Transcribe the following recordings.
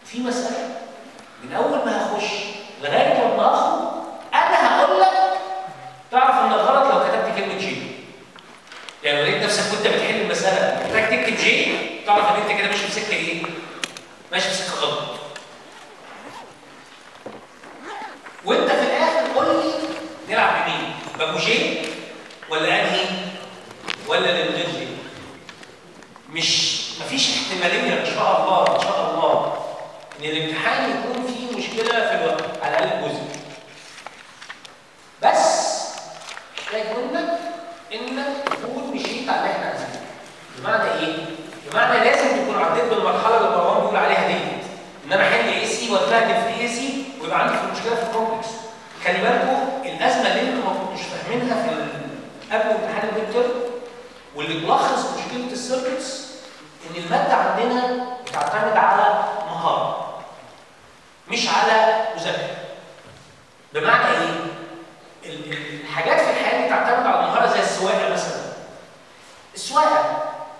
في مساله من اول ما هخش لغايه لما اخرج انا هقول لك تعرف ان غلط لو كتبت كلمه جي يعني لو لقيت نفسك وانت بتحل المساله محتاج تكتب جي تعرف ان انت كده ماشي في سكه ايه؟ ماشي في سكه غلط وانت في الاخر قول لي نلعب بمين؟ بابو جي ولا انهي؟ ولا للغير جي؟ مش مفيش احتماليه ان شاء الله ان شاء الله ان الامتحان يكون فيه مشكله في الوقت على الاقل جزء بس محتاج منك انك تكون مشيت على اللي احنا عايزينه بمعنى ايه؟ بمعنى لازم تكون عديت بالمرحله اللي مروان بيقول عليها ديت ان انا احل اي سي واتبهدل في اي سي ويبقى عندي في المشكله في الكومبلكس خلي بالكم الازمه اللي انتم ما كنتوش فاهمينها في ال- قبل امتحان الميد تيرم واللي تلخص مشكله السيركتس ان الماده عندنا بتعتمد على مهاره مش على مذاكره بمعنى ايه؟ ال- ال- الحاجات في الحياه دي تعتمد على المهاره زي السواقه مثلا السواقه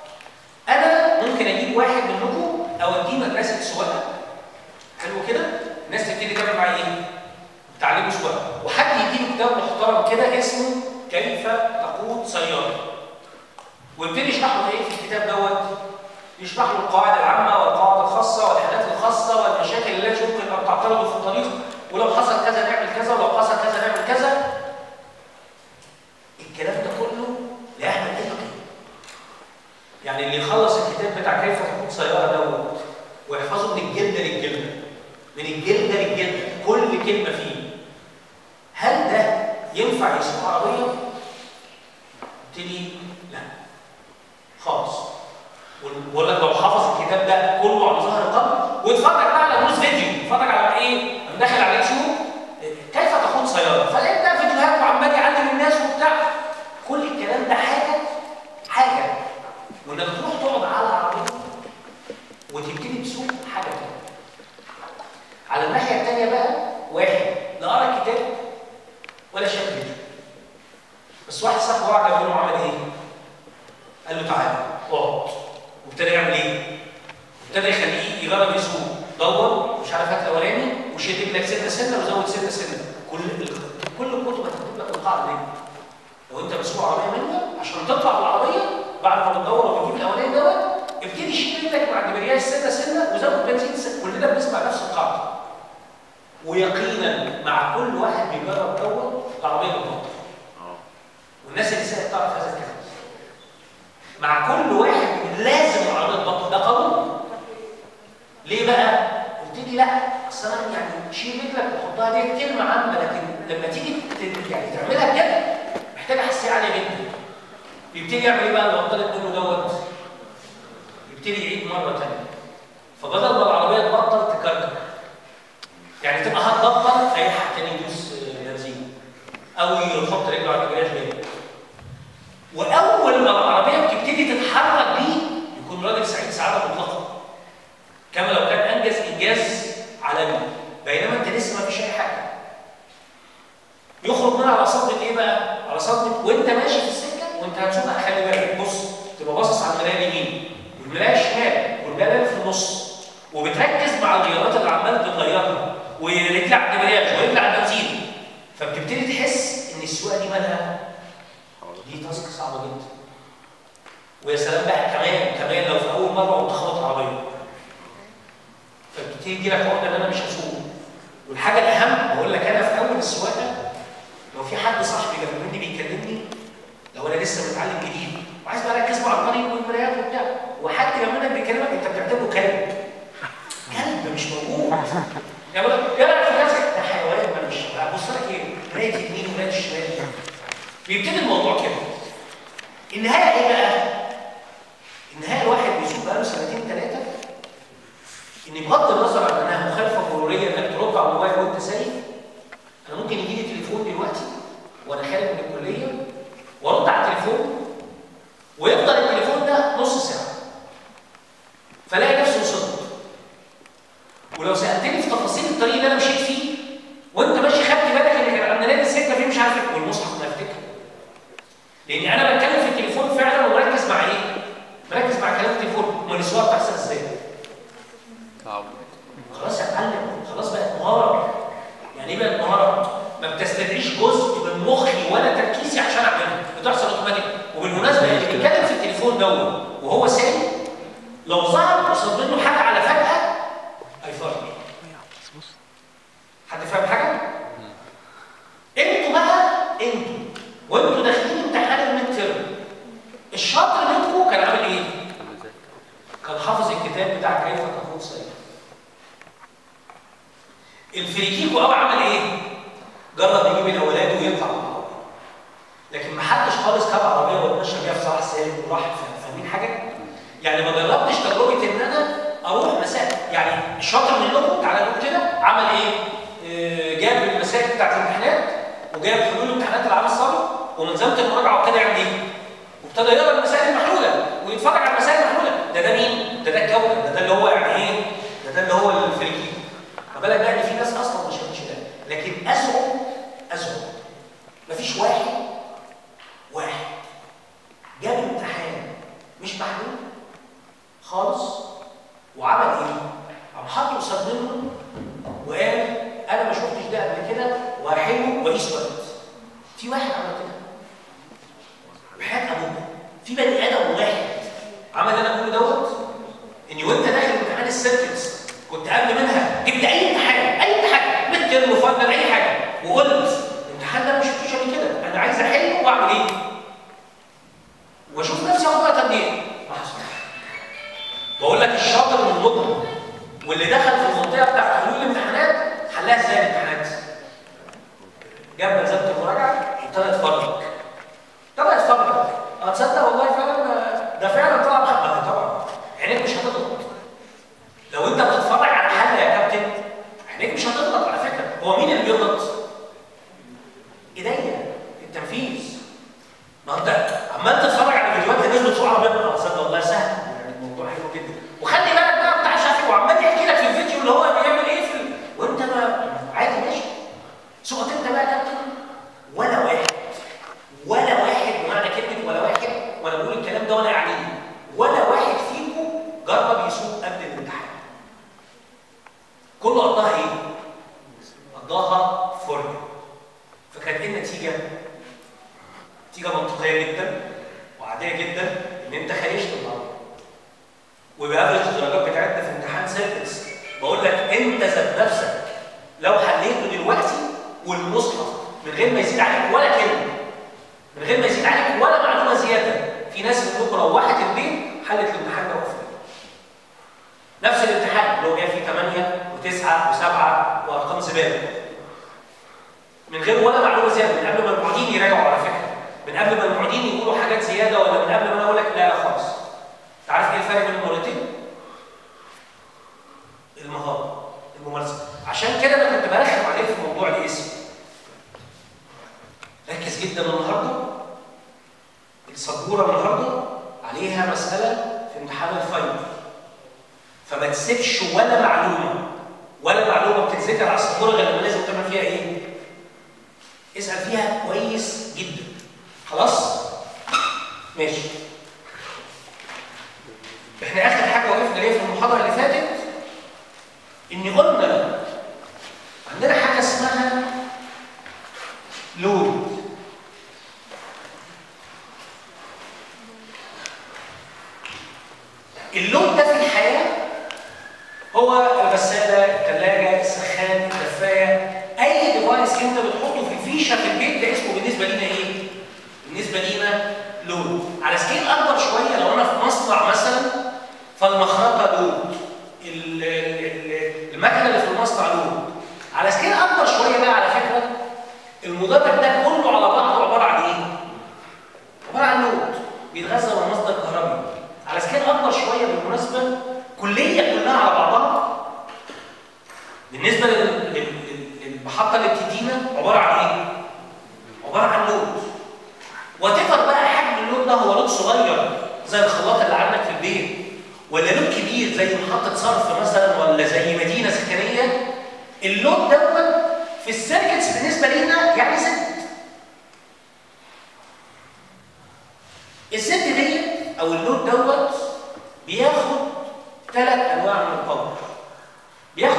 انا ممكن اجيب واحد منكم اوديه مدرسه سواقه حلو كده الناس تبتدي تعمل معاه ايه تعليم سواقه وحد يديله كتاب محترم كده اسمه كيف تقود سياره ويبتدي يشرح له ايه في الكتاب دوت يشرح له القواعد العامه والقواعد الخاصه والحاجات الخاصه والمشاكل التي يمكن ان تعترض في الطريق ولو حصل كذا نعمل كذا ولو حصل كذا نعمل كذا الكلام ده كله لا يحمل اي قيمه يعني اللي يخلص الكتاب بتاع كيف تقود سياره دوت ويحفظه من الجلده للجلده من الجلده للجلده كل كلمه فيه هل ده ينفع يسوق عربيه؟ قلت لي لا خالص بقول لك لو حفظ الكتاب ده كله على ظهر قلب واتفرج بقى على دروس فيديو اتفرج على ايه؟ قام داخل على اليوتيوب كيف تقود سياره فلقيت بقى فيديوهات وعمال يعلم الناس وبتاع كل الكلام ده حاجه حاجه وانك تروح تقعد على العربيه وتبتدي تسوق حاجه تانيه على الناحيه الثانيه بقى واحد لا قرا الكتاب ولا شاف فيديو بس واحد صاحبه وقع جنبه عمل ايه؟ قال له تعالى اقعد وابتدى يعمل ايه؟ ابتدى يخليه يجرب يسوق دور مش عارف هات الاولاني وشد رجلك سنه سنه وزود سنه سنه كل كل الكتب هتكتب لك القاعده دي لو انت مسوق عربيه منها عشان تطلع بالعربيه بعد ما بتدور وبتجيب الاولاني دوت ابتدي شيل رجلك مع الدبرياج سنه سنه وزود بنزين سنه كلنا بنسمع نفس القاعده ويقينا مع كل واحد بيجرب دوت العربيه بتبطل والناس اللي ساقت تعرف هذا الكلام مع كل واحد لازم العربيه تبطل ده قانون ليه بقى؟ قلت لي لا اصل انا يعني شيل رجلك وحطها دي كلمه عامه لكن لما تيجي ت- يعني تعملها بجد محتاجه حساسيه عاليه جدا يبتدي يعمل ايه بقى لو بطلت منه دوت؟ يبتدي يعيد مره ثانيه فبدل ما العربيه تبطل تكركر يعني تبقى هتبطل فيلحق تاني يدوس آه، بنزين او يحط رجله على الدبرياج جامد واول ما العربيه بتبتدي تتحرك بيه يكون راجل سعيد سعاده مطلقه كما لو كان انجز انجاز عالمي بينما انت لسه ما فيش اي حاجه يخرج منها على صدمه ايه بقى؟ على صدمه وانت ماشي في السكه وانت هتشوف بقى خلي بالك بص تبقى باصص على المرايه اليمين والمرايه الشمال والمرايه اللي في النص وبتركز مع الغيارات اللي عمال بتغيرها ورجل على الدبرياج ورجل على البنزين فبتبتدي تحس ان السواقه دي مالها دي تاسك صعبه جدا ويا سلام بقى كمان كمان لو في اول مره وانت خبط عربيه فبتبتدي تجي لك عقده ان انا مش هسوق والحاجه الاهم بقول لك انا في اول السواقه لو في حد صاحبي جنب مني بيكلمني لو انا لسه متعلم جديد وعايز بقى اركز مع الطريق والمرايات وبتاع وحد جنب منك بيكلمك انت بتعتبره كلب كلب مش موجود يعني بقول لك يا رايك في نفسك ده حيوان ما أنا مش هبص لك ايه مرايه اليمين ومرايه الشمال بيبتدي الموضوع كده النهايه ايه بقى؟ النهايه الواحد بيشوف بقاله سنتين ثلاثه ان بغض النظر عن انها مخالفه مروريه انك ترد على الموبايل وانت سايق انا ممكن يجي لي تليفون دلوقتي وانا خارج من الكليه وارد على التليفون ويفضل التليفون ده نص ساعه فلاقي نفسي وصلت ولو سالتني في تفاصيل الطريق اللي انا مشيت فيه وانت ماشي خدت بالك ان كان عندنا نادي السكه فيه مش عارف ايه والمصحف ما افتكر لاني انا بتكلم في التليفون فعلا ومركز مع ايه؟ مركز مع كلام التليفون امال السواقه بتحصل ازاي؟ خلاص يا معلم خلاص بقت مهاره يعني ايه بقت مهاره؟ ما بتستدعيش جزء من مخي ولا تركيزي عشان اعملها بتحصل اوتوماتيك وبالمناسبه اللي بيتكلم في التليفون دوت وهو سايق لو ظهر قصاد منه حاجه على فجاه هيفرق حد فاهم حاجه؟ انتوا بقى انتوا وانتوا داخلين امتحان الميد ترم الشاطر منكم كان عامل ايه؟ كان حافظ الكتاب بتاع كيف تقود سيئة الفريكيكو قوي عمل ايه؟ جرب يجيب الاولاد ويطلع بالعربيه لكن ما حدش خالص خد عربيه واتمشى بيها في صلاح سالم وراح فاهمين حاجه؟ يعني ما جربتش تجربه ان انا اروح مساء يعني الشاطر منكم تعالى نقول كده عمل ايه؟ آه، جاب المسائل بتاعت الامتحانات وجاب حلول امتحانات العام السابق ومنظمه المراجعه وابتدى يعمل ايه؟ وابتدى يقرا المسائل المحلوله ويتفرج على المسائل المحلوله ده ده مين؟ ده ده الكوكب ده ده اللي هو يعني ايه؟ ده ده اللي هو الفريكي ما بالك بقى ان في ناس اصلا مش مش ده لكن ازعم ازعم مفيش واحد واحد جاب امتحان مش محلول خالص وعمل ايه؟ قام حط قصاد منه وقال انا ما شفتش ده قبل كده وهحله واقيس وقت في واحد عمل كده بحياه ابوك في بني ادم واحد عمل اللي انا بقوله دوت اني وانت داخل امتحان السيركتس كنت قبل منها جبت اي امتحان اي امتحان ميد ترم فاينل اي حاجه وقلت الامتحان ده مش شفتوش قبل كده انا عايز احله واعمل ايه؟ واشوف نفسي اخد وقت قد ايه؟ ما حصلش بقول لك الشاطر من المضمون واللي دخل في المنطقه بتاعت حلول الامتحانات حلها ازاي الامتحانات؟ جاب ملزمه المراجعه وابتدى يتفرج ابتدى يتفرج اه تصدق والله فعلا ده فعلا طلع محمد طبعا عينيك مش هتغلط لو انت بتتفرج على حل يا كابتن عينيك مش هتغلط على فكره هو مين اللي بيغلط؟ ايديا التنفيذ ما انت عمال تتفرج على فيديوهات الناس بتسوق عربيه اه تصدق والله سهل يعني الموضوع حلو جدا وخلي بالك بقى بتاع شافعي وعمال يحكي لك في الفيديو اللي هو بيعمل ايه في ال... وانت ما عادي ماشي سقط انت بقى يا كابتن ولا واحد ولا واحد بمعنى كلمه ولا واحد وانا بقول الكلام ده وانا يعني ولا واحد فيكم جرب يسوق قبل الامتحان كله قضاها ايه؟ قضاها فرجه فكانت ايه النتيجه؟ نتيجه منطقيه جدا وعاديه جدا ان انت خيشت النهارده وبافرج الدرجات بتاعتنا في امتحان سيرفيس بقول لك انت ذات نفسك لو حليته دلوقتي والمصحف من غير ما يزيد عليك ولا كلمه من غير ما يزيد عليك ولا معلومه زياده في ناس منكم روحت البيت حلت الامتحان ده وقفت نفس الامتحان اللي هو جاي فيه 8 و9 و7 وارقام زباله من غير ولا معلومه زياده من قبل ما المعيدين يراجعوا على فكره من قبل ما المعيدين يقولوا حاجات زياده ولا من قبل ما انا اقول لك لا لا خالص انت عارف ايه الفرق بين المرتين؟ المهاره الممارسه عشان كده انا كنت برخم عليك في موضوع الاسم ركز جدا النهارده السبوره النهارده عليها مساله في امتحان الفاينل فما تسيبش ولا معلومه ولا معلومه بتتذكر على السبوره غير لما لازم تعمل فيها ايه؟ اسال فيها كويس جدا خلاص؟ ماشي احنا اخر حاجه وقفنا ليه في المحاضره اللي فاتت ان قلنا عندنا حاجه اسمها لود اللود ده في الحياه هو الغساله الثلاجه السخان الدفايه اي ديفايس انت بتحطه في فيشه في البيت ده اسمه بالنسبه لينا ايه بالنسبه لينا لود على سكيل اكبر شويه لو انا في مصنع مثلا فالمخرطه لود ال- ال- ال- المكنه اللي في المصنع لود على سكيل اكبر شويه بقى على فكره المدرج ده كله على بعضه عباره عن ايه عباره عن لود بيتغذى من مصدر كهربي على سكيل اكبر شويه بالمناسبه كليه كلها على بعضها بالنسبه لل- لل- لل- للمحطه اللي بتدينا عباره عن ايه عباره عن لود وتفر بقى حجم اللود ده هو لود صغير زي الخلاط اللي عندك في البيت ولا لود كبير زي محطه صرف مثلا ولا زي مدينه سكنيه اللود دوت في السيركتس بالنسبه لينا يعني ست الست دي او اللود دوت بياخد ثلاث انواع من الباور بياخد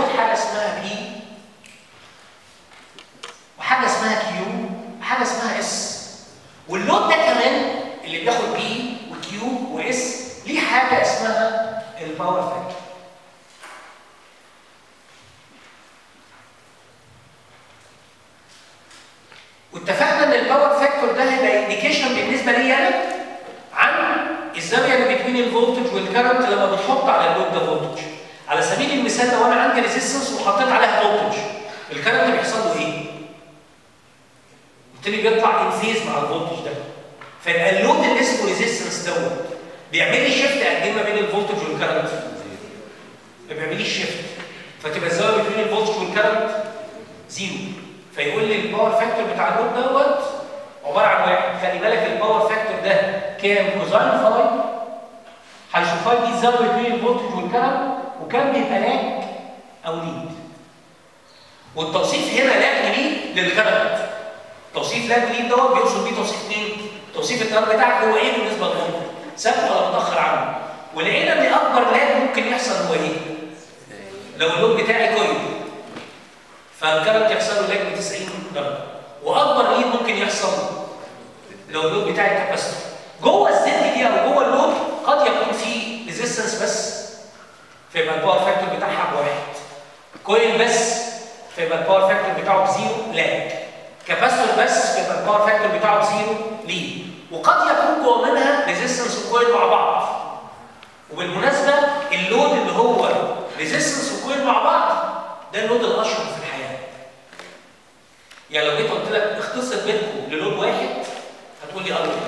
بين الفولتج والكرنت لما بتحط على اللود ده فولتج على سبيل المثال لو انا عندي ريزيستنس وحطيت عليها فولتج الكرنت بيحصل له ايه؟ بالتالي بيطلع ان فيز مع الفولتج ده فيبقى اللود اللي اسمه ريزيستنس دوت بيعمل لي شيفت قد ايه ما بين الفولتج والكرنت؟ ما بيعمليش شيفت فتبقى الزاويه بين الفولتج والكرنت زيرو فيقول لي الباور فاكتور بتاع اللود دوت عباره عن واحد خلي بالك الباور فاكتور ده كام كوزاين فاي حيث فاي دي الزاويه بين الفولتج والكرنت وكان بيبقى لاج او ليد والتوصيف هنا لاج ليد للكرنت توصيف لاج ليد دوت بيقصد بيه توصيف مين؟ توصيف التيار بتاعك هو ايه بالنسبه للفولتج سابق ولا متاخر عنه ولقينا ان اكبر لاج ممكن يحصل هو ايه؟ لو اللود بتاعي كويل فالكرنت يحصل له لاج ب 90 درجه واكبر ليد ممكن يحصل لو اللود بتاعي كاباسيتور جوه الزد دي او جوه اللود قد يكون في ريزيستنس بس فيبقى الباور فاكتور بتاعها بواحد كويل بس فيبقى الباور فاكتور بتاعه بزيرو لاج كاباسيتور بس فيبقى الباور فاكتور بتاعه بزيرو ليد وقد يكون جوه منها ريزيستنس وكويل مع بعض وبالمناسبه اللود اللي هو ريزيستنس وكويل مع بعض ده اللود الاشهر في الحياه يعني لو جيت قلت لك اختصر بينكم للود واحد هتقول لي ار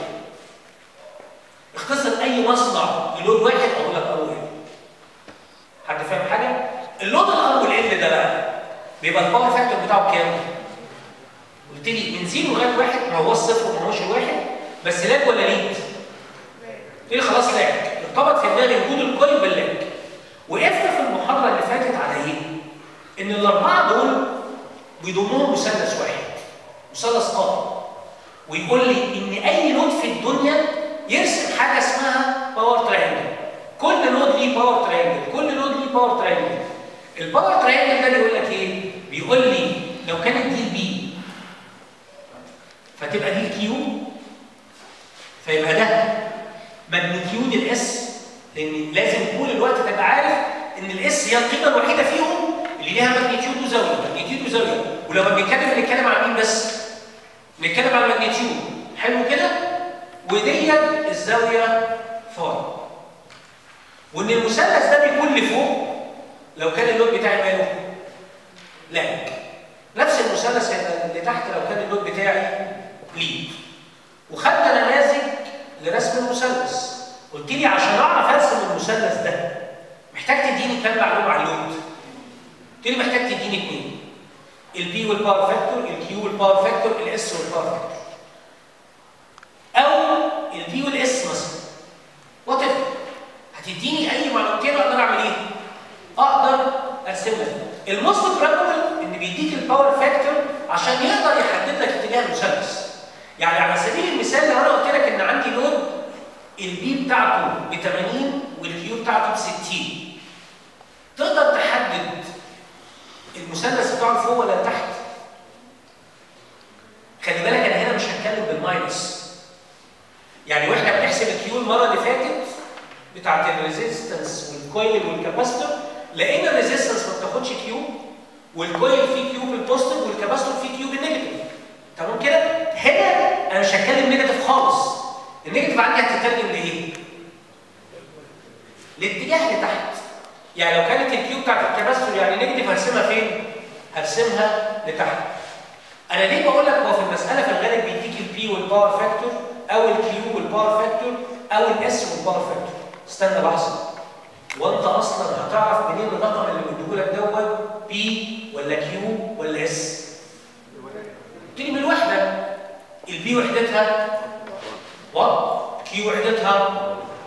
اختصر اي مصنع للود واحد اقول لك ار حد فاهم حاجه اللود الار والال ده بقى بيبقى الباور فاكتور بتاعه كام قلت لي من زيرو لغايه واحد ما هو الصفر وما هوش الواحد بس لاج ولا ليد قلت لي خلاص لاج ارتبط في دماغي وجود الكويل باللاج وقفنا في المحاضره اللي فاتت على ايه ان الاربعه دول بيضمهم مثلث واحد مثلث قائم ويقول لي ان اي لود في الدنيا يرسم حاجه اسمها باور ترينجل كل لود ليه باور ترينجل كل لود ليه باور ترينجل الباور ترينجل ده بيقول لك ايه بيقول لي لو كانت دي البي فتبقى دي الكيو فيبقى ده ماجنتيود الاس لان لازم طول الوقت تبقى عارف ان الاس هي القيمه الوحيده فيهم اللي ليها ماجنتيود وزاويه ماجنتيود وزاويه ولما بنتكلم بنتكلم عن مين بس نتكلم عن الماجنتيود حلو كده وديت الزاويه فاي وان المثلث ده بيكون لفوق لو كان اللود بتاعي ماله لا نفس المثلث هيبقى اللي تحت لو كان اللود بتاعي ليد وخدنا نماذج لرسم المثلث قلت لي عشان اعرف ارسم المثلث ده محتاج تديني كام معلومه عن اللود قلت لي محتاج تديني اثنين البي والباور فاكتور الكيو والباور فاكتور الاس والباور فاكتور او البي والاس مثلا وات هتديني اي معلومتين اقدر اعمل ايه؟ اقدر ارسم لك الموست بروبابل ان بيديك الباور فاكتور عشان يقدر يحدد لك اتجاه المثلث يعني على سبيل المثال لو انا قلت لك ان عندي لود البي بتاعته ب 80 والكيو بتاعته ب 60 تقدر تحدد المثلث بتاعه فوق ولا تحت خلي بالك انا هنا مش هتكلم بالماينس يعني واحنا بنحسب الكيو المره اللي فاتت بتاعت الريزيستنس والكويل والكاباستور لقينا الريزيستنس ما بتاخدش كيو والكويل فيه كيو بالبوزيتيف والكاباستور فيه كيو بالنيجاتيف تمام كده هنا انا مش هتكلم نيجاتيف خالص النيجاتيف عندي هتترجم لايه الاتجاه لتحت يعني لو كانت الكيو بتاعت الكاباستور يعني نيجاتيف هرسمها فين هرسمها لتحت انا ليه بقول لك هو في المساله في الغالب بيديك البي والباور فاكتور او الكيو والباور فاكتور او الاس والباور فاكتور استنى لحظه وانت اصلا هتعرف منين الرقم اللي مديهولك دوت بي ولا كيو ولا اس تيجي من الوحده البي وحدتها وات كيو وحدتها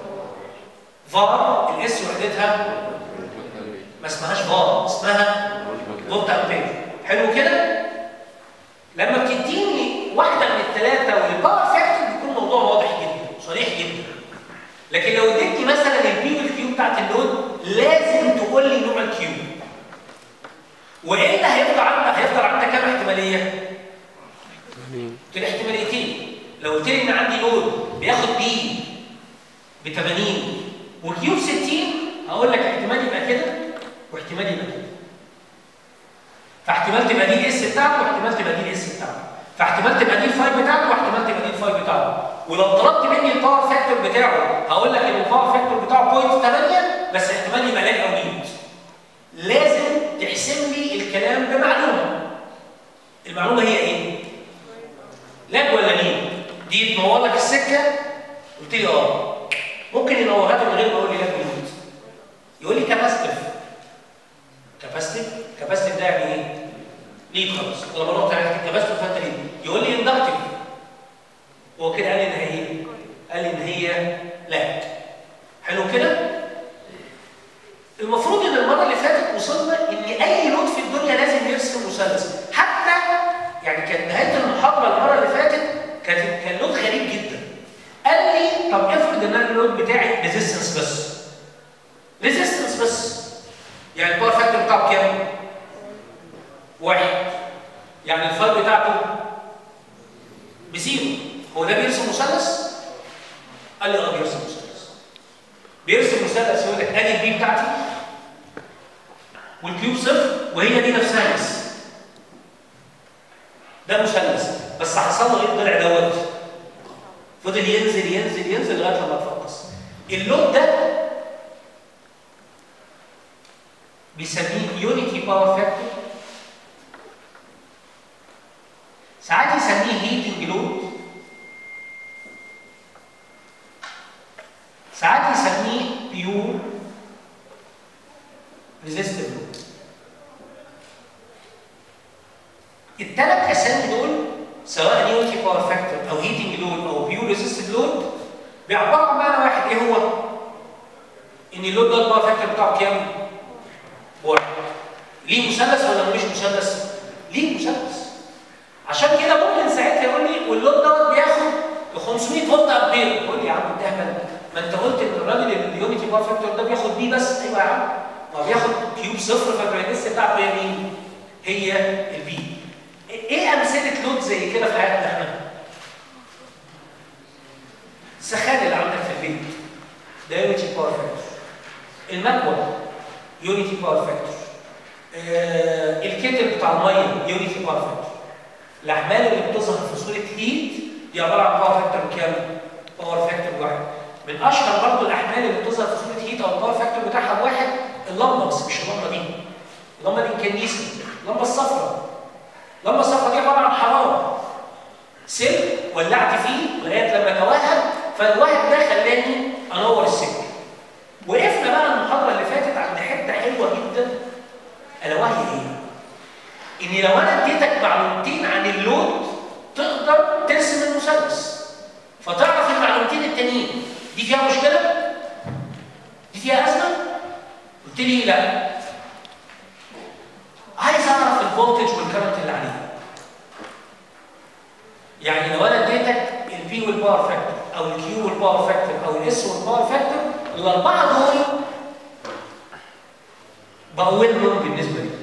فار الاس وحدتها ما اسمهاش فار اسمها فولت امبير حلو كده لما بتديني واحده من الثلاثه والباور فاكتور بيكون الموضوع واضح جدا صريح جدا لكن لو اديتني مثلا البي والكيو بتاعت اللود لازم تقول لي نوع الكيو والا هيفضل عندك هيفضل عندك كام احتماليه؟ قلت لي احتماليتين لو قلت لي ان عندي لود بياخد بي ب 80 وكيو ب 60 هقول لك احتمال يبقى كده واحتمال يبقى كده فاحتمال تبقى دي الاس بتاعته واحتمال تبقى دي الاس بتاعته فاحتمال تبقى دي الفاي بتاعته واحتمال تبقى دي الفاي بتاعته ولو طلبت مني الباور فاكتور بتاعه هقول لك ان الباور فاكتور بتاعه 0.8 بس احتمال يبقى لاج او ليد لازم تحسم لي الكلام بمعلومه المعلومه هي ايه؟ لاج ولا ليد؟ دي تنور لك السكه قلت لي اه ممكن ينورها لي من غير ما يقول لي لاج ولا ليد يقول لي كاباستيف كاباستيف كاباستيف ده يعني ايه؟ ليد خلاص لما نقطع على الكاباستيف فانت ليد يقول لي اندكتيف هو كده قال لي ان هي ايه؟ قال لي ان هي لاج حلو كده؟ المفروض ان المره اللي فاتت وصلنا ان اي لود في الدنيا لازم يرسم مثلث حتى يعني كانت نهايه المحاضره المره اللي فاتت كان كان لود غريب جدا قال لي طب افرض ان انا اللود بتاعي ريزيستنس بس ريزيستنس بس يعني الباور فاكتور بتاعه كام؟ واحد يعني الفاي بتاعته بزيرو هو ده بيرسم مثلث؟ قال لي اه بيرسم مثلث بيرسم مثلث يقول لك ادي البي بتاعتي والكيوب صفر وهي دي نفسها بس ده مثلث بس حصل له ايه الضلع دوت فضل ينزل ينزل ينزل لغايه لما اتفقص اللود ده بيسميه يونيتي باور فاكتور ساعات يسميه هيتنج لود ساعات يسميه بيور ريزيستيف لود الثلاث اسامي دول سواء يونيتي باور فاكتور او هيتنج لود او بيور ريزيستيف لود بيعبروا عن معنى واحد ايه هو؟ ان اللود ده الباور فاكتور بتاعه كام؟ واحد ليه مثلث ولا ملوش مثلث؟ ليه مثلث عشان كده ممكن ساعتها يقول لي واللود دوت بياخد 500 فولت امبير يقول لي يا عم انت اهبل ما انت قلت ان الراجل اليونيتي باور فاكتور ده بياخد بي بس ايوه يا عم ما بياخد كيوب صفر فالبرايتنس بتاعته هي مين؟ هي البي ايه امثله لود زي كده في حياتنا احنا؟ السخان اللي عندك في البيت ده يونيتي باور فاكتور المكوى يونيتي باور فاكتور آه الكتل بتاع الميه يونيتي باور فاكتور الاحمال اللي بتظهر في صوره هيت دي عباره عن باور فاكتور كام؟ باور فاكتور واحد من اشهر برضه الاحمال اللي بتظهر في صوره هيت او الباور فاكتور بتاعها بواحد اللمبه بس مش اللمبه دي اللمبه دي كنيسه اللمبه الصفراء اللمبه الصفراء دي عباره عن حراره سلك ولعت فيه لغايه لما توهج فالوهج ده خلاني انور السلك وقفنا بقى المحاضره اللي فاتت عند حته حلوه جدا الا وهي ايه؟ ان لو انا اديتك معلومتين عن اللود تقدر ترسم المثلث فتعرف المعلومتين التانيين دي فيها مشكله؟ دي فيها ازمه؟ قلت لي لا عايز اعرف الفولتج والكرنت اللي عليه يعني لو انا اديتك البي والباور فاكتور او الكيو والباور فاكتور او الاس والباور فاكتور الاربعه دول بقوا ويل نون بالنسبه لي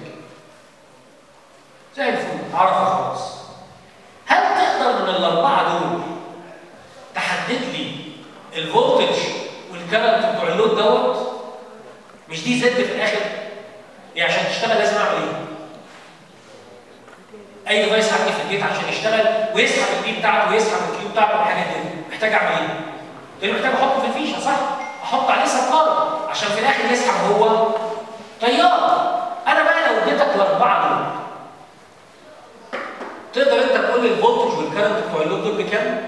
زي الفل اعرفها خلاص هل تقدر من الاربعه دول تحدد لي الفولتج والكرنت بتوع اللود دوت مش دي زد في الاخر يعني عشان تشتغل لازم اعمل ايه اي ديفايس عندي في البيت عشان يشتغل ويسحب البي بتاعته ويسحب الكيو بتاعته والحاجات دي محتاج اعمل ايه ده محتاج احطه في الفيشه صح احط عليه سقاره عشان في الاخر يسحب هو طياره انا بقى لو اديتك الاربعه دول تقدر انت تقول لي الفولتج والكرنت بتوع اللود دول بكام؟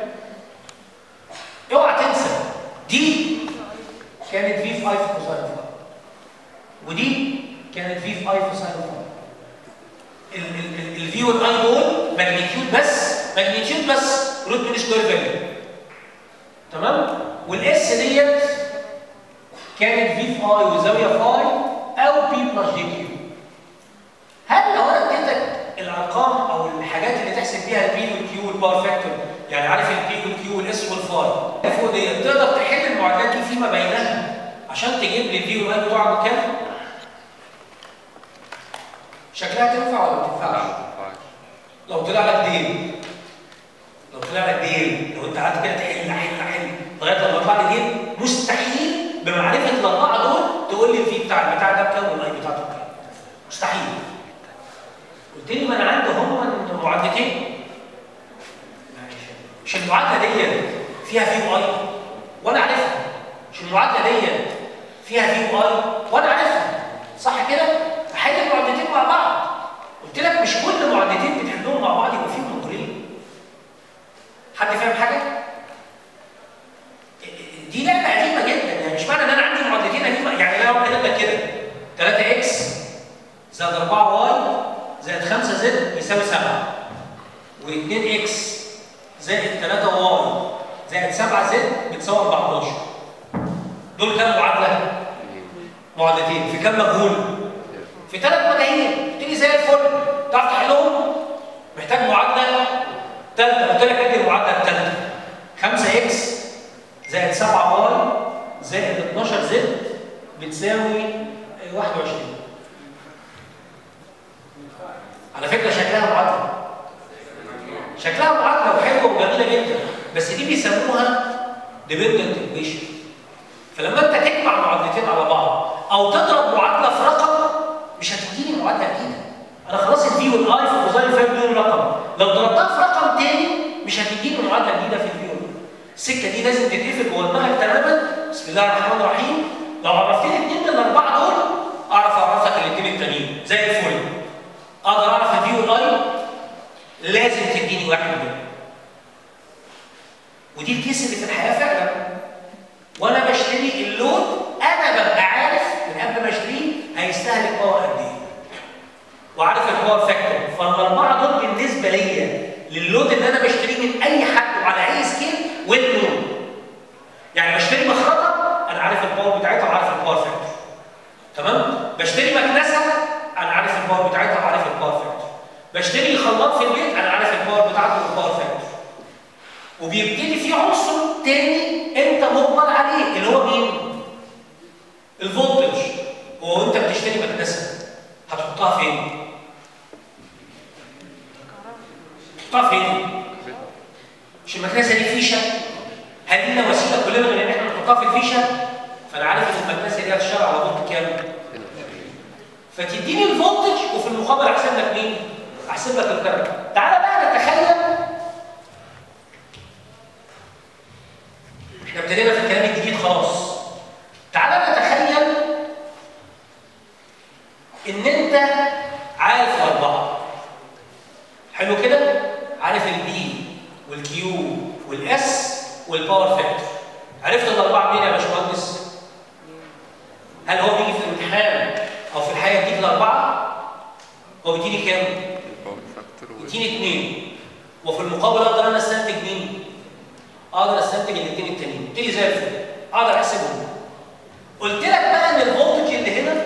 اوعى تنسى دي كانت في 5 كوساين فاي ودي كانت في 5 كوساين فاي الفي والاي دول ماجنتيود بس ماجنتيود بس روت من سكوير فاليو تمام؟ والاس ديت كانت في في اي وزاويه فاي او بي بلس جي كيو هل لو انا اديتك الارقام او الحاجات اللي تحسب بيها البي والكيو والباور فاكتور يعني عارف البي والكيو والاس والفاي فوق ديت تقدر تحل المعادلات دي فيما بينها عشان تجيب لي الفي والاي بتوعك كام؟ شكلها تنفع ولا ما تنفعش؟ لو طلع لك ديل لو طلع لك ديل لو انت قعدت كده تحل حل حل لغايه لما يطلع لي ديل مستحيل بمعرفه الاربعه دول تقول لي الفي بتاع البتاع ده بكام والاي بتاعته بكام مستحيل قلت لي ما انا عندي هم معادلتين مش المعادله دي كده احل المعادلتين مع بعض قلت لك مش كل معادلتين بتحلهم مع بعض يبقى فيهم مجهولين حد فاهم حاجه دي لعبه قديمه جدا يعني مش معنى ان انا عندي معادلتين قديمه يعني لو كده لك كده 3 اكس زائد 4 واي زائد 5 زد يساوي 7 و2 اكس زائد 3 واي زائد 7 زد بتساوي 14 دول كام معادله؟ معادلتين في كام مجهول؟ في ثلاث مجاهيل تيجي زي الفل تعرف تحلهم؟ محتاج معادله ثالثه قلت لك ادي المعادله الثالثه 5 اكس زائد 7 واي زائد 12 زد بتساوي 21 على فكره شكلها معادله شكلها معادله وحلوه وجميله جدا بس دي بيسموها ديبندنت ايكويشن فلما انت تجمع معادلتين على بعض او تضرب معادله في رقم مش هتديني معادله جديده انا خلاص الفي والاي في كوزاين الفايف دول رقم لو ضربتها في رقم تاني مش هتديني معادله جديده في الفي والاي السكه دي لازم تتقفل جوه دماغك تماما بسم الله الرحمن الرحيم لو عرفتني اثنين من الاربعه دول اعرف اعرفك الاثنين التانيين زي الفل اقدر اعرف الفي والاي لازم تديني واحد منهم ودي الكيس اللي في الحياه فعلا وانا بشتري اللود انا ببقى عارف من قبل ما اشتريه هيستهلك باور قد ايه وعارف الباور فاكتور فالاربعه دول بالنسبه ليا للود اللي انا بشتريه من اي حد وعلى اي سكيل ويت نون يعني بشتري مخرطه انا عارف الباور بتاعتها وعارف الباور فاكتور تمام بشتري مكنسه انا عارف الباور بتاعتها وعارف الباور فاكتور بشتري خلاط في البيت انا عارف الباور بتاعته والباور فاكتور وبيبتدي في عنصر تاني انت مقبل عليه اللي هو مين؟ الفولتج هو انت بتشتري مكنسه هتحطها فين؟ تحطها فين؟ مش المكنسه دي فيشه؟ هل لنا وسيله كلنا غير ان احنا نحطها في الفيشه؟ فانا عارف ان المكنسه دي هتشتغل على فولت كام؟ فتديني الفولتج وفي المقابل احسب لك مين؟ احسب لك الكرنت. تعالى بقى نتخيل احنا ابتدينا في الكلام الجديد خلاص. تعالى نتخيل ان انت عارف الاربعه. حلو كده؟ عارف البي والكيو والاس والباور فاكتور. عرفت الاربعه منين يا باشمهندس؟ هل هو بيجي في الامتحان او في الحياه يديك الاربعه؟ هو بيديني كام؟ الباور فاكتور وال- يديني اثنين وفي المقابل اقدر انا استنتج مين؟ اقدر استنتج الاثنين التانيين، قلت لي زي الفل اقدر احسبهم. قلت لك بقى ان الفولتج اللي هنا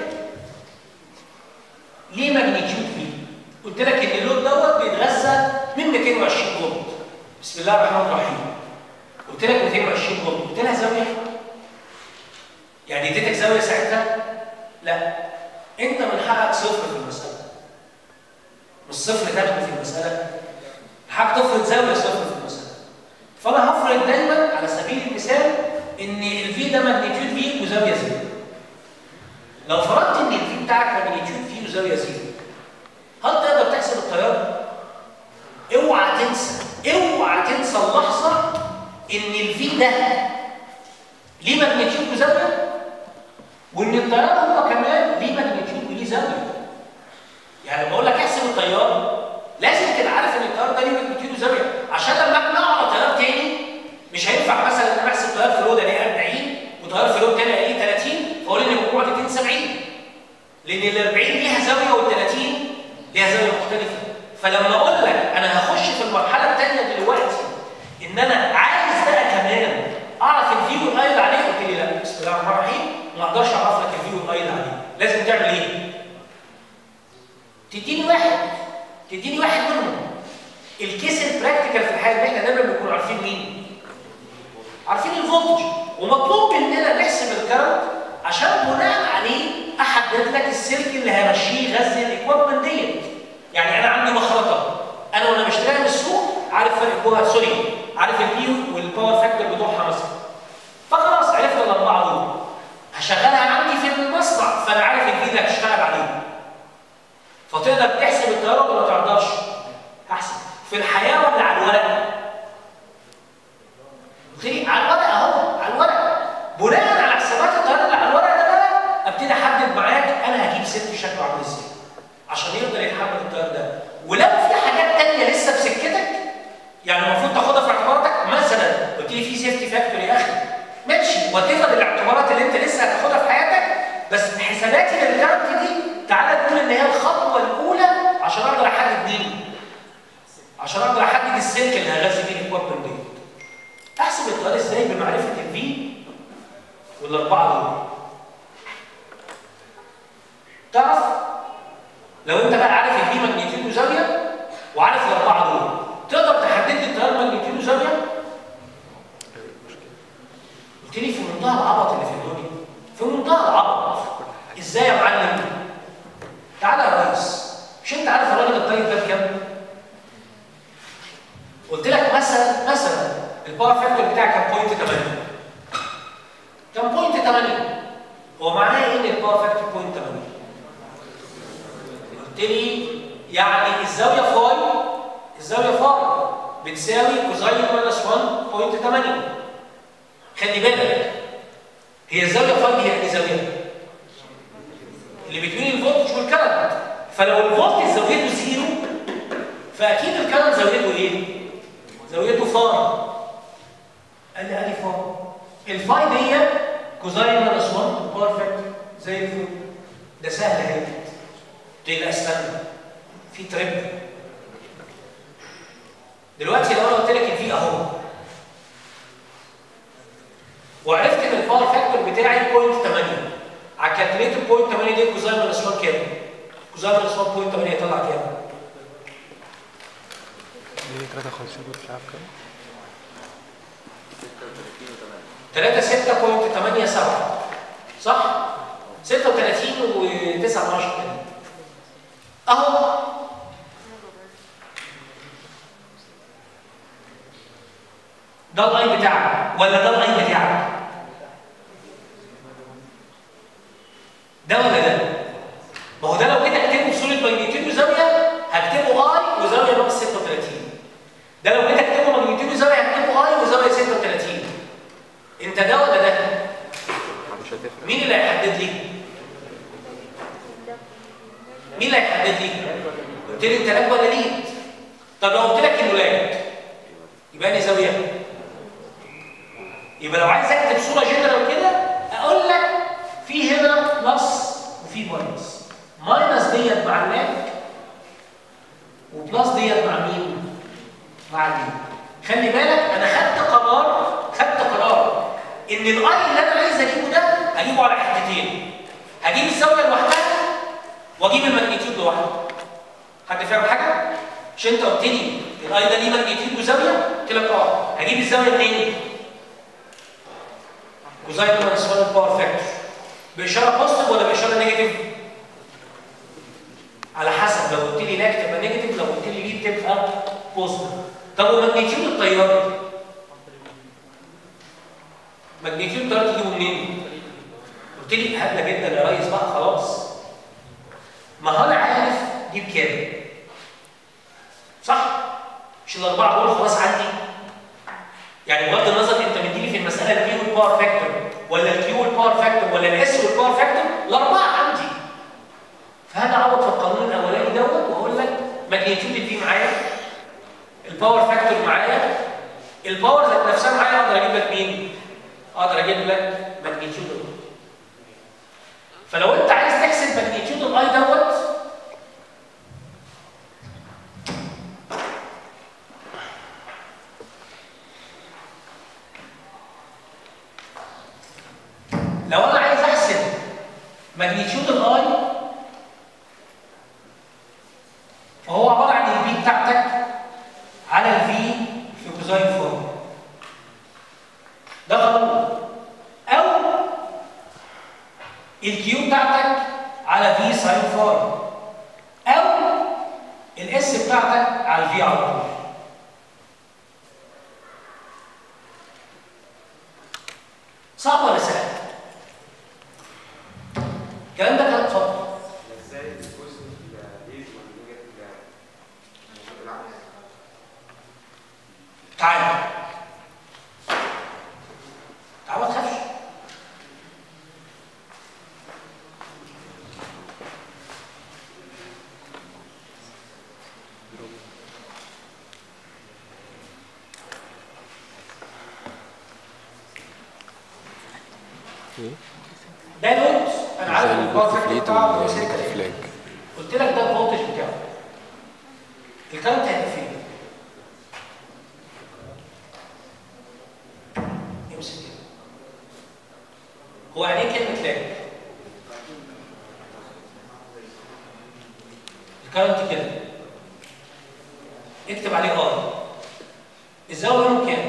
ليه ماجنتيود بي؟ قلت لك ان اللود دوت بيتغذى من 220 فولت. بسم الله الرحمن الرحيم. قلت لك 220 فولت، قلت لها زاويه؟ يعني اديتك زاويه ساعتها؟ لا. انت من حقك صفر في المساله. مش صفر تاخده في المساله حق تفرض زاويه صفر في المساله فانا هفرض دايما على سبيل المثال ان الفي ده ماجنتيود في وزاويه زيرو لو فرضت ان الفي بتاعك ماجنتيود في وزاويه زيرو هل تقدر تحسب التيار؟ اوعى تنسى اوعى تنسى اللحظه ان الفي ده ليه ماجنتيود وزاويه وان التيار هو كمان ليه ماجنتيود وليه زاويه يعني بقول لك احسب التيار لازم تبقى عارف ان التيار ده ليه ماجنتيود وزاويه عشان لما اقنعه على تيار تاني مش هينفع مثلا ان انا احسب تيار في لود الاقيه 40 وتيار في لود تاني الاقيه 30 فاقول ان مجموع الاثنين 70 لان ال 40 ليها زاويه وال 30 ليها زاويه مختلفه فلما اقول لك انا هخش في المرحله الثانيه دلوقتي ان انا عايز بقى كمان اعرف الفي والاي اللي عليه قلت لي لا بسم الله الرحمن الرحيم ما اقدرش اعرف لك الفي والاي اللي عليه لازم تعمل ايه؟ تديني واحد تديني واحد منهم الكيس البراكتيكال في الحياه ان احنا دايما بنكون عارفين مين؟ عارفين الفولتج ومطلوب مننا نحسب الكرنت عشان بناء عليه احدد لك السلك اللي همشيه يغذي الاكوابمنت ديت يعني انا عندي مخرطه انا وانا بشتريها من السوق عارف فرق جوه سوري عارف البي والباور فاكتور بتوعها مثلا فخلاص عرفنا الاربعه دول هشغلها عندي في المصنع فانا عارف البي اللي هتشتغل عليه فتقدر تحسب التيار ولا ما تقدرش؟ احسن في الحياه ولا على الورق؟ قلت لي على الورق اهو على الورق بناء على حسابات التيار اللي على الورق ده بقى ابتدي احدد معاك انا هجيب ست شكله عامل ازاي عشان يقدر يتحمل التيار ده ولو في حاجات تانية لسه في سكتك يعني المفروض تاخدها في اعتباراتك مثلا قلت لي في سيفتي فاكتور يا اخي ماشي وات الاعتبارات اللي انت لسه هتاخدها في حياتك بس حساباتي للكارت دي تعالى نقول ان هي الخطوه الاولى عشان اقدر احدد مين عشان اقدر احدد السلك اللي هغذي بيه الكوبن دي احسب التيار ازاي بمعرفه الفي والاربعه دول تعرف لو انت بقى عارف الفي ماجنتيود وزاويه وعارف الاربعه دول تقدر تحدد لي التيار ماجنتيود وزاويه قلت لي في منتهى العبط اللي في الدنيا في منتهى العبط ازاي يا معلم تعالى يا ريس مش انت عارف الراجل الطيب ده بكام قلت لك مثلا مثلا الباور فاكتور بتاعك كان بوينت 8 كان بوينت 8 هو معناه ايه ان الباور فاكتور بوينت 8 قلت لي يعني الزاويه فاي الزاويه فاي بتساوي كوزين ماينس 1.8 خلي بالك هي الزاويه فاي دي يعني زاويه اللي بتوين الفولتج والكرنت فلو الفولتج زاويته زيرو فاكيد الكرنت زاويته ايه؟ زاويته فاي قال لي ادي فاي الفاي دي كوزين ماينس 1 باور فاكتور زي الفل ده سهل اهي قلت لا استنى في تريب دلوقتي لو انا قلت لك الفي اهو وعرفت ان الباور فاكتور بتاعي 0.8 على الكالكوليتر 0.8 دي كوزين ماينس 1 كام؟ كوزين ماينس 1.8 يطلع كام؟ دي 53 مش عارف كام 3 6.87 صح؟ 36 و9 كده اهو ده الاي بتاعك ولا ده الاي بتاعك؟ ده ولا ده؟ ما هو ده لو جيت اكتبه في صوره ماجنتيود وزاويه هكتبه اي وزاويه ناقص 36 ده لو جيت اكتبه ماجنتيود وزاويه هكتبه اي وزاويه 36 انت ده ولا ده؟ مش هتفرق مين اللي هيحدد لي؟ مين اللي هيحدد لي؟ قلت لي انت لاج ولا ليد؟ طب لو قلت لك انه لاج يبقى لي زاويه يبقى لو عايز اكتب صوره جنرال كده اقول لك في هنا بلس وفي ماينس ماينس ديت مع اللاج وبلس ديت مع مين؟ مع اليد خلي بالك انا خدت قرار خدت قرار ان الاي اللي انا عايز اجيبه ده اجيبه على حتتين هجيب الزاويه لوحدها واجيب الماجنتيود لوحده حد فاهم حاجه مش انت قلت لي الاي ده ليه ماجنتيود وزاويه قلت لك اه هجيب الزاويه منين كوزين ماينس 1 باور فاكتور باشاره بوزيتيف ولا باشاره نيجاتيف على حسب لو قلت لي لا تبقى نيجاتيف لو قلت لي ليه تبقى بوزيتيف طب وماجنتيود التيار ماجنتيود التيار تجيبه منين قلت لي هبله جدا يا ريس بقى خلاص ما هو انا عارف دي بكام صح مش الاربعه دول خلاص عندي يعني بغض النظر انت مديني في المساله البي والباور فاكتور ولا الكيو والباور فاكتور ولا الاس والباور فاكتور الاربعه عندي فانا اعوض في القانون الاولاني دوت واقول لك ماجنتيود البي معايا الباور فاكتور معايا الباور ذات نفسها معايا اقدر اجيب لك مين؟ اقدر اجيب لك ماجنتيود الاي فلو انت عايز تحسب ماجنتيود الاي دوت لو انا عايز احسب ماجنتيود الاي فهو عباره عن البي بتاعتك على الفي في كوزين فورم ده قانون او الكيو بتاعتك على في ساين فاي او الاس بتاعتك على الفي على طول صعب ولا سهل؟ الكلام ده كان اتفضل ازاي الجزء الايد والنيجاتيف بالعكس تعالى تعالى ما تخافش ايه ده لود انا عارف زي ان الباور البوت فاكتور فليت بتاعه والنيجاتيف 6000 فلاج قلت لك ده الفولتج بتاعه الكارنت هيبقى فين؟ امسك كده هو يعني ايه كلمه لاج؟ الكارنت كده اكتب عليه ار الزاويه بينهم كام؟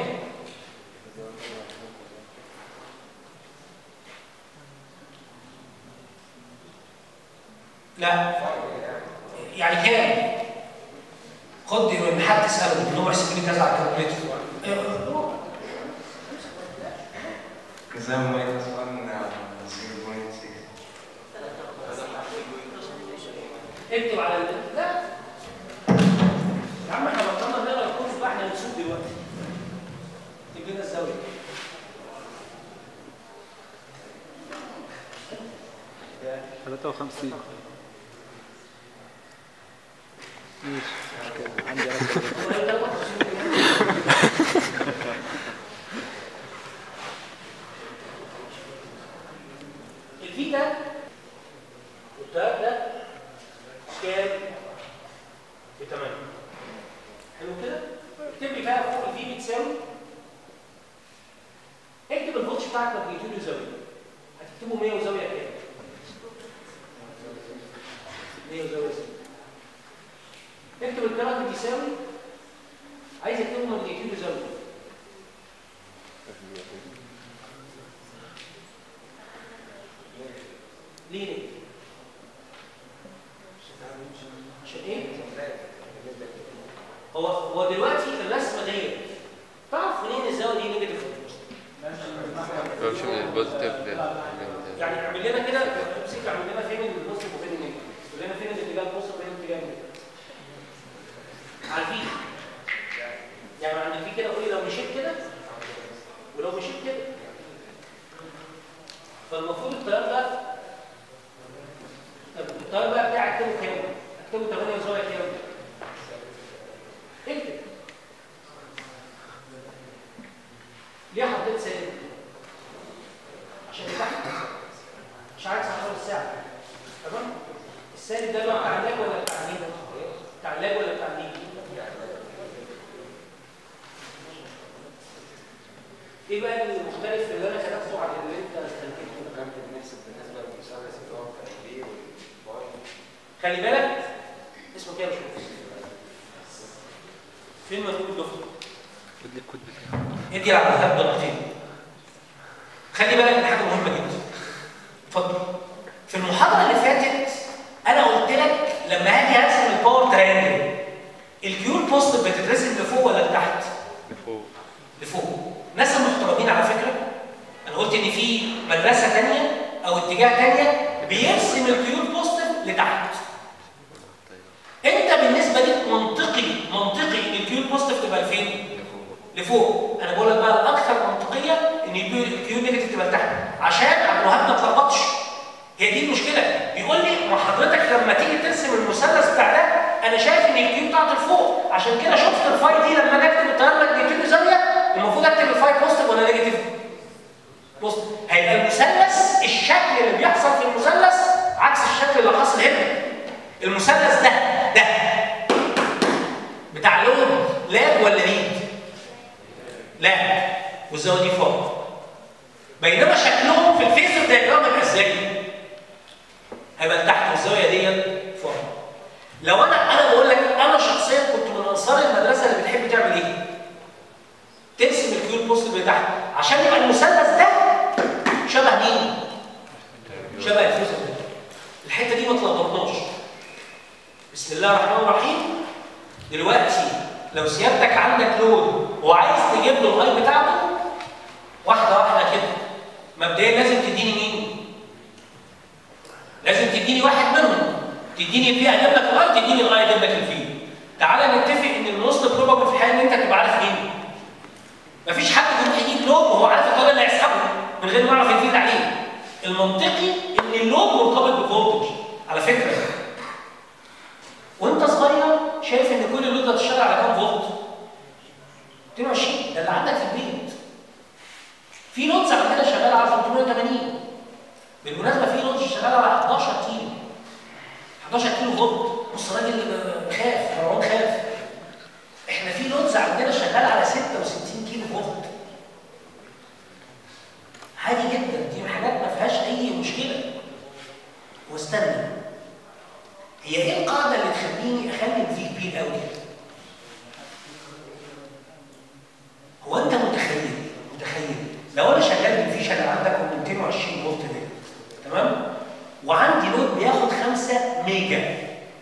لا يعني كام؟ خد من حد تساله ان هو يحسب لي كذا على الكالكوليتر كذا ماينس 1 0.6 اكتب على ال... لا يا عم احنا بطلنا نقرا الكتب بقى احنا بنسوق دلوقتي اكتب لنا الزاويه 53 ماشي مش كده عندي انا كده الفي ده والتيار ده كام؟ ب 8 حلو كده؟ اكتب لي بقى فوق الفي بتساوي اكتب الفولتج بتاعك ماجنتيود وزاويه هتكتبه 100 وزاويه كام؟ 100 وزاويه صفر. اكتب الكرنت بيساوي عايز اكتبه ماجنتيود وزاويه ليه ليه؟ عشان ايه؟ هو هو دلوقتي الرسمه ديت تعرف منين الزاويه دي نيجاتيف مش من البوزيتيف ده يعني اعمل لنا كده امسك اعمل لنا فين البوزيتيف وفين النيجاتيف قول لنا فين الاتجاه البوزيتيف وفين الاتجاه النيجاتيف عارفين يعني عند في كده قولي لو مشيت كده ولو مشيت كده فالمفروض التيار ده طب التيار بقى بتاعك اكتبه كام؟ اكتبه 8 وزاويه كام؟ اكتب ليه حطيت سالب؟ عشان تحت مش عارف عشان الساعه تمام؟ السالب ده اللي هو بتاع اللاج ولا بتاع النيل؟ بتاع اللاج ولا بتاع النيل؟ ايه بقى المختلف اللي انا كتبته عن اللي انت استنتجته؟ كم بنحسب بالنسبه للمثلث اللي هو بتاع البي والباي خلي بالك اسمه كده يا باشمهندس فين مجهود الدكتور؟ خد لي الكود بتاعه ادي على الذهب ضربتين خلي بالك من حاجه مهمه جدا اتفضل في المحاضره اللي فاتت انا قلت لك لما هاجي ارسم الباور تريانجل الكيو البوست بتترسم لفوق ولا لتحت؟ لفوق لفوق ناس محترمين على فكره انا قلت ان في مدرسه ثانيه او اتجاه ثانيه بيرسم الكيو البوزيتيف لتحت انت بالنسبه ليك منطقي منطقي ان الكيو البوزيتيف تبقى لفين؟ لفوق انا بقول لك بقى الاكثر منطقيه ان الكيو نيجاتيف تبقى لتحت عشان عبد الوهاب ما تلخبطش هي دي المشكله بيقول لي ما حضرتك لما تيجي ترسم المثلث بتاع ده انا شايف ان الكيو بتاعته لفوق عشان كده شفت الفاي دي لما انا اكتب التيار ماجنتيود زاويه المفروض اكتب الفاي بوزيتيف ولا نيجاتيف؟ بص هيبقى المثلث الشكل اللي بيحصل في المثلث عكس الشكل اللي حاصل هنا المثلث ده ده بتاع لون لاب ولا ليد لاب والزاويه دي فوق بينما شكلهم في الفيزر دايجرام هيبقى ازاي هيبقى لتحت والزاويه دي فوق لو انا انا بقول لك انا شخصيا كنت من انصار المدرسه اللي بتحب تعمل ايه ترسم الكيو البوست بتاعها عشان يبقى المثلث ده شبه مين شبه الفيزر ده الحته دي ما تلخبطناش بسم الله الرحمن الرحيم دلوقتي لو سيادتك عندك لون وعايز تجيب له الاي بتاعته واحده واحده كده مبدئيا لازم تديني مين لازم تديني واحد منهم تديني الفي اجيب لك الاي تديني الاي اجيب لك الفي تعالى نتفق ان الموست بروبابل في الحياه ان انت تبقى عارف مين مفيش حد بيروح يجيب لون وهو عارف الطريقه اللي هيسحبه من غير ما يعرف يفيد عليه المنطقي ان اللون مرتبط بفولتج على فكره وانت صغير شايف ان كل اللود هتشتغل على كام فولت 22 ده اللي عندك في البيت في لودز عندنا شغال على 380 بالمناسبه في لودج شغال على 11 كيلو 11 كيلو فولت بص راجل خاف مروان خاف احنا في لودز عندنا شغال على 66 كيلو فولت عادي جدا دي حاجات ما فيهاش اي مشكله واستنى هي ايه القاعده اللي تخليني اخلي الفي كبير قوي هو انت متخيل متخيل لو انا شغال بالفيشه اللي عندك ب 220 فولت دي تمام وعندي لود بياخد 5 ميجا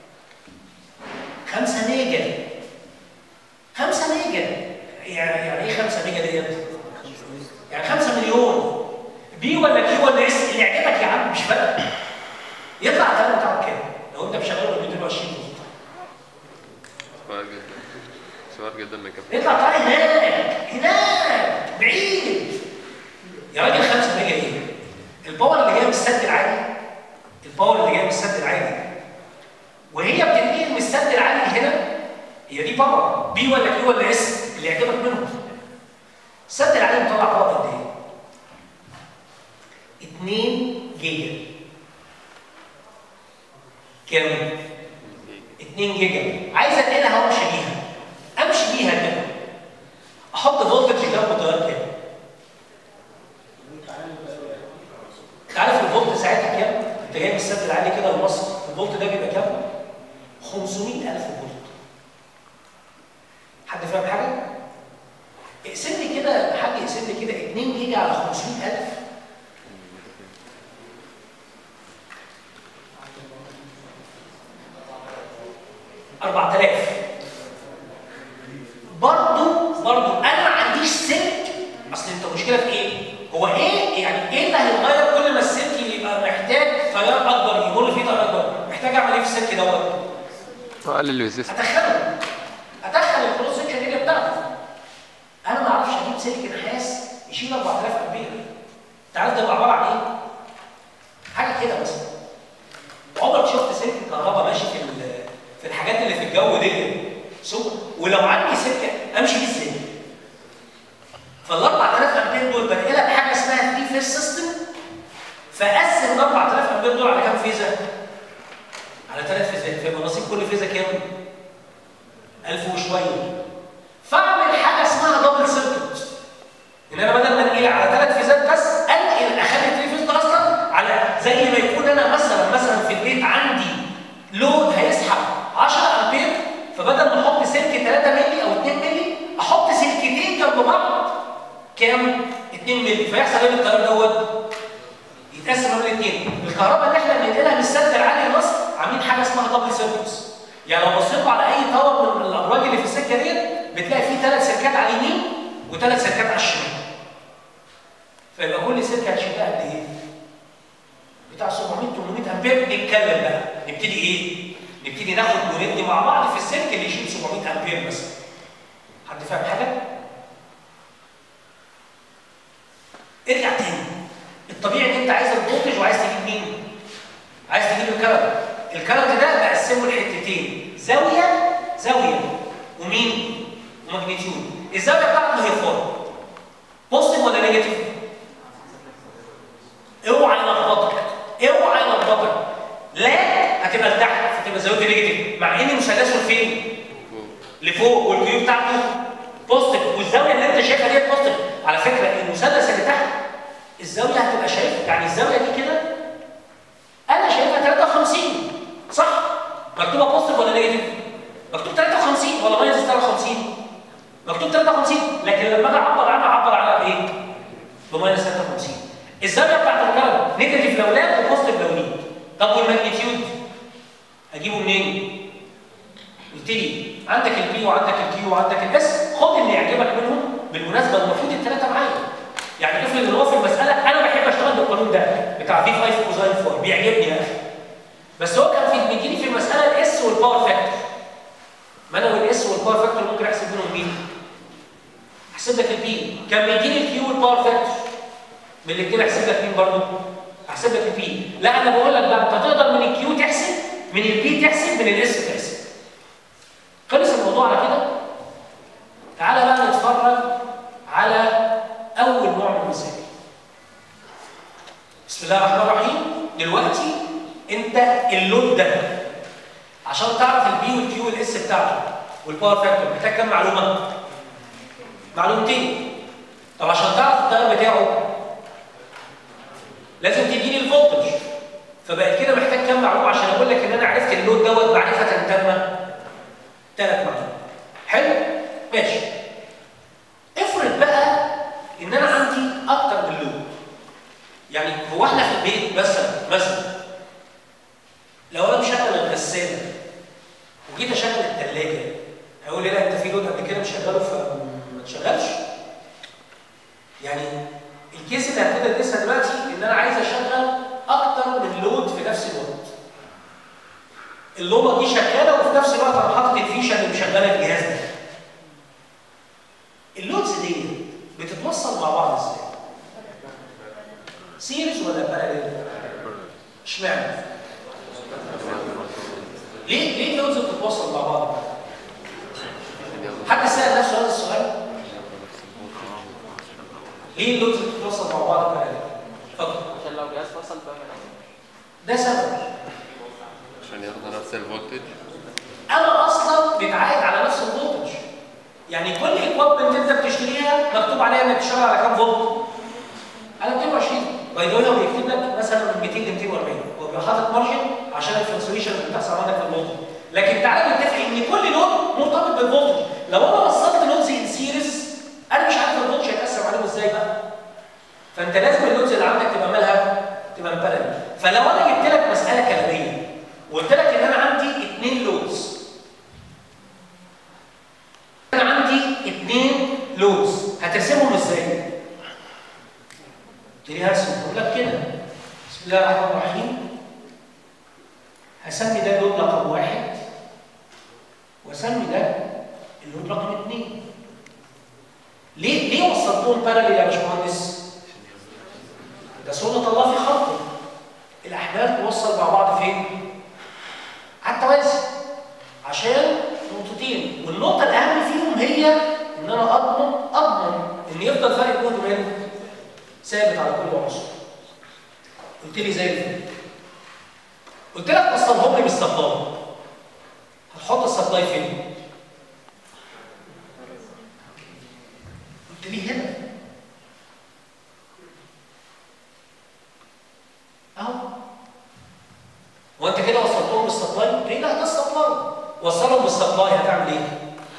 5 ميجا 5 ميجا يعني يعني ايه 5 ميجا ديت؟ يعني 5 مليون بي ولا كيو ولا اس اللي يعجبك يا عم مش فارق يطلع الثمن بتاعه كام؟ لو انت مشغله ب 220 فولت صغير جدا صغير جدا ما يكفيش يطلع طالع هناك هناك بعيد يا راجل 5 ميجا ايه؟ الباور اللي جاي من السد العالي الباور اللي جاي من السد العالي وهي بتنقل من السد العالي هنا هي دي باور بي ولا كيو ولا اس اللي يعجبك منهم السد العالي مطلع باور قد ايه؟ 2 جيجا كام؟ 2 جيجا عايز انقلها وامشي بيها امشي بيها كده احط فولتج كام متغير كام؟ انت عارف الفولت ساعتها كام؟ انت جاي من السد العالي كده لمصر الفولت ده بيبقى كام؟ 500000 فولت حد فاهم حاجه؟ اقسم لي كده حد يقسم لي كده 2 جيجا على 500000 4000 برضه برضه انا ما عنديش سلك اصل انت المشكله في ايه؟ هو ايه يعني ايه اللي هيتغير كل ما السلك يبقى محتاج تيار اكبر يمر فيه تيار اكبر محتاج اعمل ايه في السلك دوت؟ اقلل الريزيست ادخله ادخل الكروس سكشن اريا بتاعته انا ما اعرفش اجيب سلك نحاس يشيل 4000 امبير انت عارف ده بيبقى عباره عن ايه؟ حاجه كده مثلا عمرك شفت سلك كهرباء ماشي في ال- في الحاجات اللي في الجو دي سوق ولو عندي سلك امشي بيه ازاي؟ فال 4000 امبير دول بنقلها بحاجه اسمها 3 فيز سيستم فقسم ال 4000 امبير دول على كام فيزه؟ على ثلاث فيزات فيبقى نصيب كل فيزه كام؟ 1000 وشويه فاعمل حاجه اسمها دبل سيركت ان انا بدل ما انقل على ثلاث فيزات بس انقل اخلي الثري فيز ده اصلا على زي ما يكون انا مثلا مثلا في البيت عندي لود هيسحب 10 امبير فبدل ما احط سلك 3 مللي او 2 مللي احط سلكتين جنب بعض كام؟ 2 مللي فيحصل ايه بالتيار دوت؟ يتقسم ما بين الاثنين الكهرباء اللي احنا بننقلها من السد العالي لمصر عاملين حاجه اسمها دبل سيركتس يعني لو بصيتوا على اي طور من الابراج اللي في السكه ديت بتلاقي فيه ثلاث سلكات على اليمين وثلاث سلكات على الشمال فيبقى كل سلكه هتشيلها قد ايه؟ بتاع 700 800 امبير نتكلم بقى نبتدي ايه؟ نبتدي ناخد وندي مع بعض في السلك اللي يشيل 700 امبير مثلا حد فاهم حاجه؟ ارجع تاني الطبيعي ان انت عايز الفولتج وعايز تجيب مين؟ عايز تجيب الكرنت الكرنت ده بقسمه لحتتين زاويه زاويه ومين؟ وماجنتيود الزاويه بتاعته هي فور بوزيتيف ولا نيجاتيف؟ اوعى يلخبطك اوعى يلخبطك لا هتبقى لتحت فتبقى زاويه نيجاتيف مع ان مثلثه لفين؟ فوق لفوق والكيو بتاعته بوزيتيف والزاويه اللي انت شايفها ديت بوزيتيف على فكره المثلث اللي تحت الزاويه هتبقى شايف يعني الزاويه دي كده انا شايفها 53 صح مكتوبه بوزيتيف ولا نيجاتيف مكتوب 53 ولا ماينس 53 مكتوب 53 لكن لما اجي اعبر عنها اعبر عنها بايه بماينس 53 الزاويه بتاعت الكهرباء نيجاتيف لو لا وبوزيتيف لو ليه طب والماجنتيود اجيبه منين قلت لي عندك البي وعندك الكيو وعندك الاس خد اللي يعجبك منهم بالمناسبه المفروض الثلاثه معايا يعني افرض ان هو في المساله انا بحب اشتغل بالقانون ده بتاع في 5 كوزاين 4 بيعجبني يا اخي بس هو كان في بيجيلي في المساله الاس والباور فاكتور ما انا والاس والباور فاكتور ممكن احسب منهم مين؟ احسب لك البي كان بيجيلي الكيو والباور فاكتور من الاثنين احسب لك مين برضه؟ احسب لك البي لا انا بقول لك بقى انت تقدر من الكيو تحسب من البي تحسب من الاس تحسب خلص الموضوع على كده تعالى بقى نتفرج على اول نوع من المسائل بسم الله الرحمن الرحيم عشان تعرف البي والكيو والاس بتاعته والباور فاكتور محتاج كام معلومه؟ معلومتين طب عشان تعرف التيار بتاعه لازم تديني الفولتج فبقت كده محتاج كام معلومه عشان اقول لك ان انا عرفت اللود دوت معرفه تامه ثلاث معلومات حلو ماشي افرض بقى ان انا عندي اكتر من لود يعني هو احنا في البيت مثلا مثلا لو انا مشغل الغساله وجيت اشغل الثلاجه هيقول لي لا انت في لود قبل كده مشغله فما تشغلش يعني الكيس اللي هبتدي ادرسها دلوقتي ان انا عايز اشغل اكتر من لود في نفس الوقت اللوبه دي شغاله وفي نفس الوقت انا حاطط الفيشه اللي مشغله الجهاز ده اللودز دي بتتوصل مع بعض ازاي سيريز ولا باراليل اشمعنى ليه ليه اللودز بتتوصل مع بعض حد سال نفسه هذا السؤال ليه اللودز بتتوصل مع بعض باراليل اتفضل عشان لو جهاز فصل بقى من ده سبب عشان ياخدوا نفس الفولتج انا اصلا بيتعايد على نفس الفولتج يعني كل اكويبمنت انت بتشتريها مكتوب عليها انك تشتغل على كام فولت على 220 باي ذا هو بيكتب لك مثلا من 200 ل 240 هو بيبقى حاطط مارجن عشان الفلكسويشن اللي بتحصل عندك في الفولتج لكن تعالى نتفق ان كل لود مرتبط بالفولتج لو انا وصلت لودز ان سيريز انا مش عارف الفولتج هيتقسم عليهم ازاي بقى فانت لازم اللودز اللي عندك تبقى مالها تبقى مبلل فلو انا جبت لك مساله كلاميه وقلت لك ان انا عندي اثنين لودز انا عندي اثنين لودز هترسمهم ازاي تبتدي هرسم اقول لك كده بسم الله الرحمن الرحيم هسمي ده اللود رقم واحد واسمي ده اللود رقم اثنين ليه ليه وصلتهم باراليل يا باشمهندس؟ ده سنة الله في خلقه الأحبال توصل مع بعض فين؟ على التوازي عشان نقطتين والنقطة الأهم فيهم هي إن أنا أضمن أضمن إن يفضل فرق جهد ماله ثابت على كل عنصر قلت لي زي الفل قلت لك وصلهم لي بالسبلاي هتحط السبلاي فين؟ قلت لي هنا اهو هو انت كده وصلتهم بالسبلاي؟ ليه لا ده السبلاي وصلهم بالسبلاي هتعمل ايه؟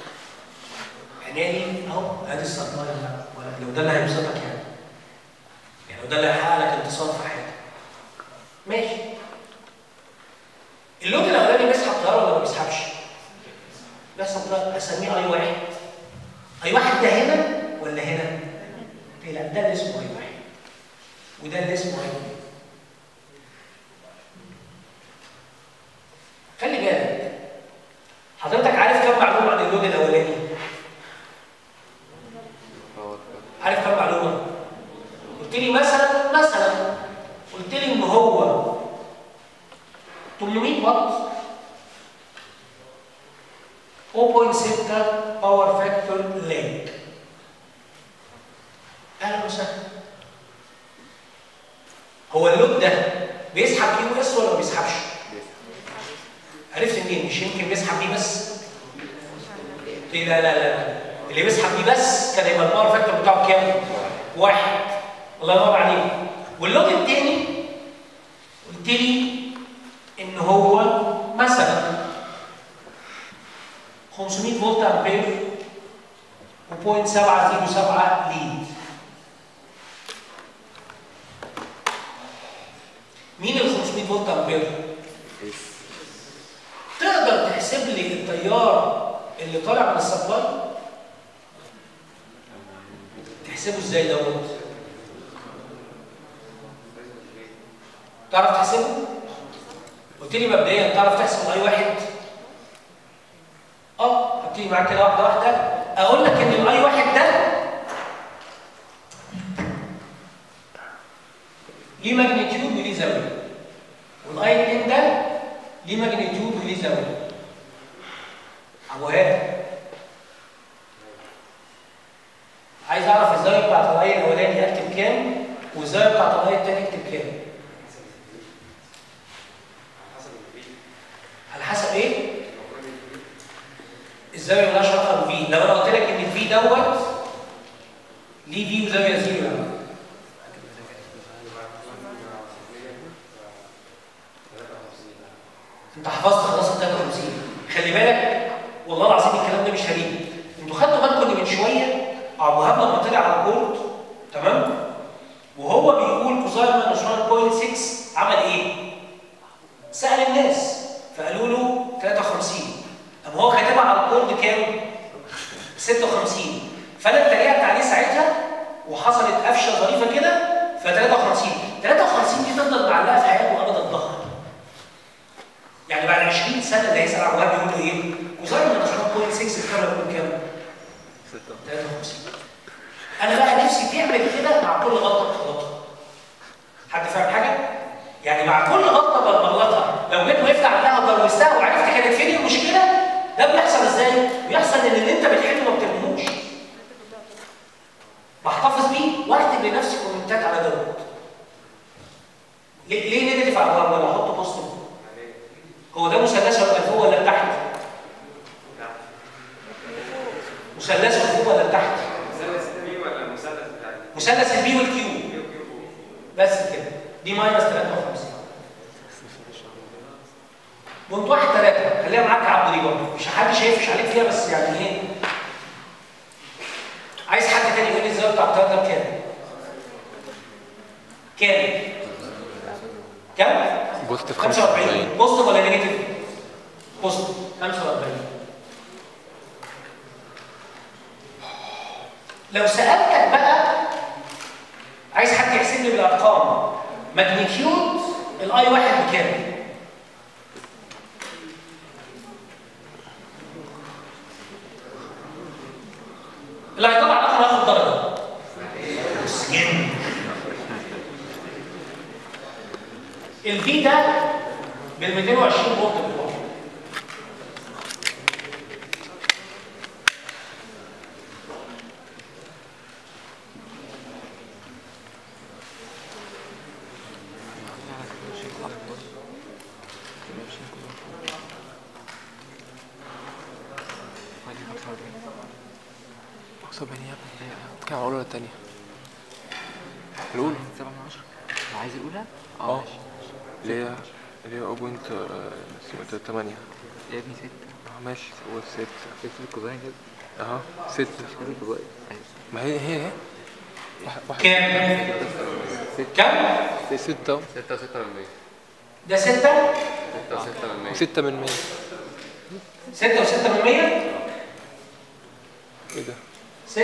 عناني اهو ادي السبلاي لو ده اللي هيوصلك يعني يعني لو ده اللي هيحقق لك انتصار في حياتك ماشي اللود الاولاني بيسحب طياره ولا ما بيسحبش؟ بيسحب طياره اسميه اي واحد اي واحد ده هنا ولا هنا؟ لا ده اللي اسمه اي واحد وده اللي اسمه اي واحد خلي بالك حضرتك عارف كم معلومه عن اللون الاولاني باور عارف كم معلومه قلت لي مثلا مثلا قلت لي ان هو 800 واط 0.6 باور فاكتور لاج اهلا وسهلا هو اللود ده بيسحب كيو اس ولا ما بيسحبش؟ عرفت منين؟ مش يمكن بيسحب بيه بس؟ ليه لا لا لا اللي بيسحب بيه بس كان يبقى الباور فاكتور بتاعه كام؟ واحد الله ينور عليك واللود الثاني قلت لي ان هو مثلا 500 فولت امبير و.707 ليد مين ال 500 فولت امبير؟ تقدر تحسب لي التيار اللي طالع من السبلاي؟ تحسبه ازاي دوت؟ تعرف تحسبه؟ قلت لي مبدئيا تعرف تحسب اي واحد؟ اه هبتدي معاك كده واحده واحده اقول لك ان الاي واحد ده ليه ماجنتيود وليه زاويه والاي 2 ده ليه ماجنتيود وليه زاويه ابو هاد عايز اعرف الزاويه بتاعت الاي الاولاني اكتب كام والزاويه بتاعت الاي الثاني اكتب كام حسب الفيديو على حسب ايه الزاويه مالهاش علاقه بالفي لو انا قلت لك ان الفي دوت ليه في وزاويه زيرو يعني انت حفظت خلاص ال 53 خلي بالك والله العظيم الكلام ده مش هريب انتوا خدتوا بالكم ان من شويه ابو وهاب لما طلع على البورد تمام وهو بيقول كوزاين ماينس 1.6 عمل ايه؟ سأل الناس فقالوا له 53 طب هو كاتبها على البورد كام؟ 56 فانا اتريقت عليه ساعتها وحصلت قفشه ظريفه كده ف 53 53 دي تفضل معلقه في حياته ابد الظهر يعني بعد 20 سنه اللي هيسال عبد الوهاب يقول له ايه؟ كوزاين ماينس 1.6 الكاميرا يقول كام؟ 53 انا بقى نفسي تعمل كده مع كل غلطه بتغلطها حد فاهم حاجه يعني مع كل غلطه بغلطها لو جيت وقفت عندها وجوزتها وعرفت كانت فين المشكله ده بيحصل ازاي بيحصل ان اللي انت بتحله ما بتعملوش بحتفظ بيه واكتب لنفسي كومنتات على دوت ليه ليه نيجاتيف على الغرب ولا احط بوزيتيف هو ده مثلث ولا فوق ولا تحت مثلث فوق ولا تحت مثلث البي ولا المثلث بتاع ال- مثلث البي والكيو كيو كيو فوق؟ بس كده دي ماينس 53 بونت واحد ثلاثة خليها معاك يا عبد دي برضه مش حد شايفش عليك فيها بس يعني ايه عايز حد تاني يقول لي الزاوية بتاع الثلاثة بكام؟ كام؟ كام؟ بوزيتيف 45 45 بوزيتيف ولا نيجاتيف؟ بوزيتيف 45 لو سألتك بقى عايز حد يحسب لي بالارقام ماجنيتيود الاي واحد بكام؟ اللي هيطلع رقم هياخد درجه بس جامد الفي ده بال 220 فولت بتوعه اقصد بني يا ابني بتتكلم على الاولى ولا الثانيه؟ الاولى سبعة من عشرة عايز الأولى؟ اه ماشي اللي هي اللي هي 0.8 8 يا ابني ستة اه ماشي هو 6 ستة الكوزاين كده اهو 6 كده الكوزاين أيوة. ما هي هي هي واحد واحد كام؟ كام؟ 6 اهو ستة وستة من مية ده 6 ستة وستة من مية 6 من 100 6 و6 من 100 ايه ده؟ 6.06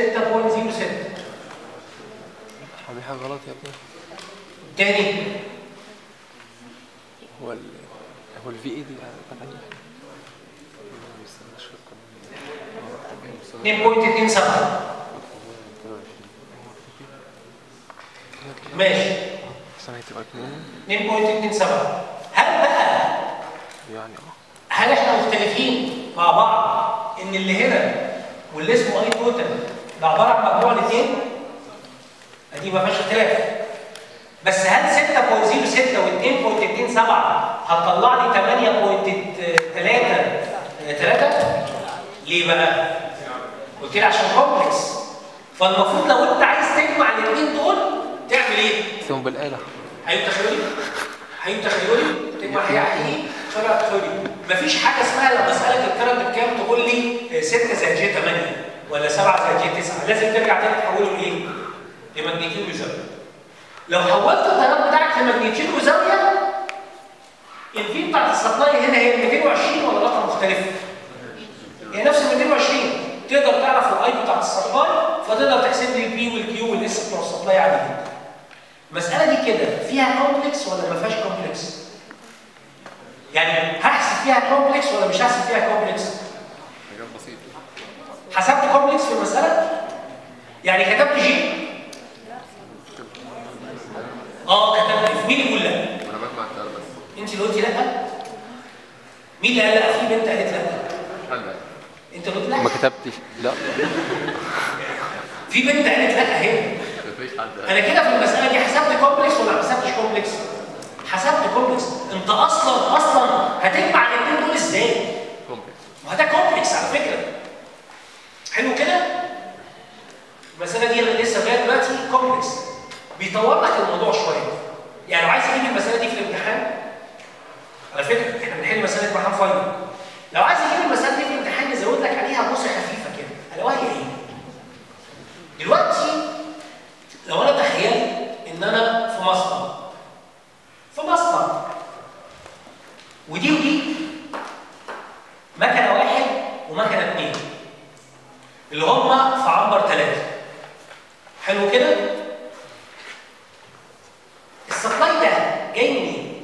عامل حاجه غلط يا ابني تاني هو ال هو الفي اي دي بتاعت 2.27 ماشي السنه هتبقى 2 2.27 هل بقى يعني اه هل احنا مختلفين مع بعض ان اللي هنا واللي اسمه اي توتال ده عباره عن مجموع الاثنين؟ دي ما فيهاش اختلاف بس هل 6.06 و2.27 هتطلع لي 8.3 3 ليه بقى؟ قلت لي عشان كومبلكس فالمفروض لو انت عايز تجمع الاثنين دول تعمل ايه؟ سيبهم بالاله حقيقي تخيلي حقيقي تخيلي تجمع حقيقي حقيقي شرع تخيلي مفيش حاجه اسمها لما اسالك الكرنت بكام تقول لي 6 زائد جي 8 ولا 7 زائد جي 9 لازم ترجع تاني تحوله لايه؟ لماجنتيود وزاويه لو حولت التيار بتاعك لماجنتيود وزاويه الفي بتاعت السبلاي هنا هي 220 ولا رقم مختلف؟ هي نفس ال 220 تقدر تعرف الاي بتاعت السبلاي فتقدر تحسب لي البي والكيو والاس بتوع السبلاي عادي جدا المسألة دي كده فيها كومبلكس ولا ما فيهاش كومبلكس؟ يعني هحسب فيها كومبلكس ولا مش هحسب فيها كومبلكس؟ حاجات بسيطة حسبت كومبلكس في المسألة؟ يعني كتبت جي؟ اه كتبت مين اللي يقول لا؟ وأنا بجمع التيار بس انت اللي قلتي لا؟ مين اللي قال لا؟ في بنت قالت لا حل بقى انت اللي قلت ما لا؟ كتبتش لا في بنت قالت لا اهي مفيش حد انا كده في المساله دي حسبت كومبلكس ولا ما حسبتش كومبلكس حسبت كومبلكس انت اصلا اصلا هتجمع الاثنين دول ازاي كومبلكس ما ده كومبلكس على فكره حلو كده؟ المساله دي لسه لغايه دلوقتي كومبلكس بيطور لك الموضوع شويه يعني لو عايز تجيب المساله دي في الامتحان على فكره احنا بنحل مساله امتحان فاينل لو عايز تجيب المساله دي في الامتحان نزود لك عليها بوسه خفيفه كده الاقيها هي ايه؟ دلوقتي لو انا تخيلت ان انا في مصنع في مصنع ودي ودي مكنه واحد ومكنه اثنين اللي هم في عنبر ثلاثه حلو كده؟ السبلاي ده جاي منين؟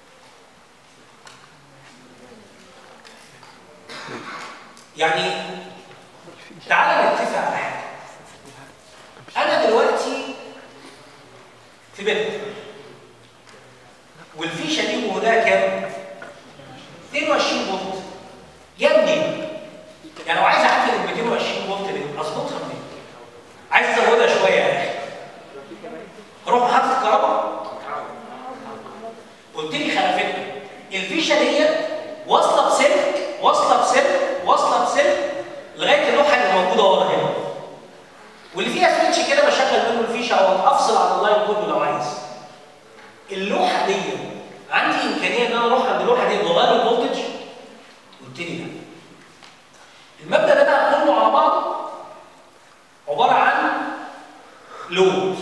يعني تعالى نتفق على حاجه انا دلوقتي في بيت والفيشه دي جهدها كام 22 فولت جايه منين يعني لو عايز اعدل ال 220 فولت دي اظبطها منين عايز ازودها شويه يا اخي اروح محطه الكهرباء قلت لي خلفتنا الفيشه ديت واصله بسلك واصله بسلك واصله بسلك لغايه اللوحه اللي موجوده ورا هنا واللي فيها سويتش كده بشغل منه الفيشه او افصل على اللاين كله لو عايز اللوحه دي عندي امكانيه ان انا اروح عند اللوحه دي واغير الفولتج قلت لي لا المبدا ده بقى كله على بعضه عباره عن لود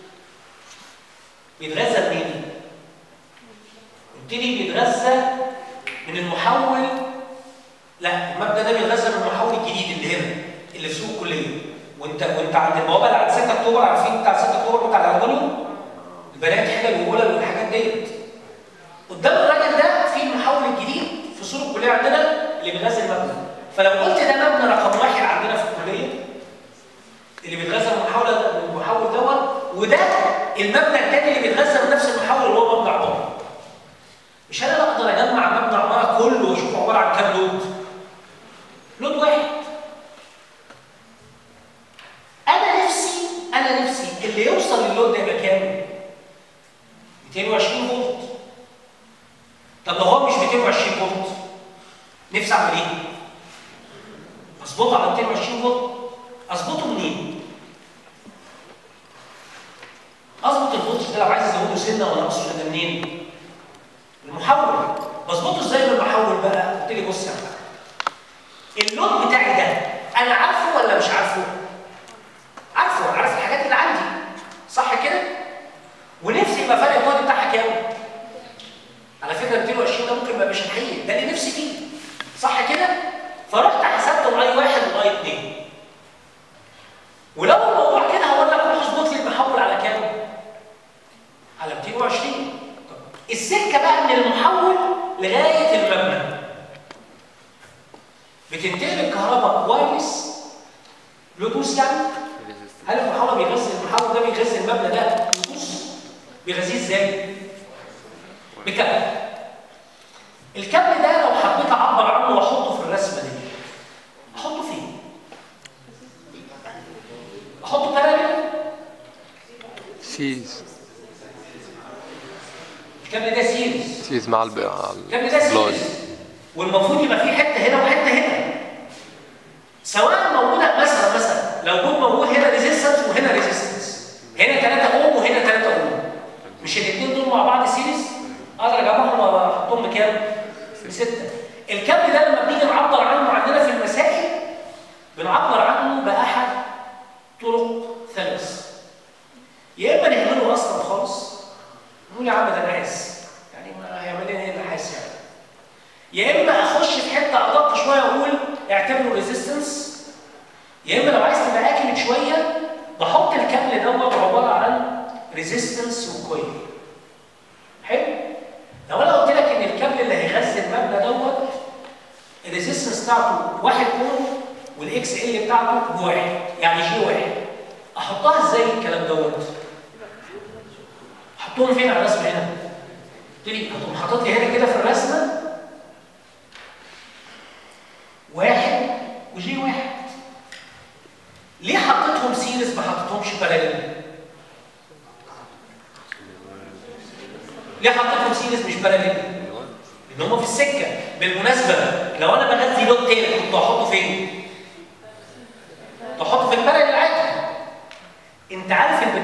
بيتغذى منين؟ قلت لي بيتغذى من المحول لا المبدا ده بيتغذى من المحول الجديد اللي هنا اللي في سوق الكليه وانت وانت عند البوابه اللي عند 6 اكتوبر عارفين بتاع 6 اكتوبر بتاع الالومنيوم البنات حلل وقلل والحاجات ديت قدام الراجل ده في المحول الجديد في سوق الكليه عندنا اللي بيغذي المبنى فلو قلت ده مبنى رقم واحد عندنا في الكليه اللي بيتغذى من المحول من المحول دوت وده المبنى الثاني اللي بيتغذى من نفس المحول اللي هو مبنى عماره مش انا اقدر اجمع مبنى عماره كله واشوف عباره عن كام لود لود واحد انا نفسي انا نفسي اللي يوصل للود ده يبقى كام 220 فولت طب لو هو مش 220 فولت نفسي اعمل ايه اظبطه على 220 فولت اظبطه منين اظبط الفولتج ده لو عايز ازوده سنه ولا انقصه سنه منين المحول بظبطه ازاي بالمحول بقى قلت لي بص يا عم اللود بتاعي ده انا عارفه ولا مش عارفه عارفه عارف الحاجات اللي عندي صح كده ونفسي يبقى فرق الجهد بتاعها كام على فكره 220 ده ممكن ما يبقاش الحقيقي ده اللي نفسي فيه صح كده فرحت حسبت واي واحد وواي اثنين ولو الموضوع كده هقول لك روح اظبط لي المحول على كام على 220 طب السكه بقى من المحول لغايه المبنى بتنتقل الكهرباء وايرلس بلوتوث يعني هل المحول بيغذي المحول ده بيغذي المبنى ده بلوتوث بيغذيه ازاي بكابل الكابل ده لو حبيت اعبر عنه واحطه في الرسمه دي احطه فين احطه باراليل سيز الكابل ده سيريز سيز مع الب... مع الكابل ده البلاي سيريز والمفروض يبقى في حته هنا وحته هنا سواء موجوده مثلا مثلا لو كنت موجود هنا ريزيستنس وهنا ريزيستنس هنا 3 اوم وهنا 3 اوم مش الاثنين دول مع بعض سيريز اقدر اجمعهم واحطهم بكام؟ بسته الكابل ده لما بنيجي نعبر عنه عندنا في المسائل بنعبر عنه باحد طرق ثلاث يا اما نهمله اصلا خالص نقول يا عم ده نحاس يعني ما هيعمل لنا ايه النحاس يعني يا اما اخش في حته ادق شويه واقول اعتبره ريزيستنس يا اما لو عايز تبقى اكمل شويه بحط الكابل دوت عباره عن ريزيستنس وكويل حلو لو انا قلت لك ان الكابل اللي هيغذي المبنى دوت الريزيستنس بتاعته 1 اوم والاكس ال بتاعته بواحد يعني جي واحد احطها ازاي الكلام دوت؟ احطهم فين على الرسمه هنا؟ قلت لي هتقوم حاطط لي هنا كده في الرسمه واحد وجي واحد ليه حطيتهم سيريز ما حطيتهمش باراليل؟ ليه حطيتهم سيريز مش باراليل؟ لان هم في السكه بالمناسبه لو انا بغذي لود تاني كنت هحطه فين؟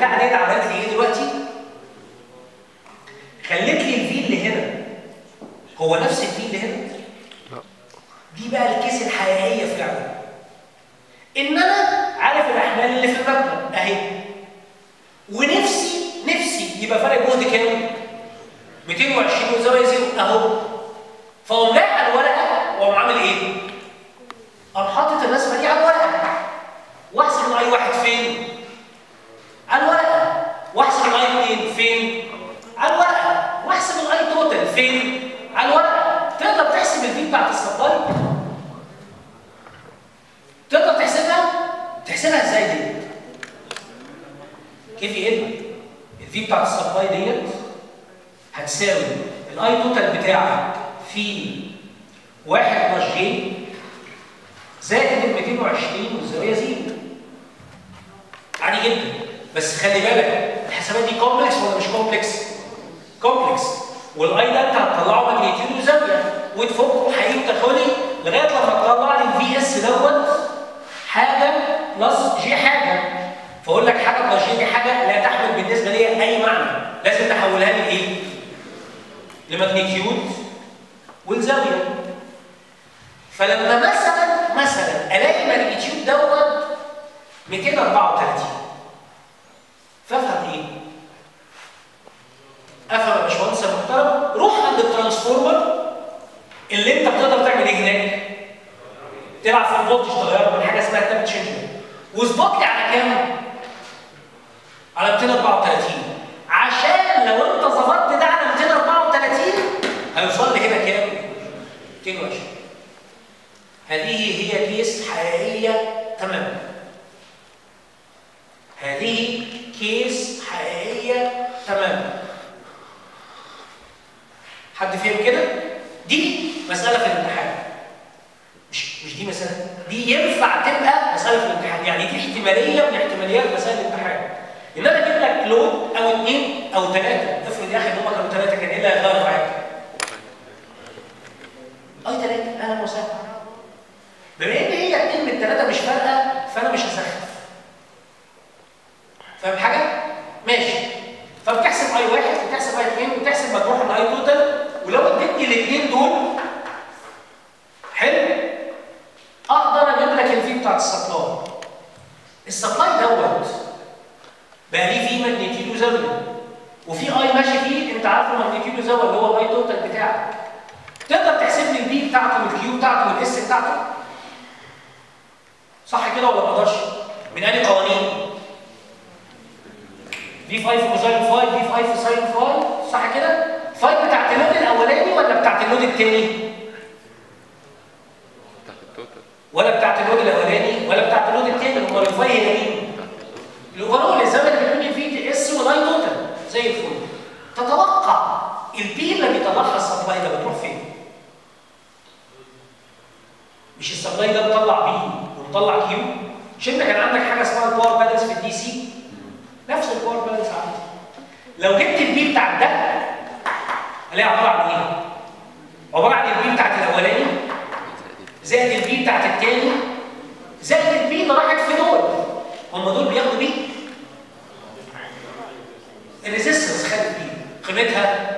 البتاعه ديت عملت لي ايه دلوقتي؟ خلت لي الفي اللي هنا هو نفس الفي اللي هنا؟ دي بقى الكيس الحقيقيه فعلا ان انا عارف الاحمال اللي في المبنى اهي ونفسي نفسي يبقى فرق جهد كام؟ 220 وزاويه زيرو اهو فقوم جاي على الورقه واقوم عامل ايه؟ قام حاطط الرسمه دي على الورقه واحسب الاي واحد فين؟ على الورقه واحسب الاي 2 فين؟ على الورقه واحسب الاي توتال فين؟ على الورقه تقدر تحسب الفي بتاعت السبلاي؟ تقدر تحسبها؟ تحسبها ازاي دي؟ كيف ال الفي بتاعت السبلاي ديت هتساوي الاي توتال بتاعك في 1 بلس جي زائد ال 220 والزاويه زيرو عادي جدا بس خلي بالك الحسابات دي كومبلكس ولا مش كومبلكس؟ كومبلكس والاي ده انت هتطلعه ماجنتيود وزاويه وتفكه حقيقي وتخولي لغايه لما تطلع لي الفي اس دوت حاجه بلس جي حاجه فاقول لك حاجه بلس جي دي حاجه لا تحمل بالنسبه لي اي معنى لازم تحولها لي ايه؟ لماجنتيود والزاويه فلما مثلا مثلا الاقي الماجنتيود دوت 234 فافهم ايه؟ افهم يا باشمهندس المحترم روح عند الترانسفورمر اللي انت بتقدر تعمل ايه هناك؟ تلعب في الفولتج تغيره من حاجه اسمها تاب تشينج واظبط لي على كام؟ على 234 عشان لو انت ظبطت ده على 234 هيوصل لي هنا كام؟ 220 هذه هي كيس حقيقيه تماما هذه كيس حقيقيه تماما حد فهم كده؟ دي مساله في الامتحان مش مش دي مساله دي ينفع تبقى مساله في الامتحان يعني دي احتماليه من احتماليات مسائل الامتحان ان انا اجيب لك لود او اثنين او ثلاثه افرض يا اخي هم كانوا ثلاثه كان ايه اللي هيغير معاك؟ اي ثلاثه اهلا وسهلا بما ان هي اثنين من ثلاثه مش فارقه فانا مش هسخف فاهم حاجه؟ ماشي فبتحسب اي واحد وتحسب اي اثنين وتحسب مجموع الاي توتال ولو اديتني الاثنين دول حلو اقدر اجيب لك الفي بتاعت السبلاي السبلاي دوت بقى ليه في ماجنتيود وزاويه وفي اي ماشي فيه انت عارف الماجنتيود وزاويه اللي هو الاي توتال بتاعك تقدر تحسب لي البي بتاعته والكيو بتاعته والاس بتاعته صح كده ولا ما اقدرش من انهي قوانين في 5 كوزاين 5 في 5 ساين 5 صح كده 5 بتاعت اللود الاولاني ولا بتاعت اللود الثاني بتاعت التوتال ولا بتاعت اللود الاولاني ولا بتاعت اللود الثاني امال الفاي هي مين الاوفرول الزمن اللي بيكون فيه اس والاي توتال زي الفل تتوقع البي اللي بيطلعها السبلاي ده بتروح فين مش السبلاي ده مطلع بي ومطلع كيو مش انت كان عندك حاجه اسمها الباور بالانس في الدي سي نفس الباور بالانس عندي لو جبت البي بتاع ده الاقيها عباره عن ايه عباره عن البي بتاعت الاولاني زائد البي بتاعت الثاني زائد البي اللي راحت في دول هم دول بياخدوا بي الريزيستنس خدت بي قيمتها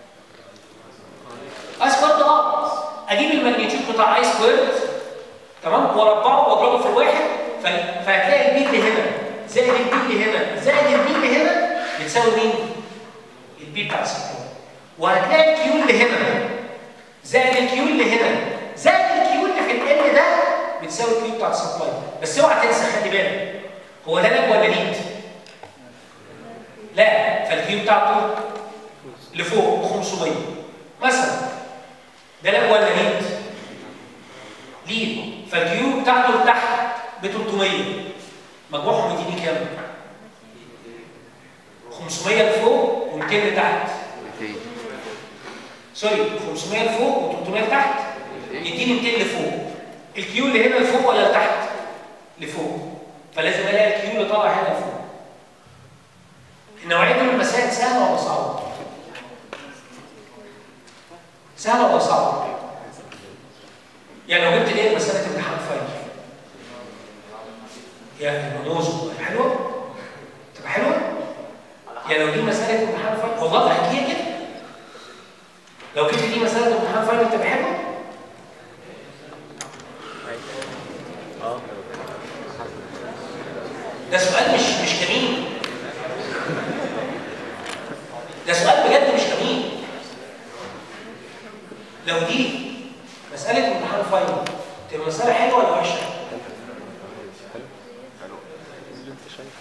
اي سكويرد اه اجيب الماجنتيود بتاع اي سكويرد تمام واربعه واضربه في الواحد ف- فهتلاقي البي اللي هنا زائد البي اللي هنا زائد البي اللي هنا بتساوي مين؟ البي بتاع السكوير وهتلاقي الكيو اللي هنا زائد الكيو اللي هنا زائد الكيو اللي في ال ده بتساوي الكيو بتاع السبلاي بس اوعى تنسى خلي بالك هو ده لاب ولا ليد؟ لا فالكيو بتاعته لفوق ب 500 مثلا ده لاب ولا ليد؟ ليد فالكيو بتاعته لتحت ب 300 مجموعهم يديني كام؟ 500 لفوق و200 لتحت 200 سوري 500 لفوق و300 لتحت يديني 200 لفوق الكيو اللي هنا لفوق ولا لتحت؟ لفوق فلازم الاقي الكيو اللي طالع هنا لفوق النوعيه دي من المسائل سهله ولا صعبه؟ سهله ولا صعبه؟ يعني لو جبت ليه مساله امتحان فايل يعني منوزه حلوه؟ تبقى حلوه؟ مساله امتحان فاينل والله هتجيها كده لو كنت دي مساله امتحان فاينل انت بحبه اه ده سؤال مش مش جميل ده سؤال بجد مش جميل لو دي مسألة امتحان فاينل تبقى مسألة حلوة ولا وحشة؟ اللي انت شايفه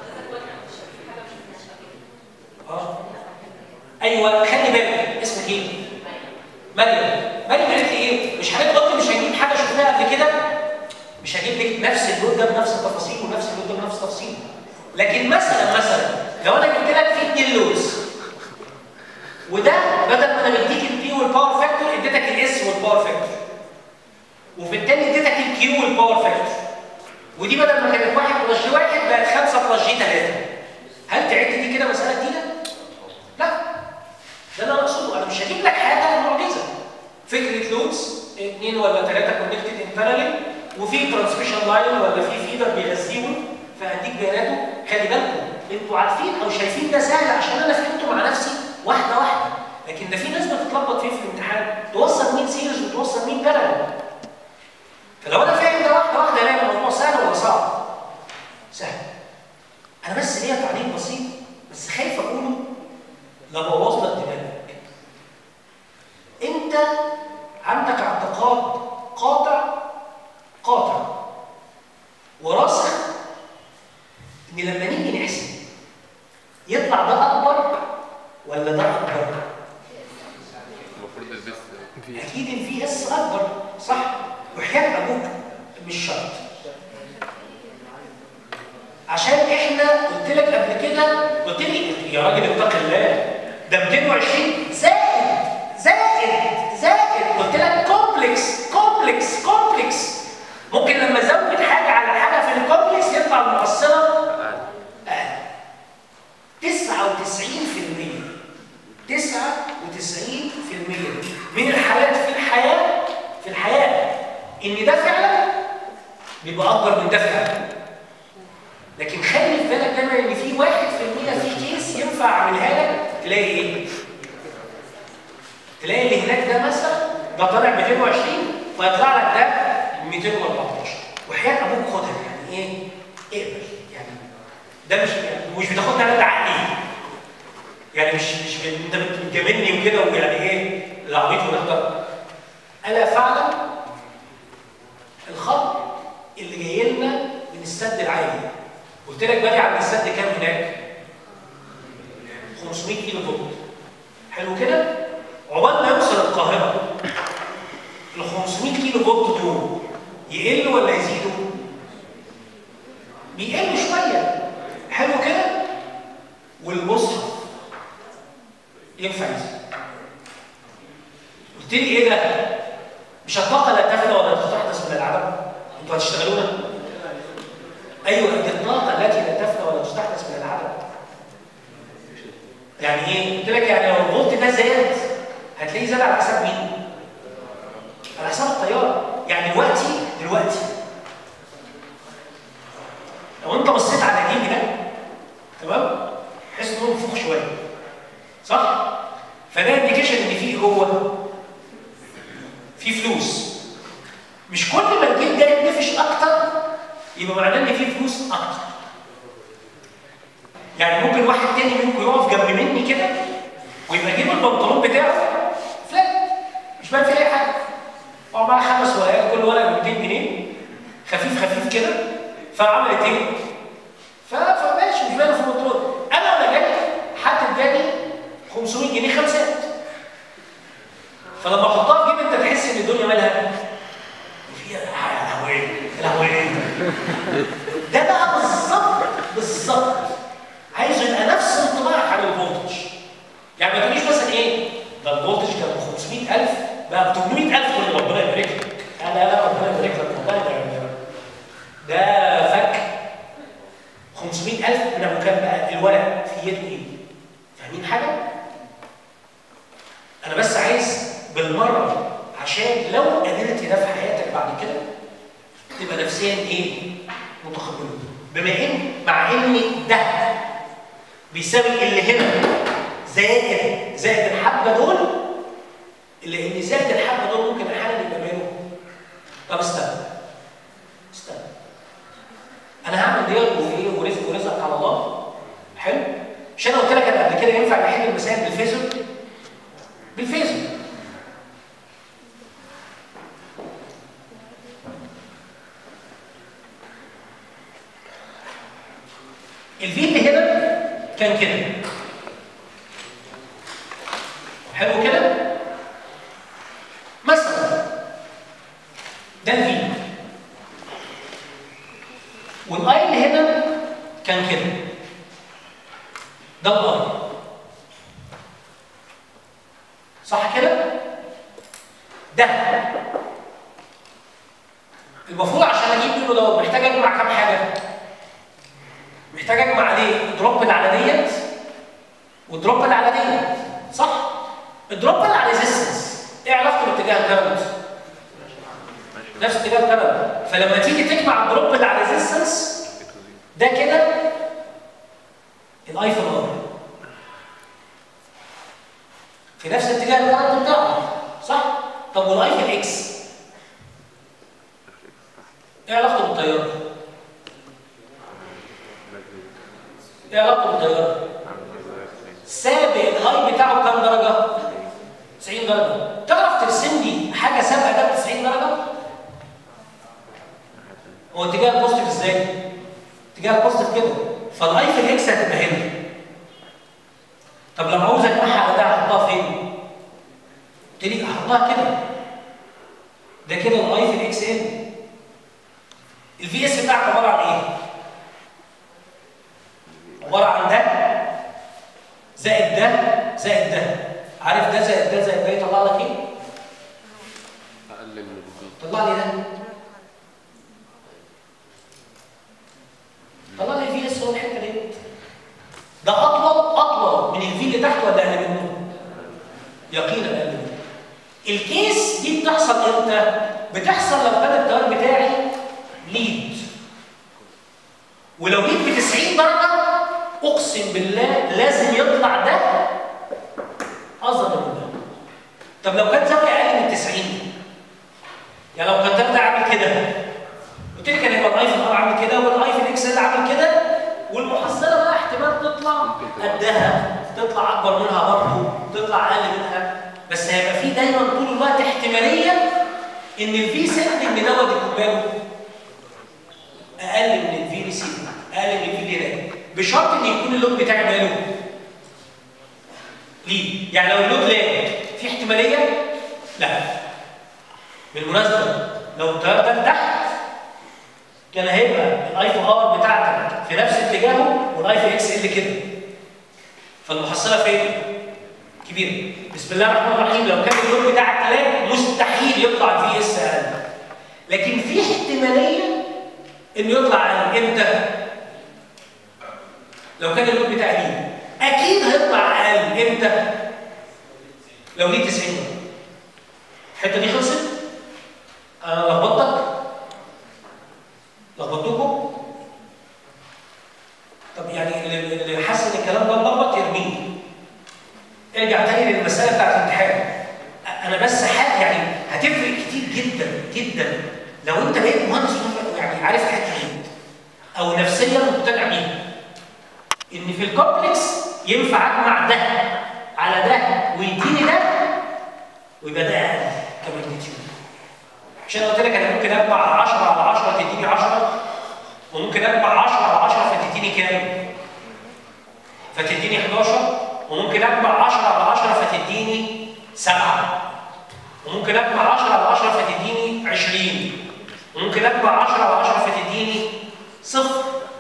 اه ايوه خلي بالك اسمك ايه؟ مريم مريم قالت لي ايه؟ مش حضرتك قلت مش هنجيب حاجة شفناها قبل كده؟ مش هجيب لك نفس اللود ده بنفس التفاصيل ونفس اللود ده بنفس التفاصيل لكن مثلا مثلا لو انا جبت لك فيه اتنين لودز وده بدل ما انا بديك البي والباور فاكتور اديتك الاس والباور فاكتور وفي التاني اديتك الكيو والباور فاكتور ودي بدل ما كانت واحد بلس جي واحد بقت خمسه بلس جي ثلاثه هل تعد دي كده مساله جديده؟ لا ده اللي انا اقصده انا مش هجيب لك حاجه معجزه فكره لودز اثنين ولا ثلاثه كونكتد ان باراليل وفي ترانسميشن لاين ولا في فيدر بيغذيهم فهديك بياناته خلي بالكم انتوا عارفين او شايفين ده سهل عشان انا فهمته مع نفسي واحده واحده لكن ده في ناس بتتلخبط فيه في الامتحان توصل مين سيريز وتوصل مين باراليل فلو انا فاهم ده واحده واحده الاقي الموضوع سهل ولا صعب؟ سهل انا بس ليا تعليق بسيط بس خايف اقوله لا بوظ لك دماغك انت عندك اعتقاد قاطع قاطع وراسخ ان لما نيجي نحسب يطلع ده اكبر ولا ده اكبر؟ المفروض البس اكيد الفي اس اكبر صح؟ وحياه ابوك مش شرط عشان احنا قلت لك قبل كده قلت لي يا راجل اتق الله ده 220 زائد زائد زائد قلت لك كومبلكس كومبلكس كومبلكس ممكن لما ازود حاجه على حاجه في الكومبلكس يطلع المحصله اقل 99% 99% من الحالات في الحياه في الحياه ان ده فعلا بيبقى اكبر من ده فعلا لكن خلي في بالك دايما ان في 1% في كيس ينفع اعملها لك تلاقي ايه؟ تلاقي اللي هناك ده مثلا ده طالع 220 ويطلع لك ده 214 وحياه ابوك خدها يعني ايه؟ اقبل يعني ده مش يعني مش بتاخدها على عقلي يعني مش مش انت بتجاملني وكده ويعني ايه العبيط ونحضر الا فعلا الخط اللي جاي لنا من السد العالي قلت لك بادئ عند السد كام هناك 500 كيلو فولت حلو كده عقبال ما يوصل القاهره ال 500 كيلو فولت دول يقلوا ولا يزيدوا بيقلوا شويه حلو كده والمصحف ينفع يزيد قلت لي ايه ده مش الطاقه لا تفنى ولا تحدث من العدم انتوا هتشتغلونا ايوه دي الطاقه التي لا تفنى ولا تستحدث من العدم يعني ايه قلت لك يعني لو الفولت ده زاد هتلاقيه زاد على حساب مين على حساب التيار يعني دلوقتي دلوقتي لو انت بصيت على القديم ده تمام تحس ان هو منفوخ شويه صح فده انديكيشن ان في جوه في فلوس مش كل ما الجيل ده يتنفش اكتر يبقى معناه ان في فلوس اكتر يعني ممكن واحد تاني منكم يقف جنب مني كده ويبقى يجيب البنطلون بتاعه فلات مش باين فيه اي حاجه هو معاه خمس ورقات كل ورقه ب 200 جنيه خفيف خفيف كده فعملت ايه؟ ف- فماشي مش باين في البنطلون انا وانا جاي حد اداني 500 جنيه خمسات فلما احطها في جيب انت تحس ان الدنيا مالها فيها الهويه الهويه ده بقى بالظبط بالظبط عايز يبقى نفس انطباعك عن الفولتج يعني ما تقوليش مثلا ايه ده الفولتج كان ب 500000 بقى ب 800000 تقول ربنا يبارك لك لا لا لا ربنا يبارك لك والله ده ده فك 500000 من ابو كام بقى الورق في يده ايه فاهمين حاجه؟ انا بس عايز بالمره عشان لو قدرت ده في حياتك بعد كده تبقى نفسيا ايه؟ متقبله بما ان مع ان ده بيساوي اللي هنا زائد زائد الحبه دول اللي ان زائد الحبه دول ممكن احيانا يبقى ماله طب استنى استنى انا هعمل ديت وايه ورزق ورزقك على الله حلو مش انا قلت لك انا قبل كده ينفع نحل المسائل بالفيزور بالفيزور الفي اللي هنا كان كده حلو كده مثلا ده الفي والاي اللي هنا كان كده ده الاي صح كده ده المفروض عشان اجيب منه دوت محتاج اجمع كام حاجه محتاج اجمع عليه الدروب اللي على ديت والدروب اللي على ديت صح الدروب اللي على ريزيستنس ايه علاقته باتجاه الكرنت نفس اتجاه الكرنت فلما تيجي تجمع الدروب اللي على ريزيستنس ده كده الاي في الار في نفس اتجاه الكرنت بتاعه صح طب والاي في الاكس ايه علاقته بالتيار ايه علاقته بالتيار سابق الاي بتاعه كام درجه 90 درجه تعرف ترسم لي حاجه سابقه ده ب 90 درجه هو اتجاه البوزيتيف ازاي اتجاه البوزيتيف كده فالاي في الاكس هتبقى هنا طب لما عاوز اجمعها على ده احطها فين قلت لي احطها كده ده كده الاي في الاكس ان الفي اس بتاعك عباره عن ايه عباره عن ده زائد ده زائد ده عارف ده زائد ده زائد ده يطلع لك ايه اقل من الفي طلع لي ده طلع لي الفي اس هو الحته دي ده اطول اطول من الفي اللي تحت ولا اقل منه يقينا اقل منه الكيس دي بتحصل امتى بتحصل لو كان التيار بتاعي ليد ولو ليد ب 90 درجه اقسم بالله لازم يطلع ده اصغر من ده طب لو كان زاويه اقل من 90 يعني لو كان ده عامل كده قلت لك كان يبقى الاي في الار عامل كده والاي في الاكس ال عامل كده والمحصله بقى احتمال تطلع قدها تطلع اكبر منها برضه تطلع اقل منها بس هيبقى في دايما طول الوقت احتماليه ان الفي سيتنج دوت يكون ماله اقل من الفي ريسيف اقل من الفي اللي هناك بشرط ان يكون اللود بتاعي ماله ليه يعني لو اللود لاد في احتماليه لا بالمناسبه لو التيار ده لتحت كان هيبقى الاي في ار بتاعتك في نفس اتجاهه والاي في اكس ال كده فالمحصله فين؟ كبيره بسم الله الرحمن الرحيم لو كان اللون بتاعك لاد مستحيل يطلع الفي اس اقل لكن في احتماليه انه يطلع اقل امتى؟ لو كان اللون بتاعي ليه اكيد هيطلع اقل امتى؟ لو ليه 90 الحته دي خلصت؟ انا لخبطتك؟ لخبطتكم؟ طب يعني اللي اللي حاسس ان الكلام ده ملخبط يرميه. ارجع تاني للمساله بتاعت الامتحان. أ- انا بس حاجه يعني هتفرق كتير جدا جدا لو انت بقيت مهندس وانت يعني عارف الحته دي او نفسيا مقتنع بيها. ان في الكومبلكس ينفع اجمع ده على ده ويديني ده ويبقى ده اقل كماجنتيود. عشان قلت لك انا ممكن اجمع 10 على 10 تديني 10 وممكن اجمع 10 على 10 فتديني كام؟ فتديني 11 وممكن اجمع 10 على 10 فتديني 7 وممكن اجمع 10 على 10 فتديني 20 وممكن اجمع 10 على 10 فتديني صفر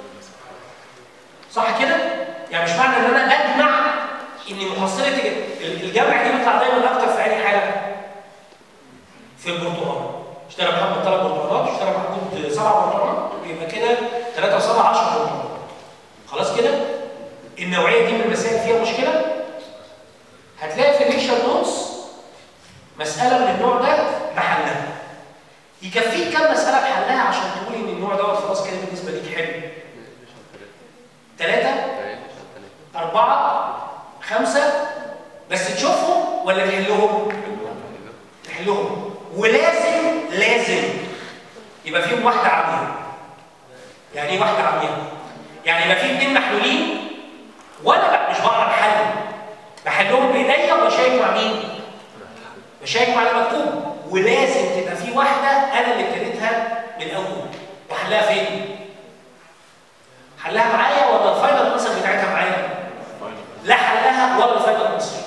صح كده؟ يعني مش معنى ان انا اجمع ان محصله ال- الجمع دي بيطلع دايما اكتر في اي حاله في البرتقال اشترى محمد ثلاث برتقالات اشترى محمود سبع برتقالات يبقى كده 3 و7 10 برتقالات خلاص كده النوعيه دي من المسائل فيها مشكله هتلاقي في الليكشر نوتس مساله من النوع ده بحلها يكفيك كام مساله بحلها عشان تقولي ان النوع دوت خلاص كده بالنسبه ليك حلو ثلاثه أربعة خمسة بس تشوفهم ولا تحلهم؟ تحلهم ولازم لازم يبقى فيهم واحدة عامية يعني ايه واحدة عامية؟ يعني يبقى في اتنين محلولين وانا بقى مش بعرف احل بحلهم بايديا وبشيك مع مين؟ بشيك مع اللي مكتوب ولازم تبقى في واحدة انا اللي ابتديتها من الاول وحلها فين؟ حلها معايا ولا الفاينل انسر بتاعتها معايا؟ لا حلها ولا الفاينل انسر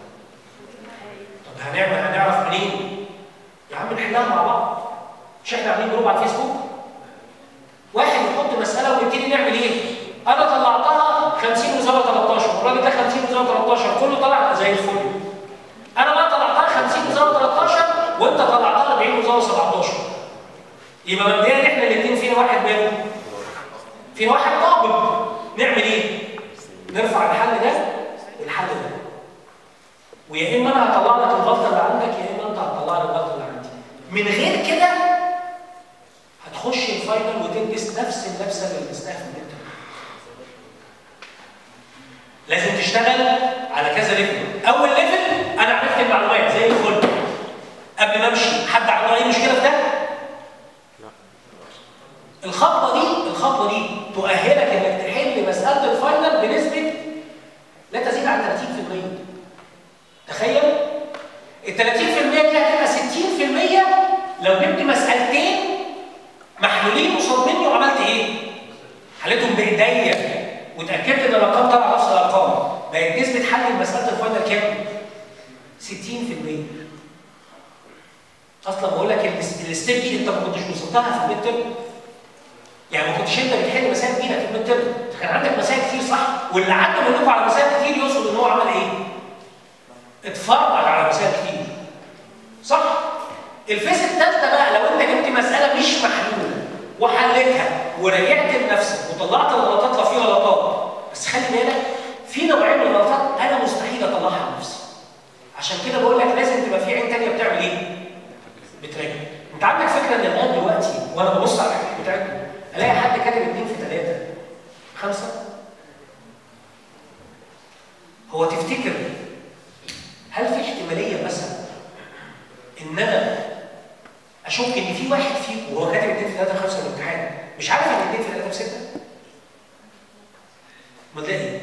طب هنعمل هنعرف منين؟ يا عم نحلها مع بعض مش احنا عاملين جروب على الفيسبوك؟ واحد يحط مسألة ونبتدي نعمل ايه؟ أنا طلعتها 50 وزاوية 13 والراجل ده 50 وزاوية 13 كله طلع زي الفل. أنا بقى طلعتها 50 وزاوية 13 وأنت طلعتها 40 وزاوية 17. يبقى مبدئيا احنا الاثنين فينا واحد ماله؟ فينا واحد قابل. نعمل ايه؟ نرفع الحل ده والحل ده. ويا اما انا هطلع لك الغلطه اللي عندك يا اما انت هتطلع لي الغلطه اللي عندي. من غير كده هتخش الفاينل وتلبس نفس اللبسه اللي لبستها في الميد لازم تشتغل على كذا ليفل اول ليفل انا عرفت المعلومات زي الفل قبل ما امشي حد عنده اي مشكله في ده الخطوه دي الخطوه دي تؤهلك انك تحل مساله الفاينل بنسبه لا تزيد عن 30% تخيل ال 30% دي هتبقى 60% لو جبت مسألتين محلولين قصاد مني وعملت ايه؟ حليتهم بايديا وتاكدت ان الارقام طالعه نفس الارقام بقت نسبه حل مساله الفاينل كام؟ 60% اصلا بقول لك الس- الستيب دي انت ما كنتش وصلتها في الميد ترم يعني ما كنتش انت بتحل مسائل بايدك في الميد ترم كان عندك مسائل كتير صح واللي عدى منكم على مسائل كتير يقصد ان هو عمل ايه؟ اتفرج على مسائل كتير صح؟ الفيس الثالثه بقى لو انت جبت مساله مش محلوله وحلتها ورجعت لنفسك وطلعت الغلطات لو في غلطات بس خلي بالك في نوعين من الغلطات انا مستحيل اطلعها لنفسي عشان كده بقول لك لازم تبقى في عين ثانيه بتعمل ايه؟ بتراجع انت عندك فكره ان لغايه دلوقتي وانا ببص على الحاجات بتاعتكم الاقي حد كاتب اثنين في ثلاثه خمسه هو تفتكر هل في احتماليه مثلا ان انا اشك ان في واحد فيكم وهو كاتب 2 في 3 5 في الامتحان مش عارف ان 2 في 3 في 6 ما ده ايه؟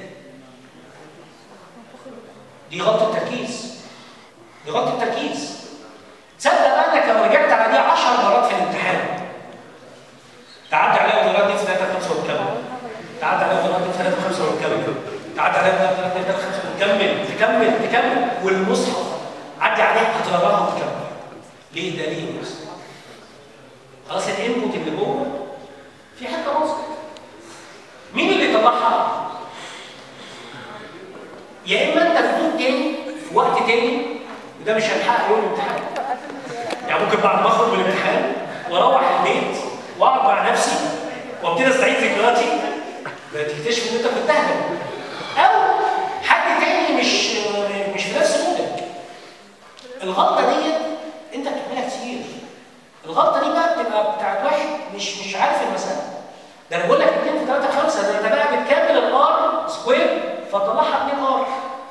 دي غلطه تركيز دي غلطه تركيز تصدق بقى انك لو رجعت على دي 10 مرات في الامتحان تعدي عليها مرات دي في 3 5 وتكمل تعدي عليها مرات دي في 3 5 وتكمل تعدي عليها مرات دي في 3 5 وتكمل تكمل تكمل والمصحف عدي عليها هتقراها وتكمل ليه ده ليه يا أستاذ؟ خلاص الانبوت اللي جوه في حته ناقصه مين اللي طلعها؟ يا اما انت في دور تاني في وقت تاني وده مش هنحقق يوم الامتحان يعني ممكن بعد ما اخرج من الامتحان واروح البيت واقعد مع نفسي وابتدي استعيد ذكرياتي تكتشف ان انت كنت اهبل او حد تاني مش مش في نفس مودك الغلطه ديت انت بتعملها كتير الغلطه دي بقى بتبقى بتاعت واحد مش مش عارف المساله ده انا بقول لك 2 في 3 5 ده انت بقى بتكمل الار سكوير فتطلعها 2 ار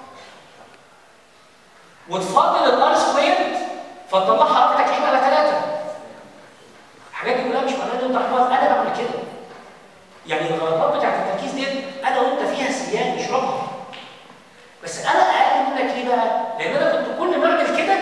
وتفاضل الار سكوير فتطلعها ار تكعيب على 3 الحاجات دي كلها مش معناها ان انت حمار انا بعمل كده يعني الغلطات بتاعت التركيز دي انا وانت فيها سيان نشربها بس انا اقل منك ليه بقى؟ لان انا كنت كل ما اعمل كده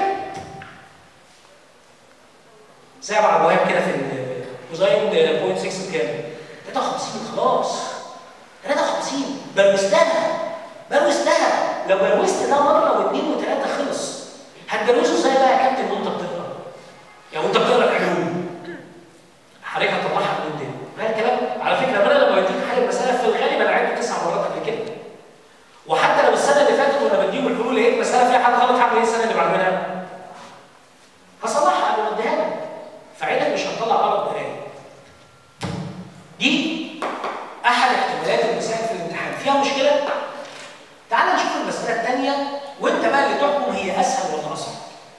زي ابو عبد الوهاب كده في الكوزاين بوينت 6 بكام؟ 53 خلاص 53 بروزتها بروزتها لو بروزت ده مره واثنين وثلاثه خلص هتبروزه ازاي بقى يا كابتن وانت بتقرا؟ يعني وانت بتقرا الحلول حضرتك هتطلعها من قدام ما الكلام على فكره انا لما بديك حل المساله في الغالب انا عدت تسع مرات قبل كده وحتى لو السنه اللي فاتت وانا بديهم الحلول لقيت مساله فيها حاجه غلط هعمل ايه السنه اللي بعد منها؟ هصلحها قبل ما اديها لك فعينك مش هتطلع غلط نهائي دي احد احتمالات المسائل في الامتحان فيها مشكله تعال نشوف المساله الثانيه وانت بقى اللي تحكم هي اسهل ولا اصعب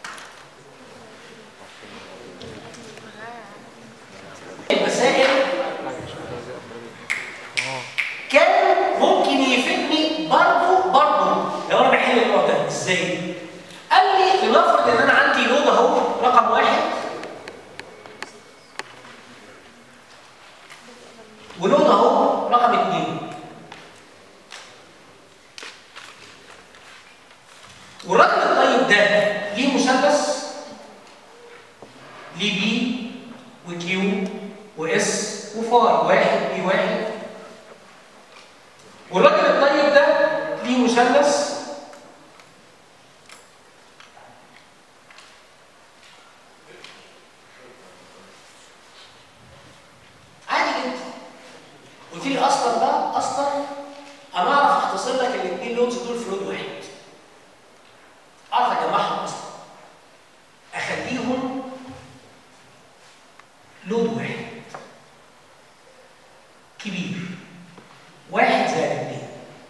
المسائل كان ممكن يفيدني برضه ولون اهو رقم اثنين والراجل الطيب ده ليه مثلث ليه بي وكيو واس وفاي واحد بي واحد والراجل الطيب ده ليه مثلث عادي جدا قلت لي اصلا ده اصلا انا اعرف اختصر لك الاثنين لونز دول في لون واحد اعرف اجمعهم اصلا اخليهم لون واحد كبير واحد زائد اثنين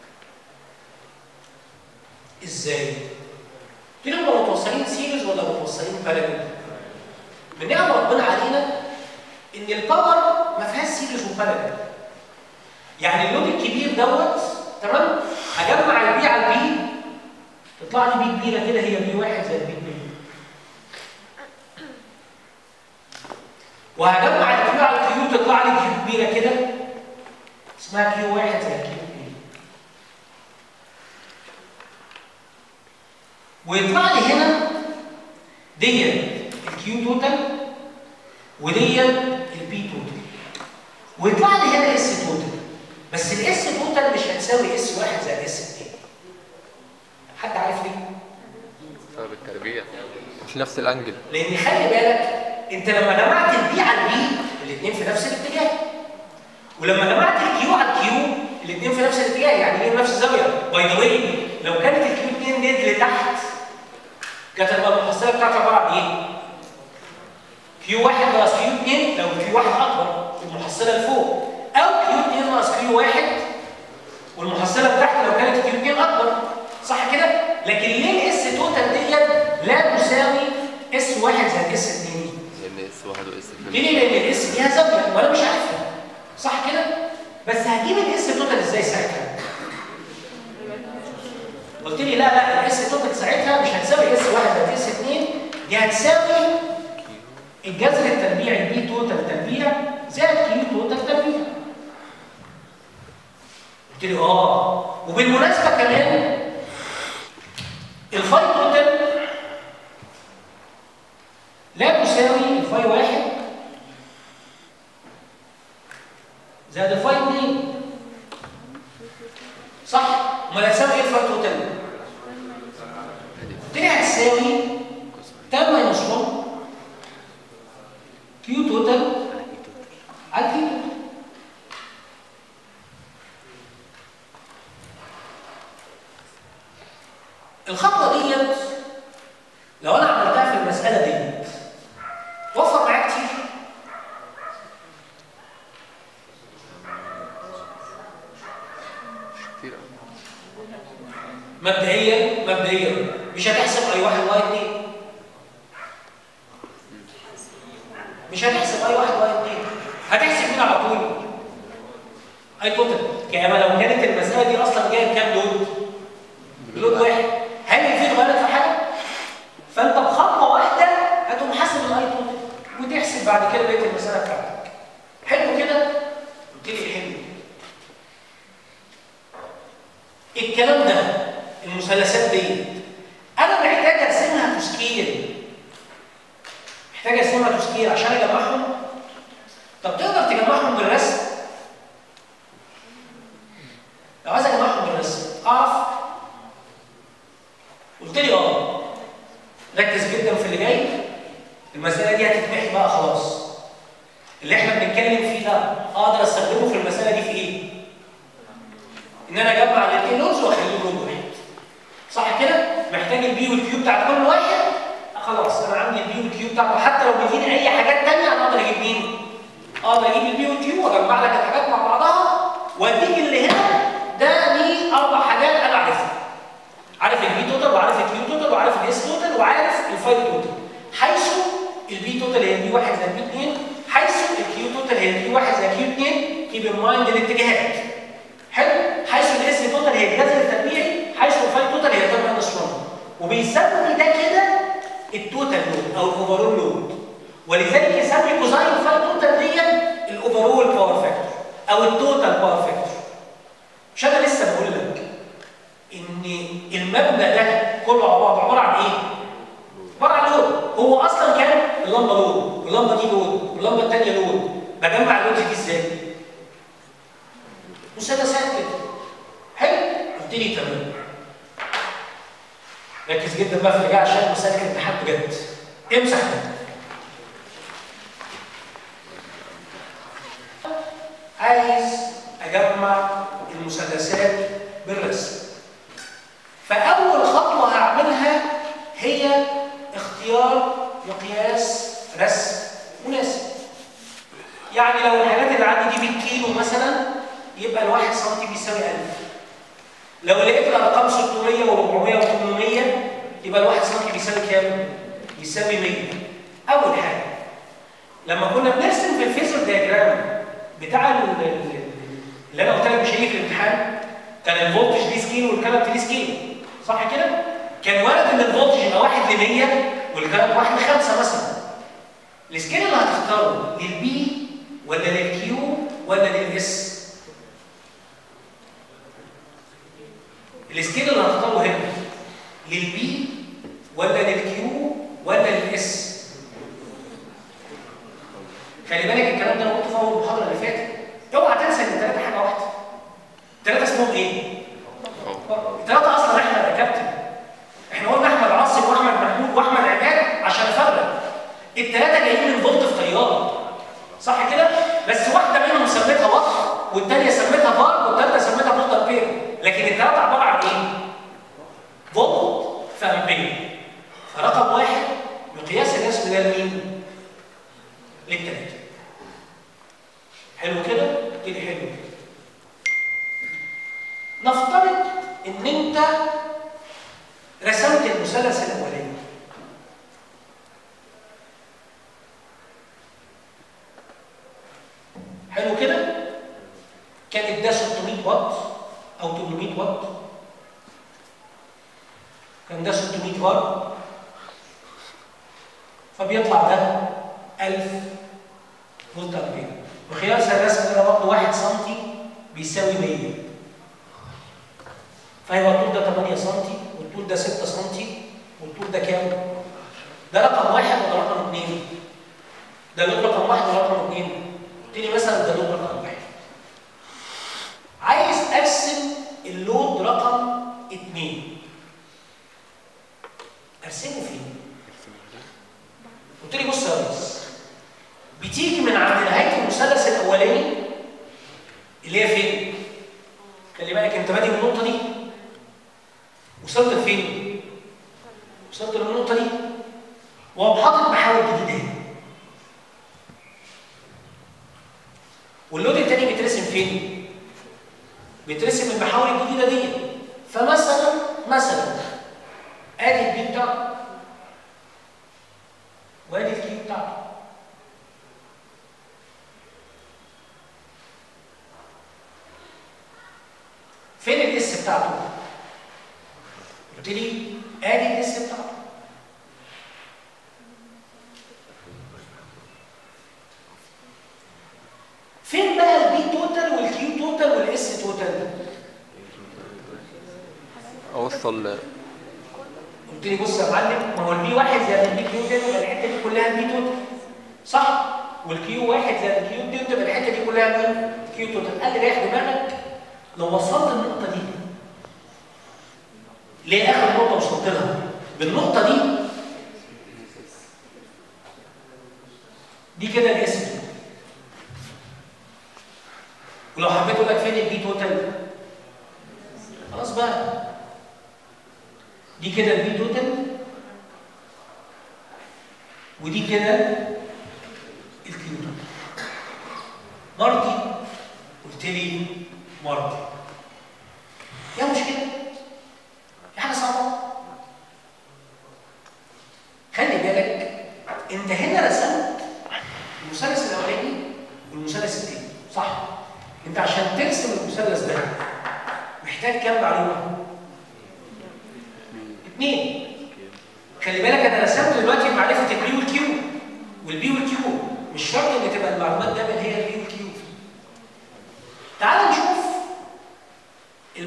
ازاي؟ قلت لهم هم متوصلين سيريز ولا متوصلين باراليل؟ من نعم ربنا علينا ان الباور ما فيهاش سيريز وباراليل يعني اللود الكبير دوت تمام هجمع البي على البي تطلع لي بي كبيره كده هي بي واحد زائد بي اتنين وهجمع الكيو على الكيو تطلع لي كيو كبيره كده اسمها كيو واحد زائد كيو اتنين ويطلع لي هنا ديت الكيو توتال وديت البي توتال ويطلع لي هنا اس توتال بس الاس توتال مش هتساوي اس واحد زائد اس اتنين حد عارف ليه؟ بسبب التربيع مش نفس الانجل لان خلي بالك انت لما جمعت البي على البي الاثنين في نفس الاتجاه ولما جمعت الكيو على الكيو الاثنين في نفس الاتجاه يعني ليه نفس الزاويه باي ذا واي لو كانت الكيو 2 ديت لتحت كانت هتبقى المحصله بتاعتي عباره عن ايه؟ كيو 1 ناقص كيو 2 لو كيو 1 اكبر المحصله لفوق او كيو 2 ناقص كيو 1 والمحصله بتاعتي لو كانت كيو 2 اكبر صح كده؟ لكن ليه الاس توتال ديت لا تساوي اس 1 زائد اس 2 دي؟ لان اس واحد واس ليه؟ لان الاس ليها زاويه وانا مش عارفها صح كده؟ بس هجيب الاس توتال ازاي ساعتها؟ قلت لي لا لا الاس توتال ساعتها مش هتساوي اس 1 زائد اس 2 دي هتساوي الجذر التربيعي البي توتال تربيع زائد كيو توتال تربيع قلت لي اه وبالمناسبه كمان الفاي توتال لا تساوي الفاي واحد زائد الفاي 2 صح؟ امال هتساوي ايه الفاي توتال؟ قلت لي هتساوي تان ماينس 1 كيو توتال على كيو توتال الخطوه ديت لو انا عملتها في المساله ديت توفر معايا كتير كتير أوي. مبدئيا مبدئيا مش هتحسب اي واحد واي اتنين مش هتحسب اي واحد واي اتنين هتحسب مين على طول اي توتال كما لو كانت المساله دي اصلا جايه بكام لود لود واحد هل الفيل غلط في حاجه فانت بخطوه واحده هتقوم حاسب الاي توتال وتحسب بعد كده بقيه المساله بتاعتك حلو كده قلت لي حلو الكلام ده المثلثات دي انا محتاج ارسمها تسكيل محتاج ارسمها تسكيل عشان اجمعهم طب تقدر تجمعهم بالرسم لو عايز اجمعهم بالرسم اعرف قلت لي اه ركز جدا في اللي جاي المساله دي هتتمحي بقى خلاص اللي احنا بنتكلم فيه ده اقدر استخدمه في المساله دي في ايه ان انا اجمع الاثنين لونز واخليهم لون واحد صح كده محتاج البي والكيو بتاعت كل واحد خلاص انا عندي البي والكيو بتاعته حتى لو بيديني اي حاجات ثانيه انا اقدر اجيب مين اقدر اجيب البي والكيو واجمع لك الحاجات مع بعضها واديك اللي هنا ده ليه اربع حاجات انا عارفها عارف البي توتال وعارف الكيو توتال وعارف الاس توتال وعارف الفاي توتال حيث البي توتال هي البي 1 زائد البي 2 حيث الكيو توتال هي البي 1 زائد الكيو 2 كيب ان مايند الاتجاهات حلو حيث الاس توتال هي الجذر التربيعي حيث الفاي توتال هي تان ماينس 1 وبيسمي ده كده التوتال لود او الاوفرول لود ولذلك يسمي كوزاين فاي توتال دي الاوفرول باور فاكتور او التوتال باور فاكتور مش انا لسه بقول لك ان المبنى ده كله على بعضه عباره عن ايه؟ عباره عن لود هو اصلا كان اللمبه لود اللمبه دي لود اللمبه الثانيه لود بجمع اللود دي ازاي؟ مثلثات كده حلو قلت لي تمام ركز جدا بقى في اللي جاي عشان مسائل الامتحان بجد امسح ده عايز اجمع المثلثات بالرسم فاول خطوه هعملها هي اختيار مقياس رسم مناسب يعني لو الحاجات اللي عندي دي بالكيلو مثلا يبقى الواحد سنتي بيساوي 1000 لو لقيت الارقام 600 و400 و800 يبقى الواحد سنتي بيساوي كام؟ بيساوي 100 اول حاجه لما كنا بنرسم في الفيزر دياجرام بتاع ال- ال- اللي انا قلت لك مش هيجي في الامتحان كان الفولتج دي سكيل والكلام دي سكيل صح كده؟ كان وارد ان الفولتج يبقى 1 ل 100 والكلام 1 ل 5 مثلا السكيل اللي هتختاره للبي ولا للكيو ولا للاس؟ السكيل اللي هختاره هنا للبي ولا للكيو ولا للاس خلي بالك الكلام ده انا قلته في اول المحاضره اللي فاتت اوعى تنسى ان الثلاثه حاجه واحده الثلاثه اسمهم ايه؟ الثلاثه اصلا احنا يا كابتن احنا قلنا احمد عاصم واحمد محمود واحمد عماد عشان افرق الثلاثه جايين من فولت في طياره صح كده؟ بس واحده منهم سميتها وقت والثانيه سميتها فار والثالثه سميتها فولت امبير لكن الثلاثه عباره عن ايه؟ فولت في امبير فرقم واحد مقياس الرسم ده لمين؟ للثلاثه حلو كده؟ كده حلو كده نفترض ان انت رسمت المثلث الاولاني حلو كده كانت ده 600 واط او 800 واط كان ده 600 واط فبيطلع ده 1000 فولت امبير وقياس الرسم ده برضه 1 سم بيساوي 100 فهيبقى الطول ده 8 سم والطول ده 6 سم والطول ده كام؟ ده رقم واحد ولا رقم اثنين؟ ده لون رقم واحد ولا رقم اثنين؟ قلت لي مثلا ده لون رقم واحد. عايز ارسم اللود رقم اثنين. ارسمه فين؟ قلت لي بص يا ريس بتيجي من عند نهايه المثلث الاولاني اللي هي فين؟ خلي بالك انت بادئ من النقطه دي وصلت لفين؟ وصلت للنقطه دي وقام حاطط محاور جديده هنا واللود التاني بيترسم فين؟ بيترسم المحاور الجديده دي فمثلا مثلا ادي البي بتاعته وادي الكيو بتاعته فين الاس بتاعته؟ قلت لي ادي الاس بتاعته فين بقى البي توتال والكيو توتال والاس توتال؟ اوصل قلت لي بص يا معلم ما هو البي واحد زائد البي كيو ده يبقى الحته دي كلها البي توتال صح؟ والكيو واحد زائد الكيو دي تبقى الحته دي كلها مين؟ كيو توتال قال لي ريح دماغك لو وصلت النقطه دي ليه اخر نقطه وصلت لها؟ بالنقطه دي دي كده الاس توتال ولو حبيت اقول لك فين البي توتال خلاص بقى دي كده البي توتال ودي كده الكيو توتال مرضي قلت لي مرضي فيها مشكله في حاجه صعبه خلي بالك انت هنا رسمت المثلث الاولاني والمثلث الثاني صح انت عشان ترسم المثلث ده محتاج كام معلومه اثنين خلي بالك انا رسمت دلوقتي معرفه البي والكيو والبي والكيو مش شرط ان تبقى المعلومات دايما هي البي والكيو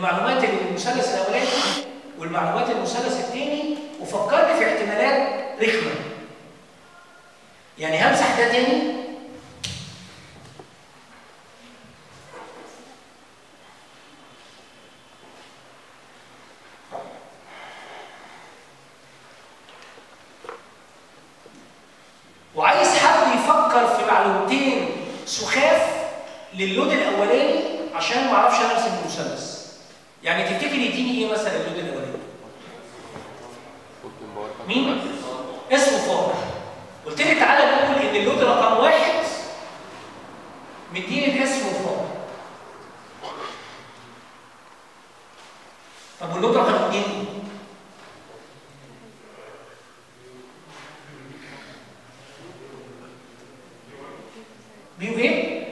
المعلومات اللي المثلث الاولاني والمعلومات المثلث الثاني وفكرني في احتمالات رخمه يعني همسح ده تاني وعايز حد يفكر في معلومتين سخاف للود الاولاني عشان ما اعرفش انا ارسم المثلث يعني تفتكر يديني ايه مثلا اللود الاولاني ممكن باور خمسة مين؟ واحد. اسمه فار قلت لك تعالى نقول ان اللود رقم واحد مديني الاسم وفار طب واللود رقم اثنين بيو ايه؟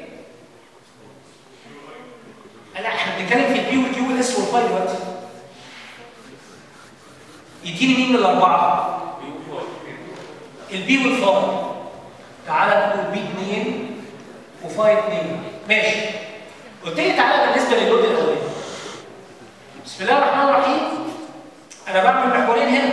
لا احنا بنتكلم في البي والكيو والاس والفاي دلوقتي يديني مين من الاربعه؟ البي والفاي تعالى نقول بي 2 وفاي 2 ماشي قلت لي تعالى بالنسبه للود الاولاني بسم الله الرحمن الرحيم انا بعمل محورين هنا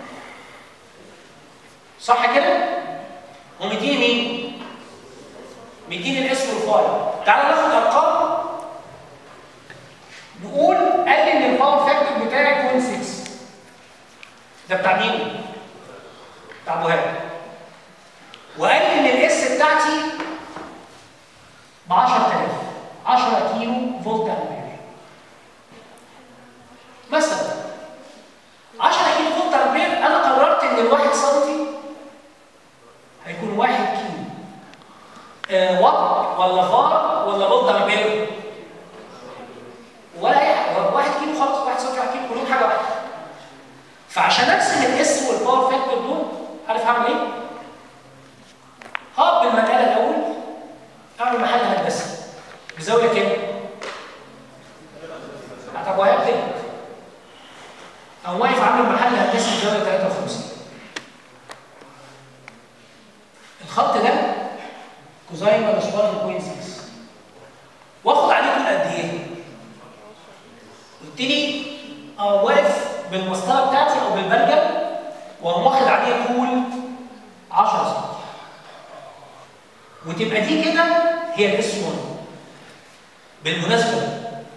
صح كده؟ ومديني مين؟ مديني الاسم والفاي تعالى ناخد ارقام نقول قال لي ان الباور فاكتور بتاعي 0.6 ده بتاع مين؟ بتاع ابو هاني وقال لي ان الاس بتاعتي ب 10000 10 كيلو فولت امبير مثلا 10 كيلو فولت امبير انا قررت ان الواحد سنتي هيكون 1 كيلو آه وات ولا فار ولا فولت امبير ولا اي حاجه واحد كيلو خلاص واحد سنتي واحد كيلو كلهم حاجه واحده فعشان ارسم الاس والباور فاكتور دول عارف هعمل ايه؟ هقف بالمقاله الاول اعمل محل هندسي بزاويه كام؟ طب وهي كده او واقف عامل محل هندسي بزاويه 53 الخط ده كوزاين ماينس 1.6 واخد عليه طول قد ايه؟ قلت لي اه واقف بالمسطره بتاعتي او بالبرجل واقوم واخد عليه طول 10 سم وتبقى دي كده هي الاس 1 بالمناسبه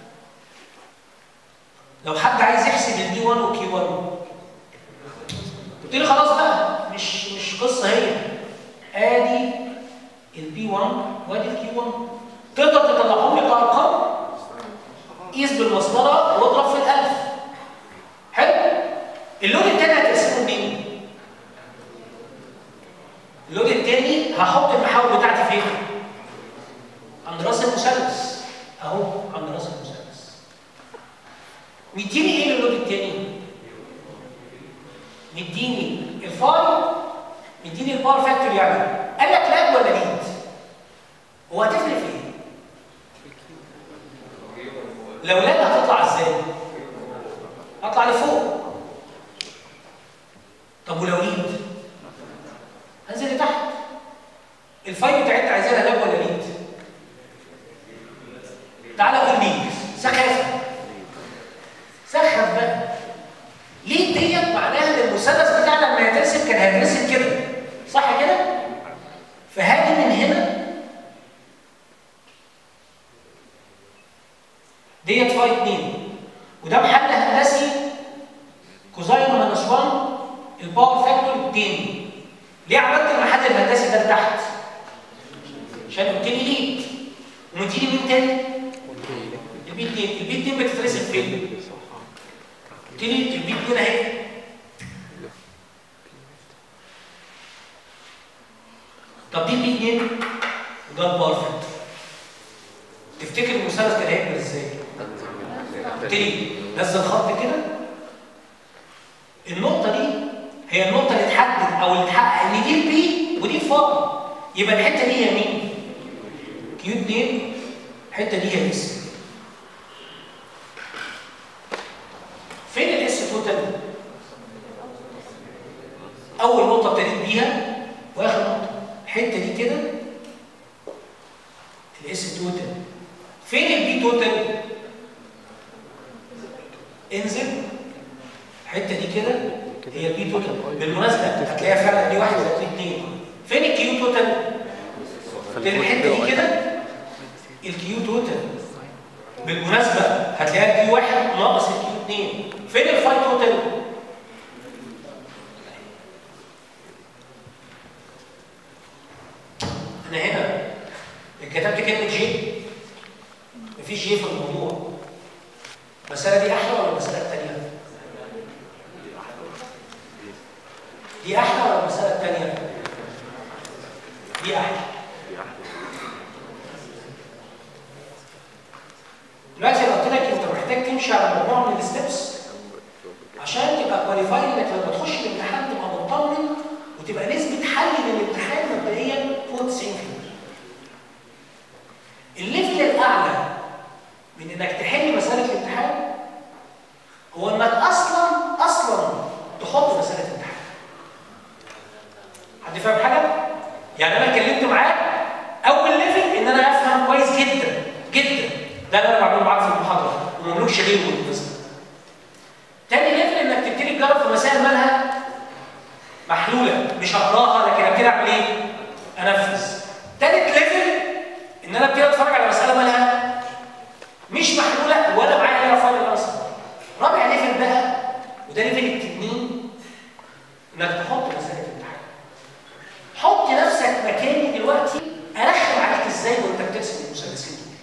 لو حد عايز يحسب البي 1 والكي 1 قلت لي خلاص بقى مش مش قصه هي ادي البي 1 وادي الكي 1 تقدر تطلعهم لي كارقام قيس بالمسطره واضرب في الالف حلو اللون التاني هتقسمه منين؟ اللون التاني هحط المحاور بتاعتي فين؟ عند راس المثلث اهو عند راس المثلث مديني ايه للون التاني؟ مديني الفاي مديني الباور فاكتور يعني قال لك لاب ولا ليد؟ هو هتفرق في ايه؟ لو لاب هتطلع ازاي؟ هطلع لفوق طب ولو ليد هنزل لتحت الفاي بتاعتنا عايزينها لاب ولا ليد تعالى قول ليد سخافه سخف بقى ليد ديت معناها ان المثلث بتاعنا لما يترسم كان هيترسم كده صح كده فهاجي من هنا ديت فاي 2 وده محل هندسي كوزاين ماينس 1 الباور فاكتور 2 ليه عملت المحل الهندسي ده لتحت؟ عشان قلت لي ليد ومديني مين تاني؟ البي 2 البي 2 بتترسم فين؟ قلت لي البي 2 اهي طب دي البي 2 وده الباور فاكتور تفتكر المثلث كان هيعمل ازاي؟ قلت لي نزل خط كده النقطة دي هي النقطة اللي تحدد أو اللي تحقق إن دي البي ودي الفاي يبقى الحتة دي هي مين؟ كيو 2 الحتة دي هي اس فين الاس توتال؟ أول نقطة ابتديت بيها وآخر نقطة الحتة دي كده الاس توتال فين البي توتال؟ انزل الحته دي كده هي البي توتال بالمناسبه هتلاقيها فعلا دي واحد زائد اثنين فين الكيو توتال؟ فين الحته دي كده الكيو توتال بالمناسبه هتلاقيها الكيو واحد ناقص الكيو اثنين فين الفاي توتال؟ انا هنا كتبت كلمه جي مفيش جي في الموضوع المساله دي احلى ولا المساله الثانيه؟ دي احلى ولا المساله الثانيه؟ دي احلى دلوقتي انا قلت لك انت محتاج تمشي على مجموعه من الستبس عشان تبقى كواليفاي انك لما تخش الامتحان تبقى مطمن وتبقى نسبه حل للامتحان مبدئيا فوق 90% الليفل الاعلى من انك تحل مساله الامتحان هو انك اصلا اصلا تحط مساله الامتحان حد فاهم حاجه يعني انا اتكلمت معاك اول ليفل ان انا افهم كويس جدا جدا ده اللي انا بعمله معاك في المحاضره ومملوكش غيره بالمناسبه تاني ليفل انك تبتدي تجرب في مسائل مالها محلوله مش هقراها لكن ابتدي اعمل ايه؟ انفذ تالت ليفل ان انا ابتدي اتفرج على مساله مالها مش محلوله ولا معايا اي فايل اصلا رابع ليفل بقى وده ليفل التنين انك تحط مساله الامتحان حط نفسك مكاني دلوقتي ارخم عليك ازاي وانت بترسم المثلثين دول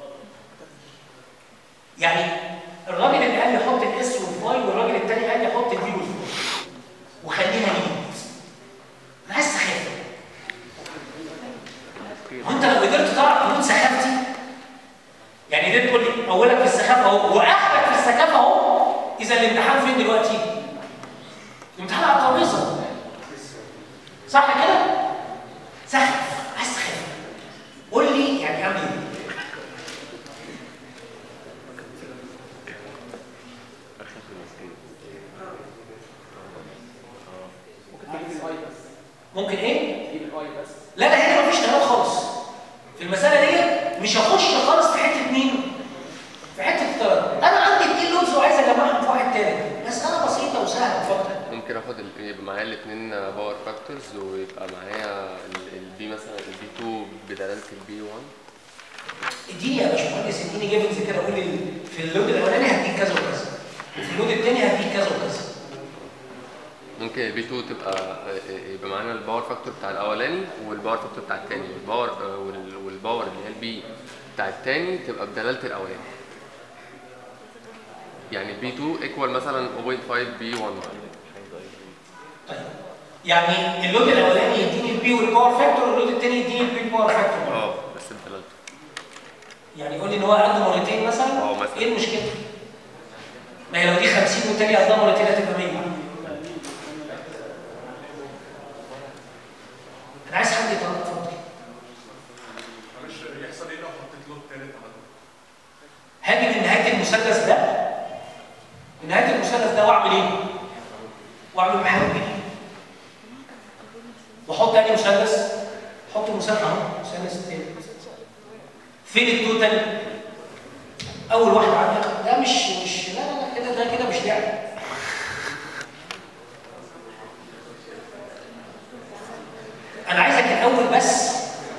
يعني الراجل اللي قال لي حط الاس والفاي والراجل الثاني قال لي حط البي والفاي وخليها نيت انا عايز سخافه وانت لو قدرت تعرف حدود سخافتي يعني دي تقول لي اولك في السخافه اهو واخرك في السخافه اهو اذا الامتحان فين دلوقتي؟ الامتحان على الترابيزه صح كده؟ سخف عايز سخافه قول لي يعني اعمل ايه؟ ممكن ايه؟ لا لا هنا مفيش كلام خالص في المساله دي مش هخش خالص في حته مين؟ في حته الطيران انا عندي اتنين لوز وعايز اجمعهم في واحد تاني مساله بسيطه وسهله اتفضل ممكن اخد ال- يبقى معايا الاثنين باور فاكتورز ويبقى معايا البي مثلا البي 2 بدلاله البي 1 اديني يا باشمهندس اديني جيفنز كده قول لي في اللود الاولاني هديك كذا وكذا وفي اللود الثاني هديك كذا وكذا ممكن البي 2 تبقى يبقى معانا الباور فاكتور بتاع الاولاني والباور فاكتور بتاع الثاني والباور وال- والباور اللي هي البي بتاع الثاني تبقى بدلاله الاولاني يعني البي 2 ايكوال مثلا 0.5 بي 1 طيب يعني اللود الاولاني يديني البي والباور فاكتور واللود الثاني يديني البي والباور فاكتور اه بس بدلالته يعني يقول لي ان هو قد مرتين مثلا اه مثلا. ايه المشكله؟ ما هي لو دي 50 والتاني قدها مرتين هتبقى 100 انا عايز حد يطلع اتفضل معلش يحصل ايه لو حطيت له التالت على طول؟ هاجي من نهايه المثلث ده من نهايه المثلث ده واعمل ايه؟ واعمل محاور جديد واحط تاني مثلث احط المثلث اهو مثلث تاني فين التوتال؟ اول واحد عندي ده مش مش لا لا لا كده ده كده مش لعب انا عايزك الاول بس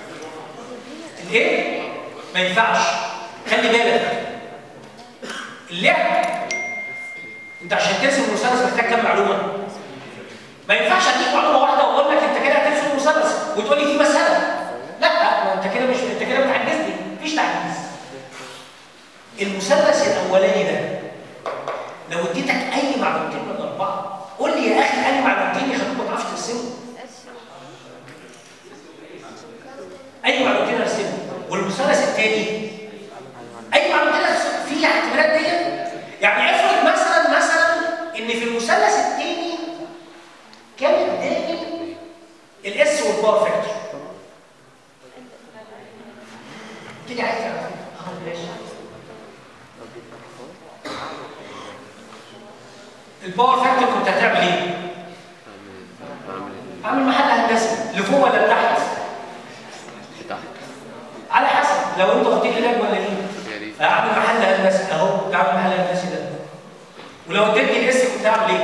الايه؟ ما ينفعش خلي بالك اللعب انت عشان ترسم المثلث محتاج كام معلومه؟ ما ينفعش اديك معلومه واحده واقول لك انت كده هترسم المثلث وتقول لي دي مساله لا ما انت كده مش انت كده بتعجزني مفيش تعجيز المثلث الاولاني ده لو اديتك اي معلومتين من الاربعه قول لي يا اخي اي معلومتين يخلوك ما تعرفش ترسمه اي معلومتين ارسمه والمثلث الثاني اي معلومتين ارسمه في احتمالات دي يعني افرض مثلا مثلا ان في المثلث الثاني كان قدامي الاس والباور فاكتور ابتدي عايز اعرف اهو ماشي الباور فاكتور كنت هتعمل ايه؟ اعمل محل هندسي لفوق ولا لتحت؟ تحت على حسب لو انت قلت لي لا ولا ليه يا ريت اعمل محل هندسي اهو اعمل محل هندسي ده ولو اديتني الاس كنت هعمل ايه؟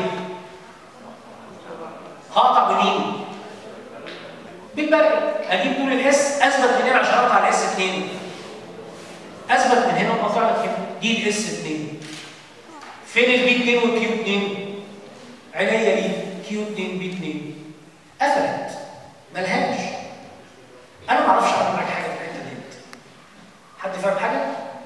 هقطع بمين؟ بالبرجل اجيب طول الاس اثبت منين عشان اقطع الاس 2 اثبت من هنا وقطع لك هنا دي الاس 2 فين البي 2 والكيو 2 عينيا دي كيو 2 بي 2 قفلت ملهاش انا ما اعرفش اعمل معاك حاجه في الحته ديت حد فاهم حاجه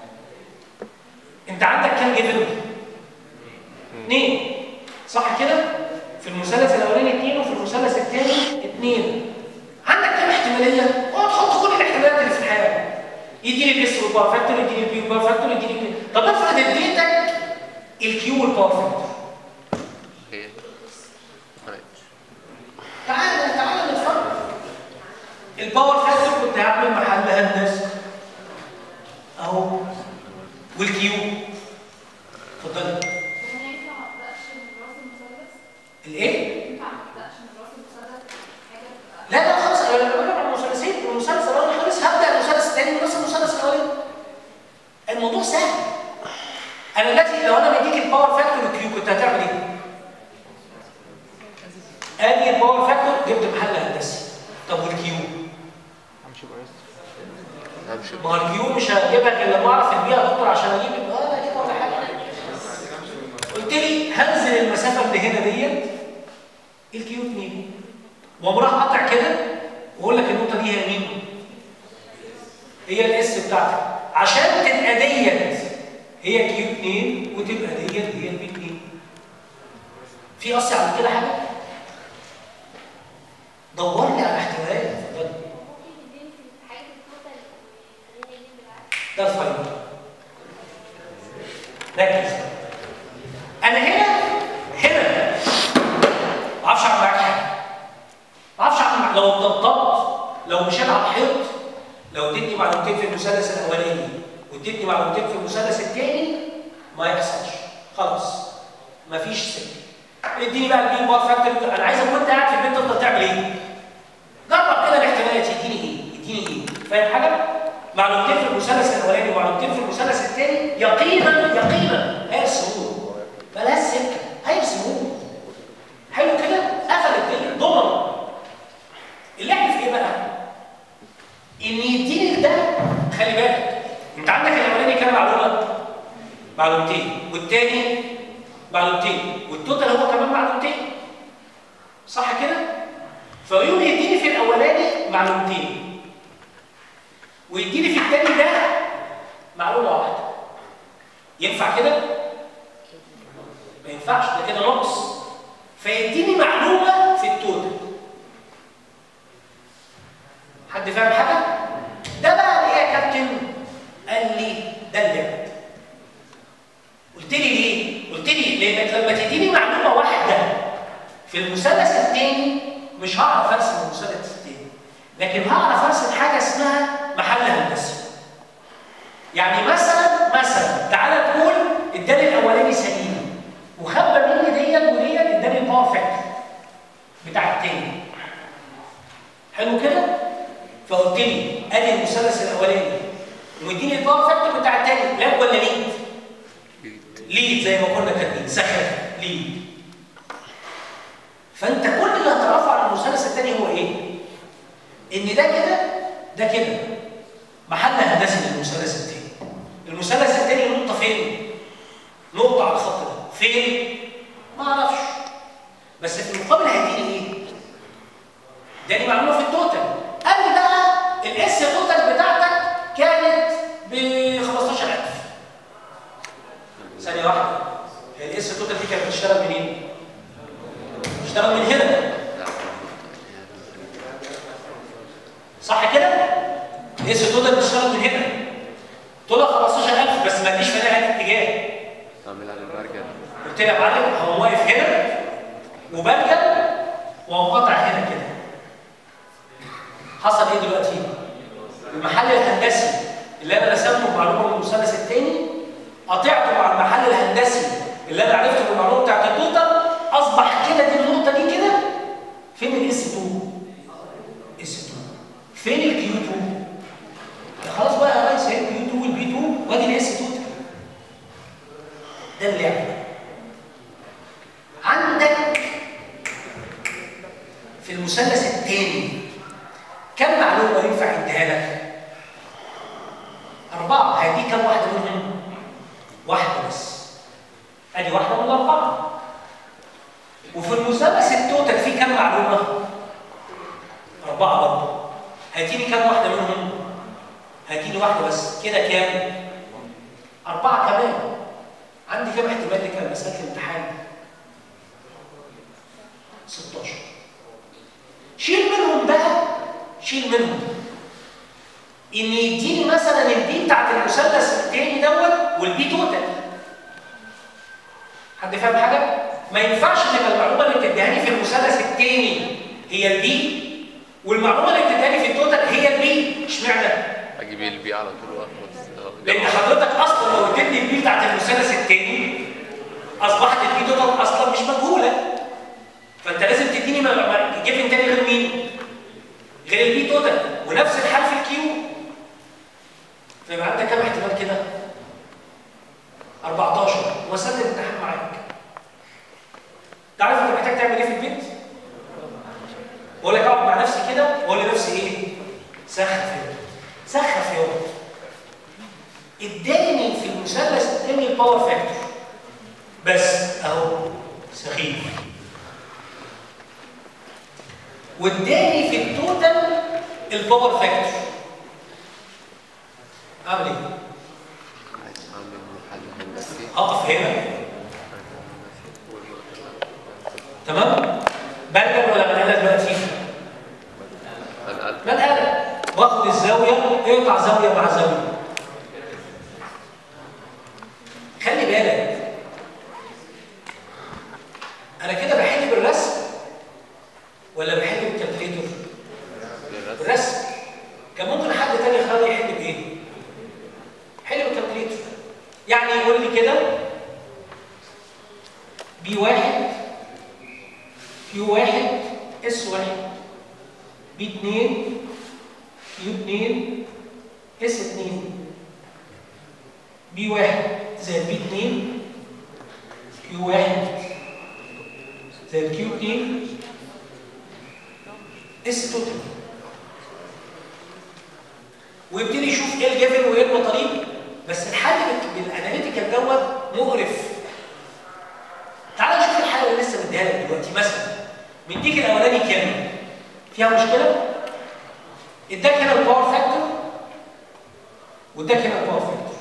انت عندك كام جيفن اثنين صح كده في المثلث الاولاني اثنين وفي المثلث الثاني اثنين عندك كام احتماليه اقعد حط كل الاحتمالات اللي في الحياه يديني الاس والباور فاكتور يديني البي والباور فاكتور يديني البي طب افرض اديتك الكيو والباور فاكتور هي طيب. تعالى تعالى نتفرج الباور فاكتور كنت هعمل محل هندسه اهو والكيو اتفضلي هنا ينفع ما ابداش من راس المثلث؟ الايه؟ ينفع ما ابداش من راس المثلث حاجه تبقى لا لا خلاص انا بقول لك على المثلثين المثلث الاولاني خلص هبدا المثلث الثاني ونفس المثلث الاولاني الموضوع سهل انا دلوقتي لو انا مديك الباور فاكتور والكيو كنت هتعمل ايه؟ ادي الباور فاكتور جبت محل هندسي طب والكيو؟ همشي بايس همشي ما هو الكيو مش هجيبها غير لما اعرف البيئه دكتور عشان اجيب اه لا كده ولا حاجه قلت لي هنزل المسافه اللي هنا ديت الكيو 2 واقوم راح قاطع كده واقول لك النقطه دي هي مين؟ هي الاس بتاعتك عشان تبقى ديت هي كيو 2 وتبقى ديت هي البي 2 في قصي على كده حاجه؟ دور لي على احتمالات اتفضل. ممكن يديني في حاجه التوتال ويخليني يجيب بالعكس ده الفاينل ركز انا هنا هنا ما اعرفش اعمل معاك حاجه ما اعرفش اعمل معاك لو اتطبطبت لو مشيت على الحيط لو اديتني معلومتين في المثلث الاولاني واديتني معلومتين في المثلث الثاني ما يحصلش خلاص مفيش سكه اديني بقى البي بار فاكتور انا عايزك وانت قاعد في البيت تفضل تعمل ايه؟ جرب كده الاحتمالات يديني ايه؟ يديني ايه؟ فاهم حاجه؟ معلومتين في المثلث الاولاني ومعلومتين في المثلث الثاني يقينا يقينا هيرسموه ملهاش سكه هيرسموه حلو كده؟ قفل الدنيا ضمن اللعب في ايه بقى؟ ان يديني ده خلي بالك انت عندك الاولاني كام معلومه؟ معلومتين والثاني معلومتين والتوتال هو كمان معلومتين صح كده؟ فيقوم يديني في الاولاني معلومتين ويديني في الثاني ده معلومه واحده ينفع كده؟ ما ينفعش ده كده نقص فيديني معلومه في التوتال حد فاهم حاجه؟ ده بقى ايه يا كابتن؟ قال لي ده اللعب قلت لي ليه؟ قلت لي لانك لما تديني معلومه واحده في المثلث الثاني مش هعرف ارسم المثلث الثاني لكن هعرف ارسم حاجه اسمها محل هندسي يعني مثلا مثلا تعالى تقول اداني الاولاني سليم وخبى مني ديت وديت اداني الباور فاكتور بتاع الثاني حلو كده؟ فقلت لي ادي المثلث الاولاني ومديني الباور فاكتور بتاع الثاني لاب ولا ليد؟ ليد زي ما كنا كاتبين سخن ليد فانت كل اللي هتعرفه عن المثلث الثاني هو ايه؟ ان ده كده ده كده محل هندسي للمثلث الثاني المثلث الثاني نقطه فين؟ نقطه على الخط ده فين؟ ما اعرفش بس في المقابل هيديني ايه؟ اداني معلومه في التوتال قال لي بقى الاس توتال بتاعتك كانت ب 15000 ثانيه واحده هي الاس توتال دي كانت بتشتغل منين؟ بتشتغل من هنا صح كده؟ الاس توتال بتشتغل من هنا طولها 15000 بس ما تجيش في ناحيه الاتجاه اعملها للمرجل قلت لي يا معلم هو واقف هنا وبرجل وهو قاطع هنا كده حصل ايه دلوقتي؟ المحل الهندسي اللي انا رسمته بمعلومه من المثلث الثاني قطعته مع المحل الهندسي اللي انا عرفته بالمعلومه بتاعت التوتال اصبح كده دي النقطه دي كده فين الاس 2 اس 2 فين الكيو 2 خلاص بقى يا ريس هي الكيو 2 والبي 2 وادي الاس 2 ده اللعب هاتيلي كام واحده منهم هاتيلي واحده بس كده كام اربعه كمان عندي كام احتمال لك مساله الامتحان 16 شيل منهم بقى شيل منهم ان يديني مثلا البي بتاعت المثلث التاني دوت والبي توتال حد فاهم حاجه ما ينفعش تبقى المعلومه اللي بتديهاني في المثلث التاني هي البي والمعلومه اللي بتديهاني في التوتال هي البي اشمعنى اجيب البي على طول واخلص آه، لان حضرتك اصلا لو اديتني البي بتاعت المثلث التاني اصبحت البي توتال اصلا مش مجهوله فانت لازم تديني جيفن تاني غير مين؟ غير البي توتال ونفس الحال في الكيو فيبقى عندك كام احتمال كده؟ 14 وسلم الامتحان معاك تعرف انت محتاج تعمل ايه في البيت؟ بقول لك اقعد مع نفسي كده واقول لنفسي ايه؟ سخف يوم سخف يوم اداني في المثلث الثاني الباور فاكتور بس اهو سخيف واداني في التوتال الباور فاكتور اعمل ايه؟ عايز اعمل حل هندسي اقف هنا تمام؟ بلغم ولا بنقلب دلوقتي؟ هنقل بنقلب واخد الزاويه اقطع زاويه مع زاويه خلي بالك انا كده بحل بالرسم ولا بحل بالكالكليتور؟ بالرسم كان ممكن حد تاني خليه يحل بايه؟ حل بالكالكليتور يعني يقول لي كده بي واحد كيو واحد اس واحد بي اتنين كيو اتنين اس اتنين بي واحد زائد بي اتنين كيو واحد زائد كيو اتنين اس توتال ويبتدي يشوف ايه الجبل وايه المطالب بس الحل بال- بالاناليتيكال دوت مقرف تعال نشوف الحاله اللي لسه مديها لك دلوقتي مثلا مديك الاولاني كام فيها مشكله اداك هنا الباور فاكتور واداك هنا الباور فاكتور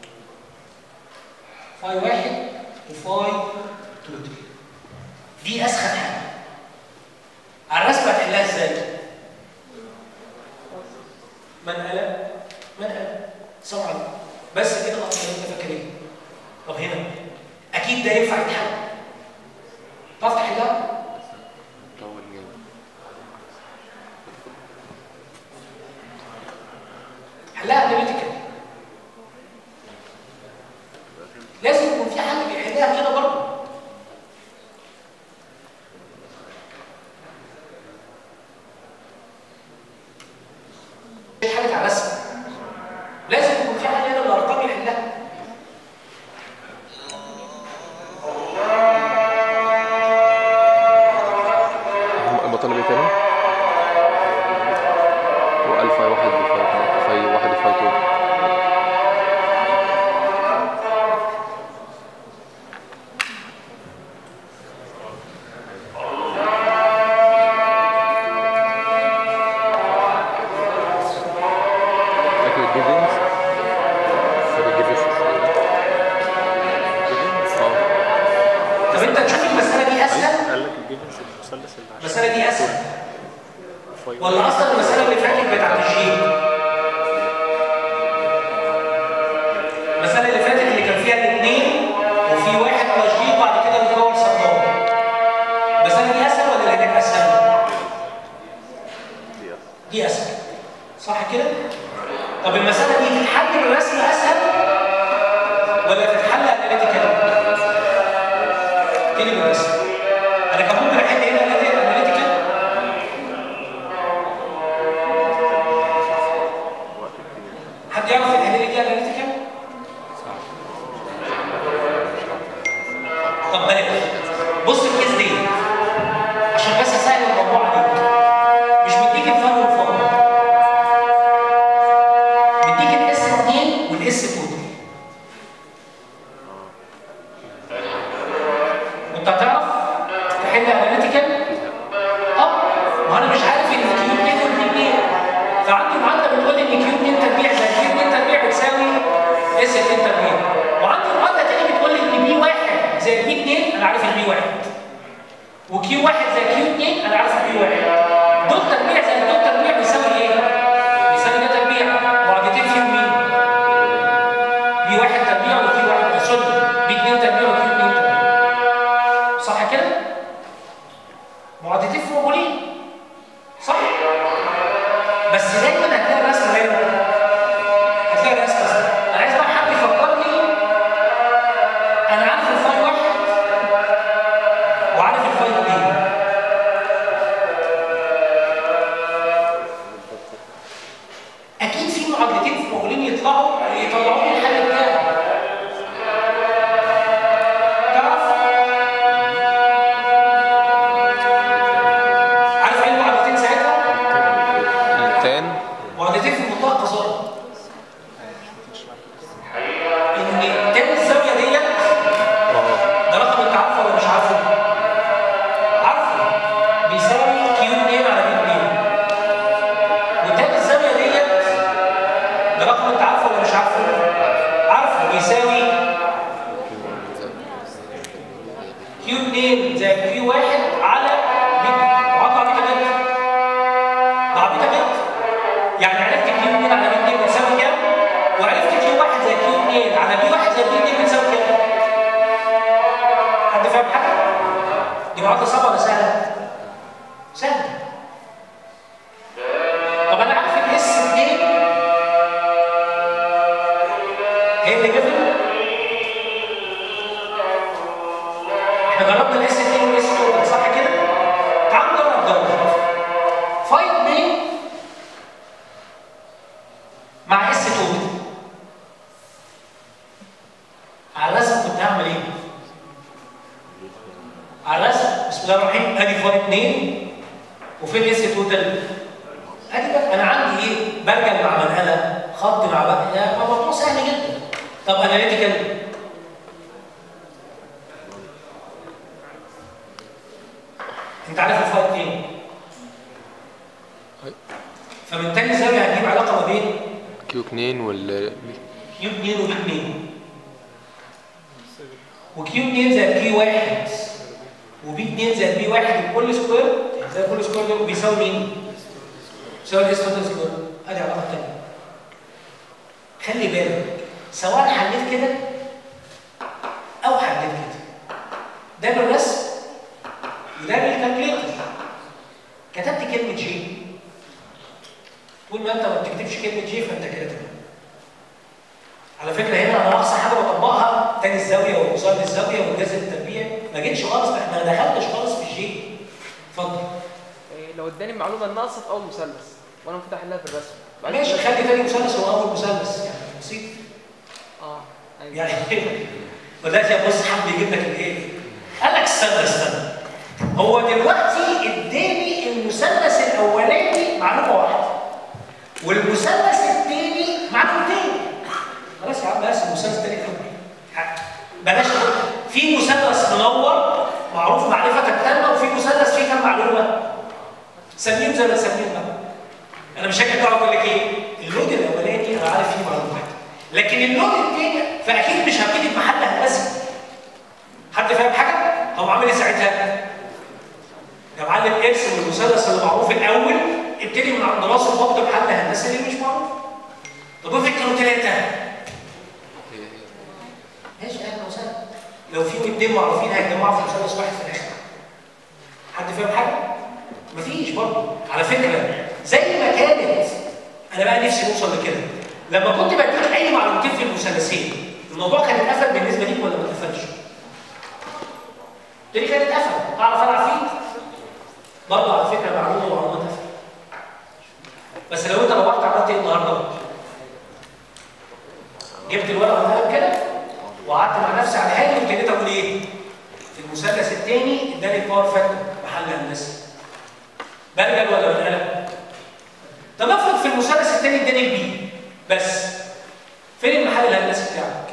فاي واحد وفاي توتال دي اسخن حاجه على الرسمه هتحلها ازاي؟ منقله منقله سمعا بس كده خلاص انت فاكر ايه؟ طب هنا اكيد ده ينفع يتحل تعرف تحلها؟ طول جامد حلها اناليتيكال لازم يكون في حل بيحلها كده برضه مش حاجه على الرسم لازم يكون في حل هنا بالارقام يحلها المطالب ايه تاني؟ والفا واحد وفاي فاي واحد وفاي تو فاكر الجيفنز؟ فاكر الجيفنز؟ اه طب انت تشوف المساله دي اسهل قال لك الجيفنز المثلث اللي عشان المساله دي اسهل فايف. ولا اصلا المساله اللي فاتت بتاعت الجي المساله اللي فاتت اللي كان فيها الاثنين وفي واحد بلس جي وبعد كده الباور سبلاي المساله دي اسهل ولا اللي هناك اسهل؟ دي اسهل صح كده؟ طب المساله دي تتحل بالرسم اسهل ولا تتحل اناليتيكال؟ تاني بالرسم انا كان ممكن احل هنا اناليتيكال حد يعرف الحلول دي اناليتيكال؟ طب بلاش بص الكيس دي عشان بس اسهل الموضوع عليك مش مديك الفرق والفرق مديك الاس 2 والاس توتال وانت هتعرف تحل اناليتيكال؟ اه ما انا مش عارف ان الكيو 2 والبي 2 فعشان معادلتين في موجودين يطلعوا يطلعوا لي الحل بتاعي تعرف عارف ايه المعادلتين ساعتها؟ التان معادلتين في منتهى القذاره ان تاني الزاويه ديت ده رقم انت عارفه ولا مش عارفه؟ عارفه بيساوي كيو 2 على بي 2 وتاني الزاويه ديت ده رقم انت عارفه ولا مش عارفه؟ عارفه بيساوي كيو 2 زائد كيو 1 على بي معادله عبيطه جدا ده عبيطه جدا يعني عرفت كيو 2 على بي 2 بتساوي كام؟ وعرفت كيو 1 زائد كيو 2 على بي 1 زائد بي 2 بتساوي كام؟ حد فاهم حاجه؟ دي معادله صعبه ولا سهله؟ سهله طب انا عارف الاس 2 هي اللي جابت احنا جربنا الاس 2 والاس 2 صح كده؟ تعال نجرب دوت فايت مين مع اس 2 على الرسم كنت هعمل ايه؟ على الرسم بسم الله الرحمن الرحيم ادي فايت 2 وفين اس توتال؟ ادي بقى انا عندي ايه؟ برجل مع منقله خط مع بقى ده موضوع سهل جدا طب اناليتيكال انت عارف الفايت ايه؟ فمن تاني زاويه هتجيب علاقه ما بين كيو 2 وال كيو 2 وبي 2 وكيو 2 زائد كيو 1 وبي 2 زائد بي 1 الكل سكوير زائد كل سكوير ده بيساوي مين؟ بيساوي الاس توتال سكوير ادي علاقه ثانيه خلي بالك سواء حليت كده او حليت كده ده بالرسم وده بالكالكليتر كتبت كلمه جي طول ما انت ما بتكتبش كلمه جي فانت كده تمام على فكره هنا انا اقصى حاجه بطبقها تاني الزاويه ومصاب الزاويه والجذر التربيعي ما جيتش خالص ما دخلتش خالص في الجي اتفضل إيه، لو اداني المعلومه الناقصه في اول مثلث وانا المفروض احلها في الرسم بعد ماشي كده- خلي تاني مثلث هو اول مثلث يعني بسيط اه ايوه يعني ودلوقتي يا بص حد يجيب لك الايه؟ قال لك استنى استنى هو دلوقتي اداني المثلث الاولاني معلومه واحده والمثلث الثاني معلومتين خلاص يا عم بس المثلث الثاني الاول بلاش نقول في مثلث منور معروف معرفه تامه وفي مثلث فيه كام معلومه سميهم زي ما تسميهم بقى انا مش هاجي اقول لك ايه اللود الاولاني انا عارف فيه معلومه واحده لكن اللود الثاني فاكيد مش هبتدي بمحل هندسي حد فاهم حاجه؟ هو عامل ايه ساعتها؟ يا معلم ارسم المثلث اللي معروف الاول ابتدي من عند راس وحط محل هندسي اللي مش معروف طب افرض كانوا ثلاثه ماشي اهلا وسهلا لو في اثنين معروفين هيتجمعوا في مثلث واحد في الاخر حد فاهم حاجه؟ مفيش برضه على فكره زي ما كانت انا بقى نفسي نوصل لكده لما كنت بديك اي معلومتين في المثلثين الموضوع كان اتقفل بالنسبه ليك ولا ما اتقفلش؟ تاني كان اتقفل اعرف العب فيه برضه على فكره معلومه ومعلومات اتقفل بس لو انت روحت عملت ايه النهارده؟ جبت الورقه والقلم كده وقعدت مع نفسي على هادي وابتديت اقول ايه؟ في المثلث الثاني اداني الباور فاكتور محل هندسي برجل ولا بالقلم؟ طب افرض في المثلث الثاني اداني البي بس فين المحل الهندسي بتاعك؟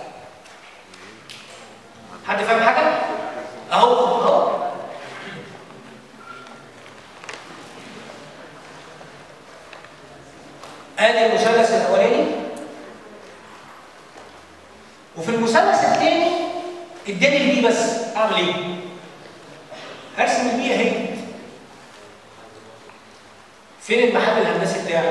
حد فاهم حاجه؟ اهو اهو ادي المثلث الاولاني وفي المثلث الثاني اداني البي بس اعمل ايه؟ هرسم البي اهي فين المحل الهندسي بتاعي؟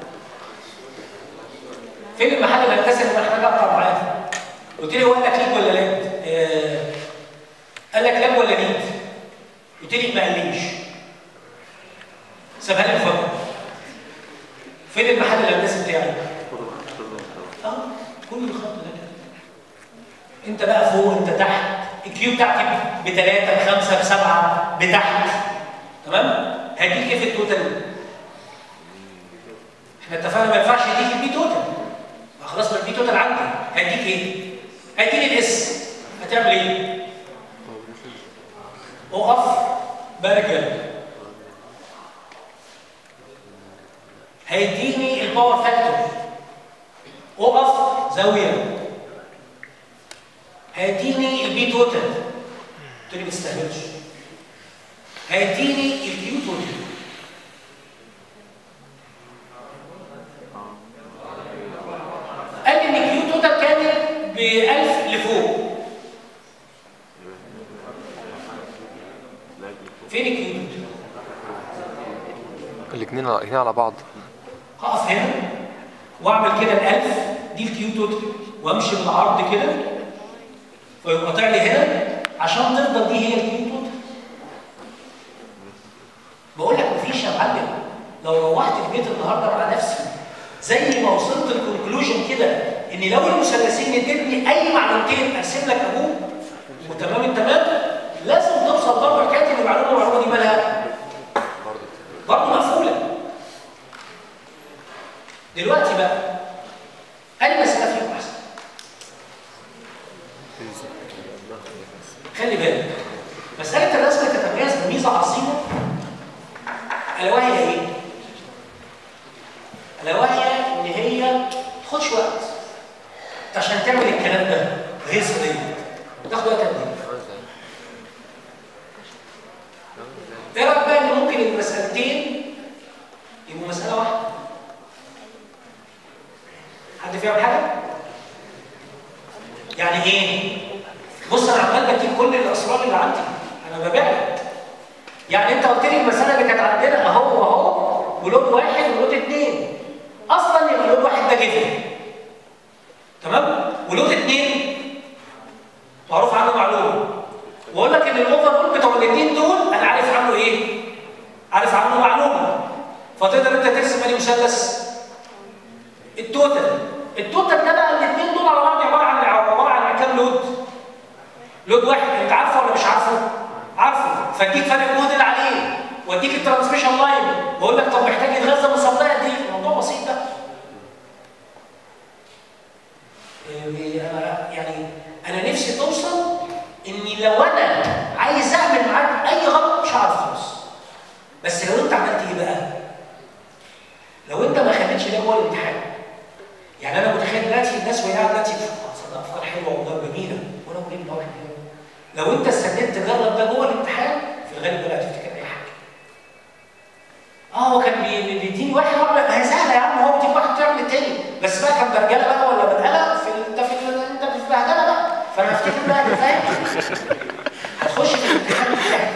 فين المحل الهندسي اللي محتاج اقرا معاه؟ قلت لي هو قال لك ليد ولا لاد؟ آه قال لك لاب ولا ليد؟ قلت لي ما قاليش سابها لي مفاجأة فين المحل الهندسي بتاعي؟ اه كل الخط ده كده انت بقى فوق انت تحت الكيو بتاعتي بثلاثه بخمسه بسبعه بتحت تمام؟ هديك ايه في التوتال؟ احنا اتفقنا ما ينفعش يديك البي توتال ما خلاص ما البي توتال عندي هيديك ايه؟ هيديني الاس هتعمل ايه؟ اقف بارك جنب هيديني الباور فاكتور اقف زاويه هيديني البي توتال قلت لي ما تستهبلش هيديني الكيو توتال قال لي ان الكيو توتال كانت ب 1000 لفوق فين الكيو توتال؟ الاثنين هنا على بعض هقف هنا واعمل كده الالف دي الكيو توتال وامشي بالعرض كده فيبقى طالع لي هنا عشان تفضل دي هي الكيو توتال بقول لك مفيش يا معلم لو روحت البيت النهارده مع نفسي زي ما وصلت الكونكلوجن كده ان لو المثلثين ادتني اي معلومتين ارسم لك ابوه وتمام التمام لازم توصل برضه حكايه ان المعلومه المعلومه دي مالها برضه مقفوله دلوقتي بقى اي مساله فيهم احسن خلي بالك مساله الرسم تتميز بميزه عظيمه الا وهي ايه؟ الا وهي ان هي ما تاخدش وقت انت عشان تعمل الكلام ده الهيصه دي تاخد وقت قد ايه؟ ايه رايك بقى ان ممكن المسالتين يبقوا مساله واحده؟ حد فاهم حاجه؟ يعني ايه؟ بص انا عمال بديك كل الاسرار اللي عندي انا ببيع لك يعني انت قلت لي المساله اللي كانت عندنا اهو واهو ولود واحد ولود اثنين اصلا يبقى لود واحد ده جدا تمام؟ ولود اثنين معروف عنه معلومه واقول لك ان الاوفر بتوع الاثنين دول انا عارف عنه ايه؟ عارف عنه معلومه فتقدر انت ترسم انهي مثلث التوتال التوتال ده بقى الاثنين دول على بعض عباره عن عباره عن كام لود؟ لود واحد انت عارفه ولا مش عارفه؟ عارفه فاديك فرق الجهد اللي عليه واديك الترانسميشن لاين واقول لك طب محتاج يتغذى من سبلاي قد ايه؟ الموضوع بسيط ده إيه، انا يعني انا نفسي توصل اني لو انا عايز اعمل معاك اي غلط مش هعرف خالص بس لو انت عملت ايه بقى؟ لو انت ما خليتش ده جوه الامتحان يعني انا متخيل دلوقتي الناس وهي قاعده دلوقتي آه، صدق افكار حلوه والله جميله وانا بقول لك واحد كده لو انت استنيت تجرب ده جوه الامتحان في الغالب ولا هتفتكر اي حاجه اه هو كان بي- بي- بيديني واحد واحد هي سهله يا عم هو بيديك واحد تعمل التاني بس بقى كان برجله بقى ولا بالقلم في ال- انت في ال- انت في البهدله بقى فانا هفتكر بقى انت فاهم هتخش في الامتحان بتاعك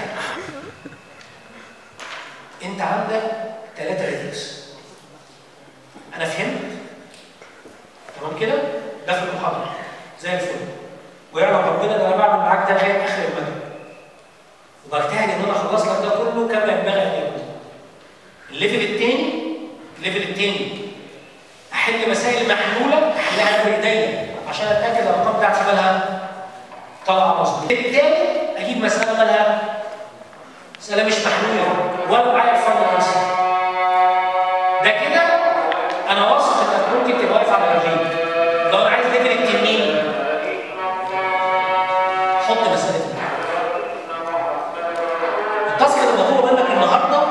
انت عندك ثلاثه ريدكس انا فهمت تمام كده ده في المحاضره زي الفل ويعلم ربنا ان انا بعمل معاك ده لغايه اخر المنهج وبجتهد ان انا اخلص لك ده كله كما ينبغي ان يكون الليفل الثاني الليفل الثاني احل مسائل محلوله احلها بايديا عشان اتاكد الارقام بتاعتي مالها طالعه مظبوط الثالث اجيب مساله مالها مساله مش محلوله ولا معايا الفرق بس ده كده انا واثق انك ممكن تبقى واقف على رجليك لو انا عايز ليفل التنين حط مساله التاسك اللي مطلوب منك النهارده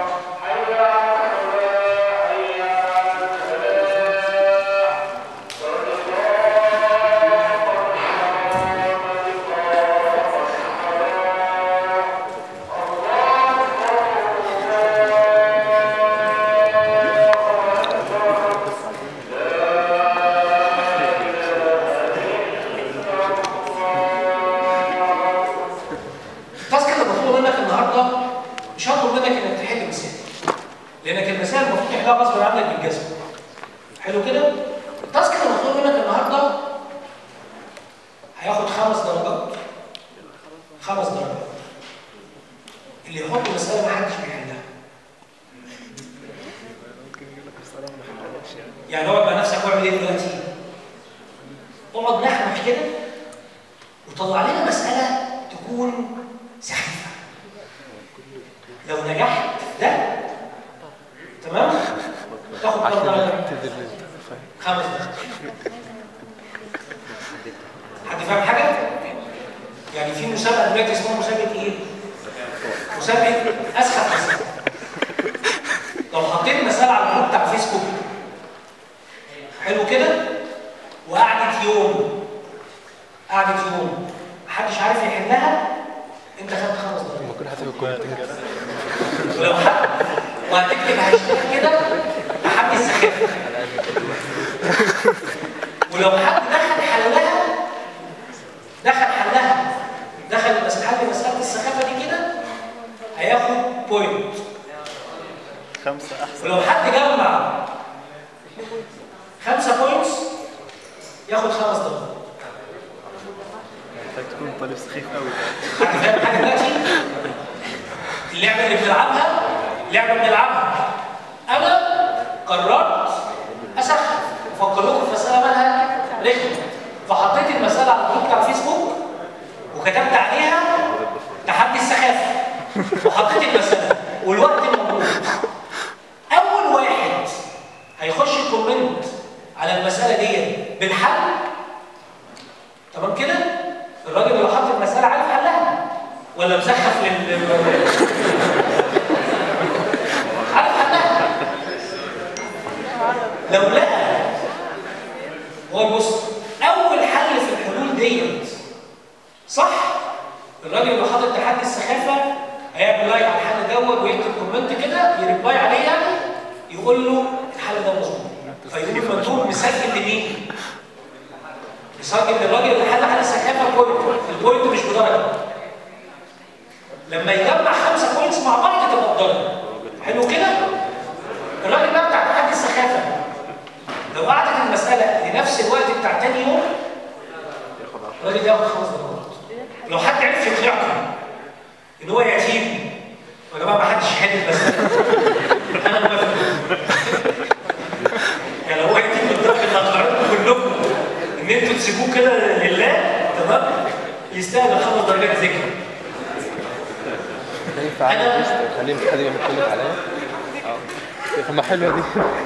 التاسك اللي مطلوب منك النهارده مش هطلب منك انك تحل مسائل لانك المسائل المفروض تحلها غصب عنك بالجزم حلو كده التاسك اللي مطلوب منك النهارده هياخد خمس درجات خمس درجات اللي يحط مساله ما حدش بيحلها يعني اقعد مع نفسك واعمل ايه دلوقتي اقعد نحنح كده وطلع لنا مساله تكون سخيفه لو نجحت في ده تمام تاخد كام عشان درجه؟ تبتدي ال- خمس درجات حد فاهم حاجه؟ يعني في مسابقه دلوقتي اسمها مسابقه ايه؟ مسابقه اسخف مسألة لو حطيت مسألة على الجروب بتاع فيسبوك حلو كده وقعدت يوم قعدت يوم محدش عارف يحلها انت خدت خمس درجات لما كل حسب الكومنتات ولو حد وهتكتب هاشتاج كده تحدي السخافه ولو حد دخل حلها دخل حلها دخل بس حل مساله السخافه دي كده هياخد بوينت خمسة أحسن ولو حد جمع خمسة بوينتس ياخد خمس درجات محتاج تكون طالب سخيف قوي حد فاهم حاجه دلوقتي؟ اللعبه اللي بنلعبها لعبه بنلعبها انا قررت اسخن افكر لكم في مساله مالها رخمه فحطيت المساله على الجروب بتاع الفيسبوك وكتبت عليها تحدي السخافه وحطيت المساله والوقت موجود اول واحد هيخش الكومنت على المساله دي بالحل تمام كده الراجل اللي حط المساله عارف حلها ولا مسخف لل عارف حلها لو لقى هو بص اول حل في الحلول ديت صح الراجل اللي حاطط تحدي السخافه هيعمل لايك على الحل دوت ويكتب كومنت كده يريبلاي عليه يعني يقول له الحل ده مظبوط فيقوم المندوب مسجل لمين؟ مسجل للراجل اللي حل حل السخافه بوينت البوينت مش بدرجه لما يجمع خمسه بوينتس مع بعض تبقى بدرجه حلو كده؟ الراجل بقى بتاع تحدي السخافه لو قعدت المساله لنفس الوقت بتاع تاني يوم الراجل ده ياخد خمس درجات لو حد عرف يقنعكم ان هو يتيم يا جماعه ما حدش يحل المساله انا موافق يعني لو هو يتيم بالدرجه اللي هتقنعكم كلكم ان انتوا تسيبوه كده لله تمام يستاهل خمس درجات ذكر ده ينفع اعمل ليست خليه حد يعمل كومنت عليا اه طب ما حلوه دي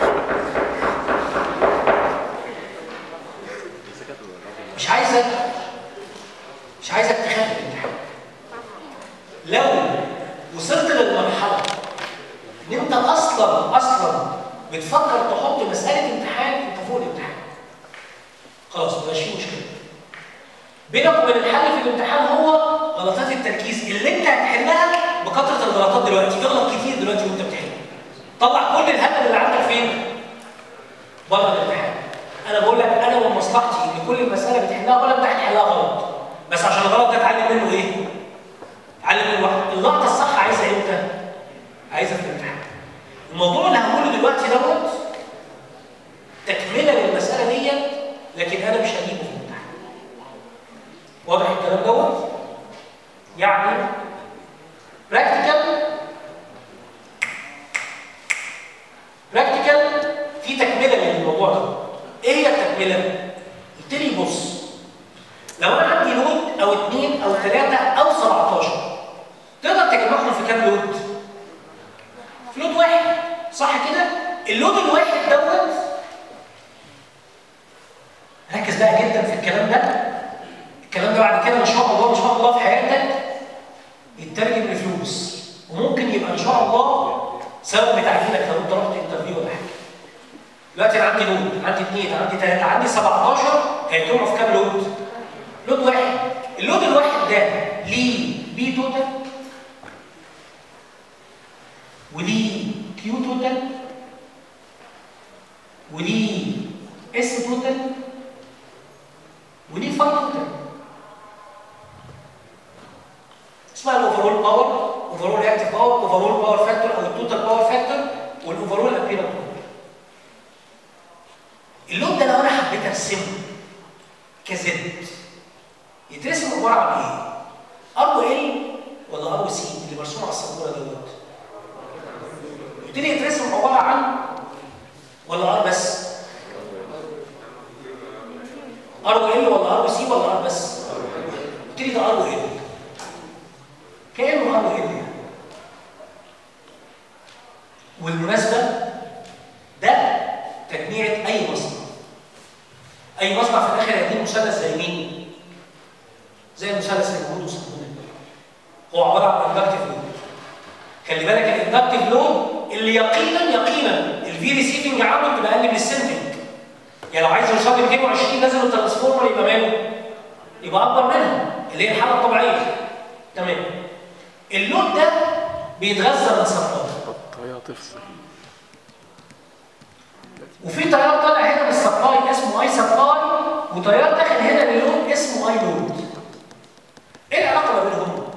مش عايزك مش عايزك تخاف من الامتحان لو وصلت للمرحله ان انت اصلا اصلا بتفكر تحط مساله امتحان انت فوق الامتحان خلاص مبقاش فيه مشكله بينك وبين الحل في الامتحان هو غلطات التركيز اللي انت هتحلها بكثره الغلطات دلوقتي اغلط كتير دلوقتي وانت بتحل طلع كل الهبل اللي عندك فين؟ بره الامتحان انا بقول لك انا من مصلحتي ان كل المساله بتحلها ولا امتحان حلها غلط بس عشان الغلط ده اتعلم منه ايه؟ اتعلم منه واحد اللقطه الصح عايزها امتى؟ عايزها في الامتحان الموضوع اللي هقوله دلوقتي دوت تكمله للمساله ديت لكن انا مش هجيبه في الامتحان واضح الكلام دوت؟ يعني براكتيكال براكتيكال في تكمله للموضوع ده ايه هي التكمله قلت لي بص لو انا عندي لود او اثنين او ثلاثه او 17 تقدر تجمعهم في كام لود في لود واحد صح كده اللود الواحد دوت ركز بقى جدا في الكلام ده الكلام ده بعد كده ان شاء الله ان شاء الله في حياتك يترجم لفلوس وممكن يبقى ان شاء الله سبب بتعيينك لو انت رحت انترفيو ولا حاجه دلوقتي انا عندي لود عندي اثنين عندي ثلاثه عندي 17 هيتجمعوا في كام لود؟ لود واحد اللود الواحد ده ليه بي توتال وليه كيو توتال وليه اس توتال وليه فاي توتال اسمها الاوفرول باور اوفرول اكتف باور اوفرول باور فاكتور او التوتال باور فاكتور والاوفرول ابيرنت اللون ده لو انا حبيت ارسمه كزد يترسم عباره عن ايه؟ ار ال ولا ار سي اللي مرسوم على السبوره دوت يبتدي يترسم عباره عن ولا ار بس؟ ار ال ولا ار سي ولا ار بس؟ يبتدي ده ار ال كانه ار ال يعني والمناسبه ده اي مصنع في الاخر هيديه مثلث زي مين؟ زي المثلث اللي موجود وسط هو عباره عن اندكتيف لود خلي بالك الاندكتيف لود اللي يقينا يقينا الفي ريسيفنج عنده بتبقى اقل من السنتنج يعني لو عايز يوصل ل 220 لازم الترانسفورمر يبقى ماله؟ يبقى اكبر منها اللي هي الحاله الطبيعيه تمام اللود ده بيتغذى من سبلاي الطريقة تفصل وفي تيار طالع هنا من السبلاي اسمه اي سبلاي وتيار داخل هنا للود اسمه اي لود ايه العلاقه ما بينهم؟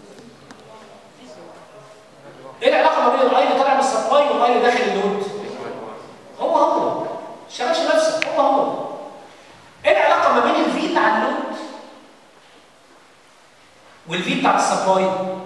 ايه العلاقه ما بين الاي اللي طالع من السبلاي والاي اللي داخل اللود؟ هو هو ما تشتغلش نفسك هو هو ايه العلاقه ما بين الفي بتاع اللود والفي بتاع السبلاي؟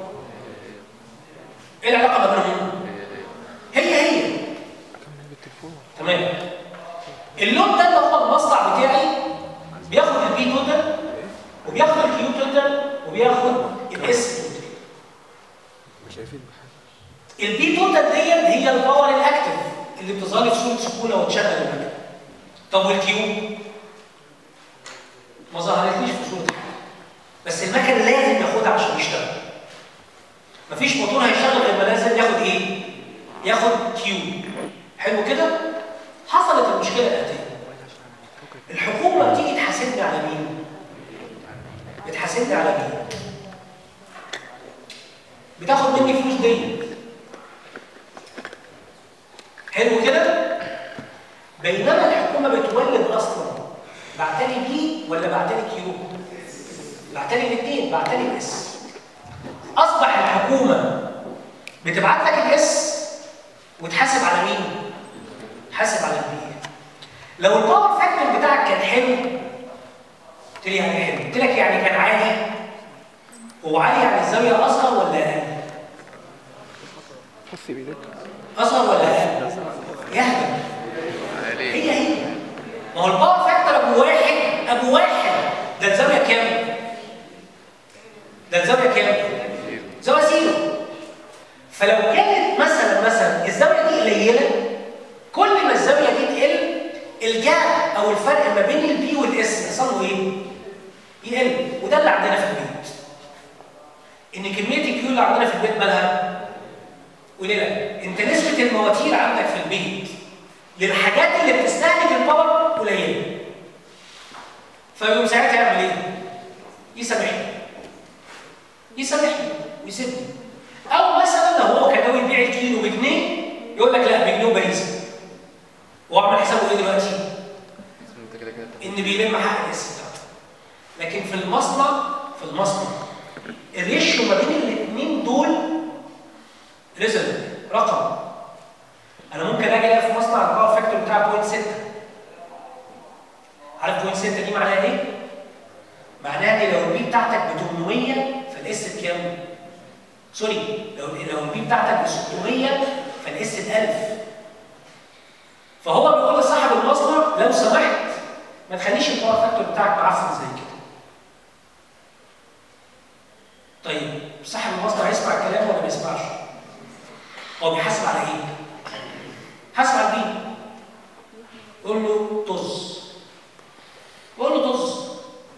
ايه العلاقه ما بينهم؟ هي هي تمام اللود ده اللي هو المصنع بتاعي بياخد البي توتال وبياخد الكيو توتال وبياخد الاس توتال شايفين البي توتال ديت هي الباور الاكتف اللي بتظهر لي في صوره سخونه وتشغل المكنه طب والكيو ما ظهرتليش في صوره حاجه بس المكن لازم ياخدها عشان يشتغل مفيش موتور هيشتغل غير ما لازم ياخد ايه ياخد كيو حلو كده حصلت المشكله الاتيه الحكومه بتيجي تحاسبني على مين بتحاسبني على مين بتاخد مني فلوس دي حلو كده بينما الحكومه بتولد اصلا بعتلي بي ولا بعتلي كيو بعتلي الاثنين بعتلي الاس اصبح الحكومه بتبعت لك الاس وتحاسب على مين تحاسب على البي لو الباور فاكتور بتاعك كان حلو قلت لي يعني حلو قلت لك يعني كان عالي هو عالي يعني الزاويه اصغر ولا اقل حسي بيدك اصغر ولا اقل يهبل هي هي ما هو الباور فاكتور ابو واحد ابو واحد ده الزاويه كام ده الزاويه كام زاويه زيرو فلو كانت مثلا مثلا الزاويه دي قليله كل ما الزاويه دي تقل الجاب او الفرق ما بين البي والاس يحصل له ايه يقل وده اللي عندنا في البيت ان كميه الكيو اللي عندنا في البيت مالها قليله انت نسبه المواتير عندك في البيت للحاجات اللي بتستهلك الباور قليله فيقوم ساعتها يعمل ايه يسامحني يسامحني ويسيبني او مثلا لو هو كان ناوي يبيع الكيلو بجنيه يقول لك لا بجنيه وبريزه واعمل حسابه ايه دلوقتي انت كده كده ان بيلم حق الاس بتاعته لكن في المصنع في المصنع الريشيو ما بين الاثنين دول ريزلت رقم انا ممكن اجي الاقي في مصنع الباور فاكتور بتاع 0.6 عارف 0.6 دي معناها ايه؟ معناها ان لو البي بتاعتك ب 800 فالاس بكام؟ سوري لو لو البي بتاعتك ب 600 فالاس ب 1000 فهو بيقول لصاحب المصنع لو سمحت ما تخليش الباور فاكتور بتاعك معفن زي كده. طيب صاحب المصنع يسمع الكلام ولا ما يسمعش؟ هو بيحاسب على ايه؟ حاسب على البي قول له طز قول له طز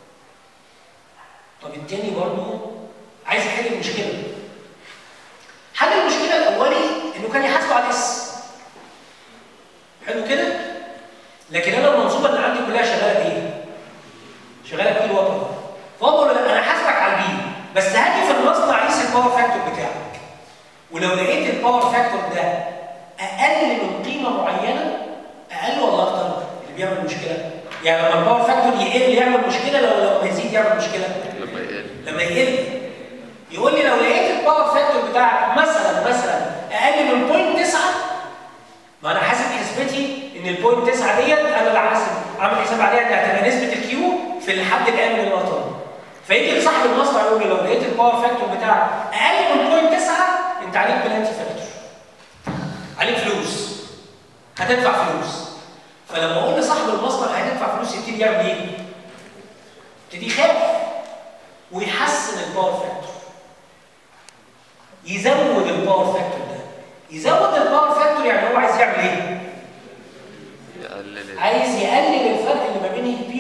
طب التاني برضه عايز يحل المشكله حل المشكله الاولي انه كان يحاسبه على الاس حلو كده لكن انا المنظومه اللي عندي كلها شغاله بايه شغاله كيلو وات اور فهو بيقول له لا انا هحاسبك على البي بس هاجي في المصنع اقيس الباور فاكتور بتاعك ولو لقيت الباور فاكتور ده اقل من قيمه معينه اقل ولا اكتر اللي بيعمل مشكله يعني لما الباور فاكتور يقل يعمل مشكله لو لما يزيد يعمل مشكله لما يقل لما يقل يقول لي لو لقيت الباور فاكتور بتاعك مثلا مثلا اقل من 0.9 ما انا حاسب حسبتي ان البوينت 9 ديت انا اللي حاسب عامل حساب عليها انها هتبقى نسبه الكيو في الحد الامن اللي انا طالبه فيجي لصاحب المصنع يقول لي لو لقيت الباور فاكتور بتاعك اقل من بوينت 9 انت عليك بلانتي فاكتور عليك فلوس هتدفع فلوس فلما اقول لصاحب المصنع هتدفع فلوس يبتدي يعمل ايه؟ يبتدي يخاف ويحسن الباور فاكتور يزود الباور فاكتور ده يزود الباور فاكتور يعني هو عايز يعمل ايه؟ يقلل عايز يقلل الفرق اللي ما بين البي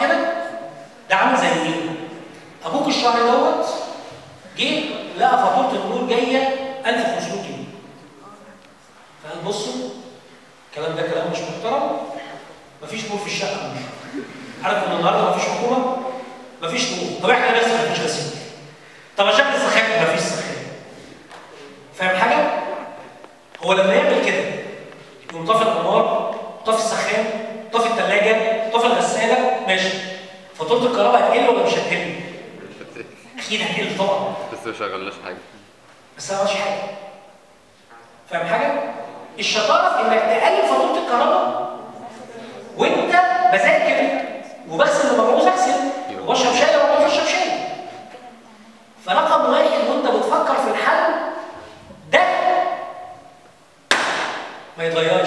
صح كده؟ ده عامل زي ايه؟ ابوك الشهر دوت جه لقى فاتوره النور جايه 1500 جنيه فقال بصوا الكلام ده كلام مش محترم مفيش نور في الشقه عارف ان النهارده مفيش حكومه مفيش نور طب احنا نفسنا مفيش غسيل طب عشان السخان مفيش سخان فاهم حاجه؟ هو لما يعمل كده يقوم طافي الانوار طافي السخان طافي الثلاجه طافي الغساله ماشي فاتوره الكهرباء هتقل ولا مش هتقل؟ اكيد هتقل طبعا بس ما شغلناش حاجه بس انا مش حاجه فاهم حاجه؟ الشطاره في انك تقلل فاتوره الكهرباء وانت بذاكر وبغسل لما بعوز اغسل وبشرب شاي لما بعوز اشرب شاي فرقم واحد وانت بتفكر في الحل ده ما يتغيرش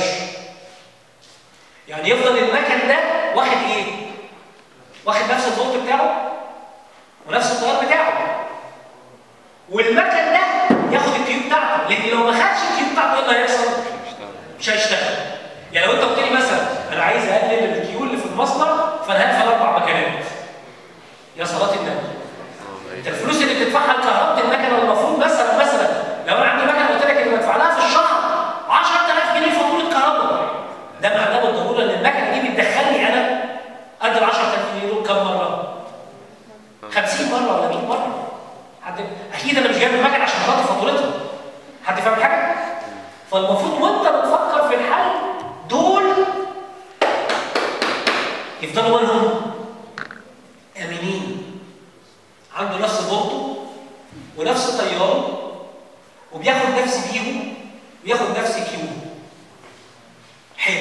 يعني يفضل المكن ده واخد ايه؟ واخد نفس الفولت بتاعه ونفس التيار بتاعه والمكن ده ياخد الكيو بتاعته لان لو ما خدش الكيو بتاعته ايه اللي هيحصل؟ مش هيشتغل يعني لو انت قلت لي مثلا انا عايز اقلل الكيو اللي في المصنع فانا هقفل اربع مكانات يا صلاه النبي انت الفلوس اللي بتدفعها لكهرباء المكنه المفروض مثلا مثلا لو انا عندي مكنه قلت لك اني بدفع لها في الشهر 10000 جنيه فاتوره كهرباء ده معناه بالضروره ان المكنه دي بتدخلني انا قد ال 10000 جنيه دول كم مره؟ 50 مره ولا 100 مره حد اكيد انا مش جايب المكنه عشان اغطي فاتورتها حد فاهم حاجه؟ فالمفروض وانت بتفكر في الحل دول يفضلوا منهم امنين عنده نفس فولته ونفس تياره وبياخد نفس بيهم وياخد نفس كيو حلو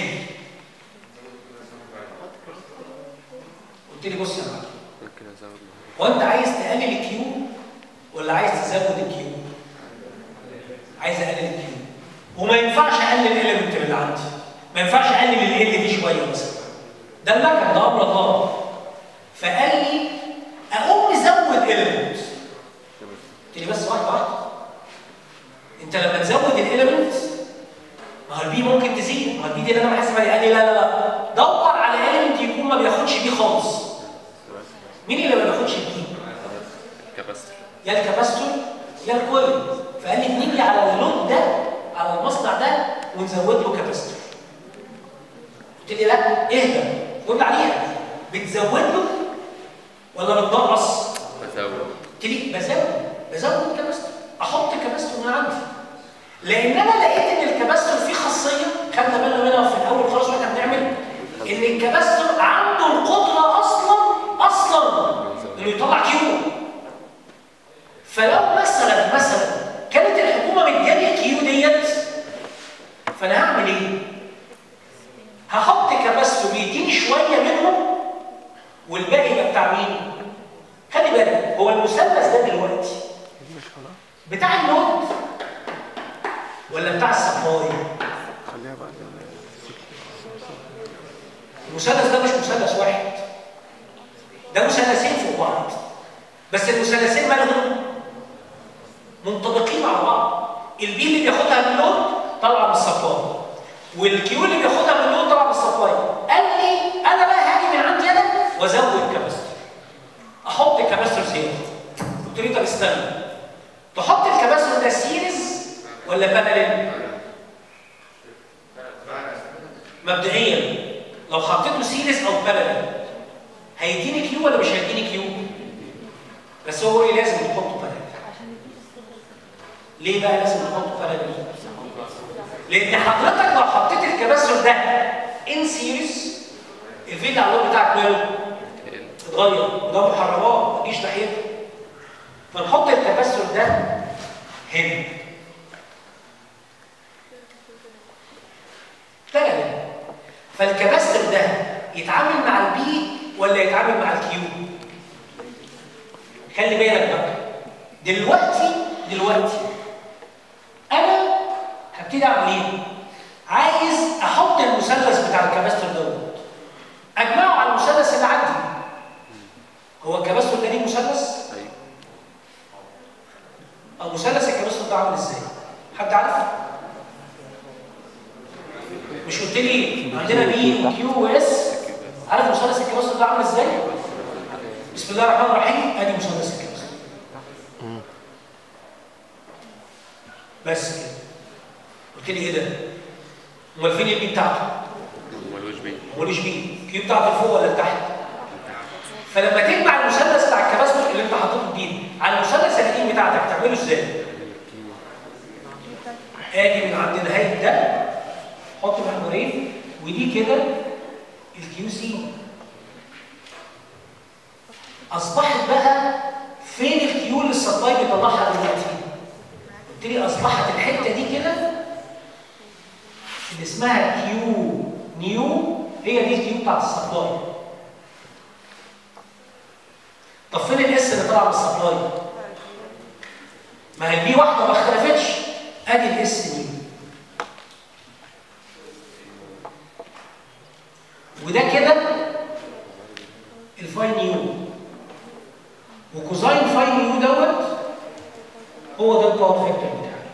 قلت لي بص يا معلم ممكن ازود هو انت عايز تقلل الكيو ولا عايز تزود الكيو؟ عايز اقلل الكيو وما ينفعش اقلل الاليمنت اللي عندي ما ينفعش اقلل ال دي شويه مثلا ده المكن ده امر الله فقال لي اقوم مزود اليمنت قلت لي بس واحده واحده انت لما تزود الاليمنت ما هو البي ممكن تزيد ما هو البي دي اللي انا بحسب عليه قال لي لا لا لا دور على اليمنت يكون ما بياخدش بيه خالص مين اللي ما بياخدش بيه؟ كاباستر يا الكاباستور يا الكويل فقال لي نيجي على اللود ده على المصنع ده ونزود له كاباستور قلت لي لا اهدى قول لي عليها بتزود له ولا بتنقص؟ بزود قلت لي بزود بزود كاباستور احط كاباستور من عندي لان انا لقيت ان الكاباستور فيه خاصيه خدنا بالنا منها في الاول خالص واحنا بنعمل ان الكاباستور عنده القدره اصلا اصلا انه يطلع كيو فلو مثلا مثلا كانت الحكومه مدياني الكيو ديت فانا هعمل ايه؟ هحط كباستور يديني شويه منهم والباقي يبقى بتاع مين؟ خلي بالك هو المثلث ده دلوقتي بتاع اللود ولا بتاع السبلاي؟ خليها بعد المثلث ده مش مثلث واحد ده مثلثين فوق بعض بس المثلثين مالهم منطبقين على بعض البي اللي بياخدها من اللود طالعه من السبلاي والكيو اللي بياخدها من اللود طالعه من السبلاي قال لي انا بقى هاجي من عندي انا وازود كاباستور احط الكاباستور زياده قلت له طب استنى تحط الكاباستور ده سيريز ولا باراليل مبدئيا لو حطيته سيريز او باراليل هيديني كيو ولا مش هيديني كيو بس هو ايه لازم تحطه باراليل ليه بقى لازم تحطه باراليل لان حضرتك لو حطيت الكباستور ده ان سيريز الفيل على اللون بتاعك ماله اتغير وده محرمات ما تجيش ناحيته فنحط الكباستور ده هنا باراليل فالكباستور ده يتعامل مع البي ولا يتعامل مع الكيو خلي بالك بقى دلوقتي دلوقتي انا هبتدي اعمل ايه عايز احط المثلث بتاع الكباستور دوت اجمعه على المثلث اللي عندي هو الكباستور ده ليه مثلث ايوه او مثلث الكباستور ده عامل ازاي حد عارف مش قلت لي عندنا بي وكيو واس عارف مثلث الكباستور ده عامل ازاي بسم الله الرحمن الرحيم ادي مثلث الكبس بس كده قلت لي ايه ده؟ امال فين البي بتاعته؟ ملوش بيه ملوش بي الكيو بتاعته فوق ولا تحت؟ فلما تجمع المثلث بتاع الكباستور اللي انت حاططه جديد على المثلث القديم بتاعتك تعمله ازاي؟ اجي من عند نهايه ده حط محورين ودي كده الكيو سي اصبحت بقى فين الكيو اللي السبلاي بيطلعها دلوقتي؟ قلت لي اصبحت الحته دي كده اللي اسمها كيو نيو هي دي الكيو بتاعت السبلاي طب فين الاس اللي طالع من السبلاي؟ ما هي البي واحده ما اختلفتش ادي الاس نيو وده كده الفاي نيو وكوزاين فاي نيو دوت هو ده الباور فاكتور بتاعك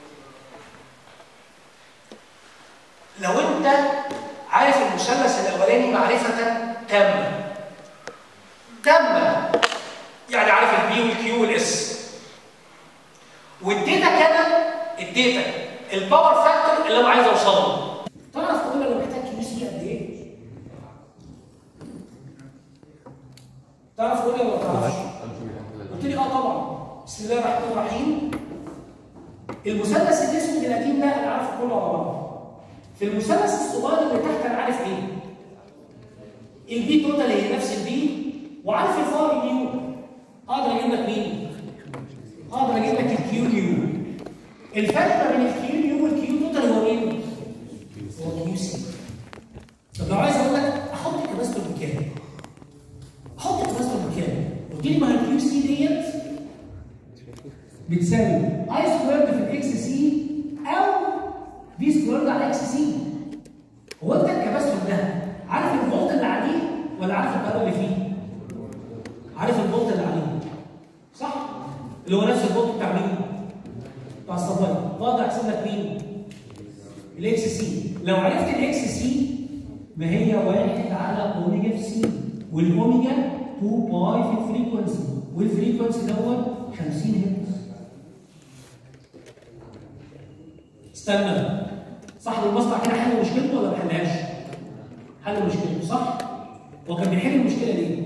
لو انت عارف المثلث الاولاني معرفه تامه تامه يعني عارف البي والكيو والاس واديتك انا اديتك الباور فاكتور اللي انا عايز اوصل له تعرف تقول انا محتاج كيو سي قد ايه؟ تعرف تقول لي ولا ما تعرفش؟ قلت لي اه طبعا بسم الله الرحمن الرحيم المثلث الاسود القديم ده انا عارفه كله على بعض في المثلث الصغير اللي تحت انا عارف ايه؟ البي توتال هي نفس البي وعارف الفار نيو اقدر اجيب لك مين؟ اقدر اجيب لك الكيو نيو الفرق ما بين الكيو نيو والكيو توتال هو مين؟ هو كيو سي طب لو عايز اقول لك احط الكباستور بكام؟ احط الكباستور بكام؟ قلت لي ما هي الكيو سي ديت بتساوي اي سكويرد في الاكس سي او في سكويرد على اكس سي هو انت الكباستور ده عارف الفولت اللي عليه ولا عارف القرار اللي فيه؟ عارف الفولت اللي عليه صح؟ اللي هو نفس الفولت بتاع مين؟ بتاع السبلاي واقدر احسب لك مين؟ الاكس سي لو عرفت الاكس سي ما هي واحد على اوميجا في سي والاوميجا 2 باي في الفريكونسي والفريكونسي دوت 50 هرتز استنى صاحب المصنع كده حل مشكلته ولا ما حلهاش؟ حل مشكلته صح؟ هو كان بيحل المشكله ليه؟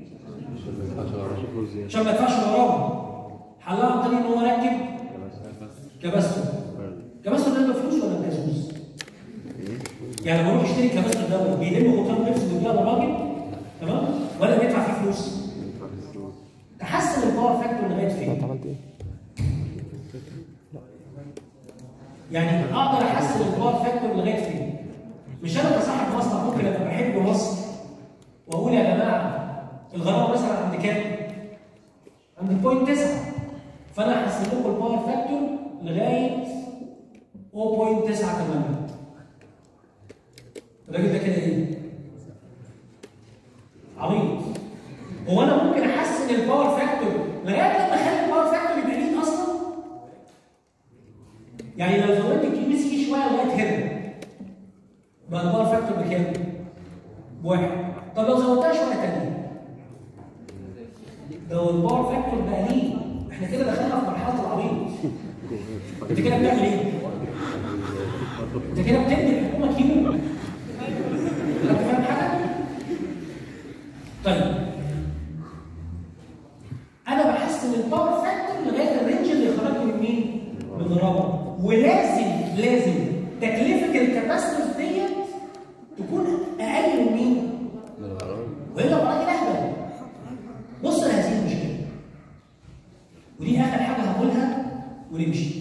عشان ما يدفعش غرامه حلها عن طريق ان هو ركب كباستور كباستور ده بفلوس ولا بجاسوس؟ يعني لما اروح اشتري كباستور دوت بيلم غطاء نفسه ويديها للراجل تمام؟ ولا بيدفع فيه فلوس؟ تحسن الباور فاكتور لغايه فين؟ عملت ايه؟ يعني اقدر احسن الباور فاكتور لغايه فين؟ مش انا كصاحب مصنع ممكن ابقى بحب مصر واقول يا جماعه الغرامه مثلا عند كام؟ عند البوينت 9 فانا هحسن لكم الباور فاكتور لغايه 0.9 تماما الراجل ده كده ايه؟ عبيط هو انا ممكن احسن الباور فاكتور لغايه لما اخلي الباور فاكتور يبقى لين اصلا؟ يعني لو زودت الكيو سي شويه لغايه هنا بقى الباور فاكتور بكام؟ بواحد طب لو زودتها شويه تانيه لو الباور فاكتور بقى ليه احنا كده دخلنا في مرحله العبيط انت كده بتعمل ايه؟ انت كده بتدي الحكومه كيو انت فاهم حاجه؟ طيب انا بحسن الباور فاكتور لغايه الرينج اللي يخرجني من مين؟ من الرابط ولازم لازم تكلفه الكاباسيتورز ديت تكون اقل من مين؟ والا ابقى راجل اهبل بص لهذه المشكله ودي اخر حاجه هقولها ونمشي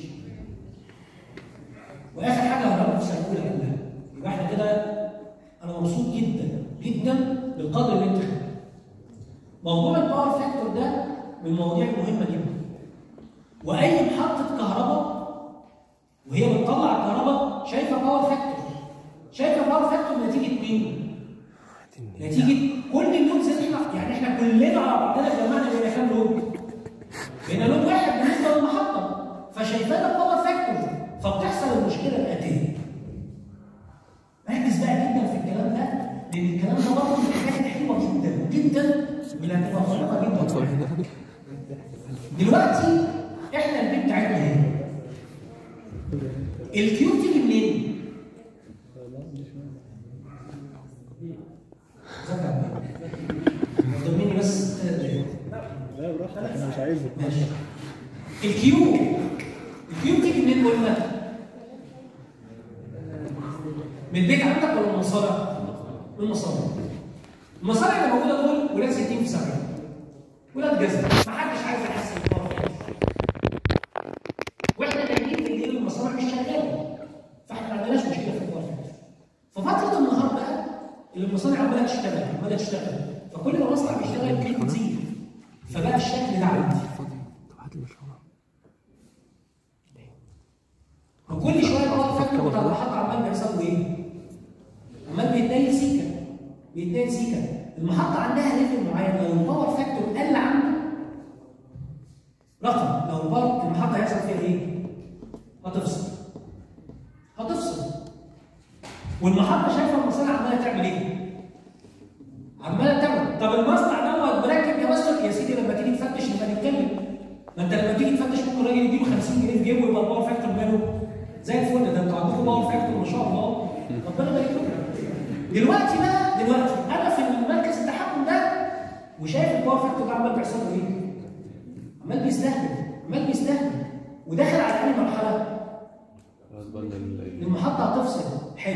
واخر حاجه هقولها في السنه الاولى كلها يبقى احنا كده انا مبسوط جدا جدا بالقدر اللي انت خدته موضوع الباور فاكتور ده من المواضيع المهمه جدا واي محطه كهرباء وهي بتطلع الكهرباء شايفه باور فاكتور شايفه باور فاكتور نتيجه مين؟ نتيجه كل اللودز اللي احنا يعني احنا كلنا على بعضنا جمعنا بين كام لود؟ بين لود واحد بالنسبه للمحطه فشايفانا باور فاكتور فبتحصل المشكله الاتيه ركز بقى جدا في الكلام ده لان الكلام ده برضه من الحاجات الحلوه جدا جدا اللي هتبقى خارقه جدا دلوقتي احنا البيت بتاعتنا اهي الكيو بتيجي منين؟ ضمني بس ثلاث دقايق لا براحتك انا مش عايزك ماشي الكيو الكيو بتيجي منين قلنا؟ من البيت عندك ولا من المصانع؟ من المصانع المصانع اللي موجوده دول ولاد 60 في 70 ولاد جزم ما حدش عايز يحسن الطاقه واحنا نايمين في الليل المصانع مش شغاله فاحنا ما عندناش مشكله في الطاقه ففتره النهار بقى اللي المصانع عماله تشتغل عماله تشتغل فكل ما المصنع بيشتغل الكيو بتزيد فبقى الشكل ده عندي وكل شويه بقى فاكر بتاع الحط عمال بيحصل له ايه؟ عمال بيتنيل سيكا بيتنيل سيكا المحطه عندها ليفل معين لو الباور فاكتور قل عنده رقم لو الباور المحطه هيحصل فيها ايه؟ هتفصل هتفصل والمحطه شايفه المصانع عماله تعمل ايه؟ عماله تعمل طب المصنع دوت مركب يا مصر يا سيدي لما تيجي تفتش نبقى نتكلم ما انت لما تيجي تفتش ممكن راجل يديله 50 جنيه في جيبه يبقى الباور فاكتور ماله زي الفل ده انتوا عندكم باور فاكتور ما شاء الله ربنا يبارك لكم دلوقتي بقى دلوقتي انا في المركز التحكم ده وشايف الباور فاكتور ده عمال بيحصل له ايه؟ عمال بيستهبل عمال بيستهبل وداخل على انهي مرحله؟ غصب عن ال- المحطه هتفصل حلو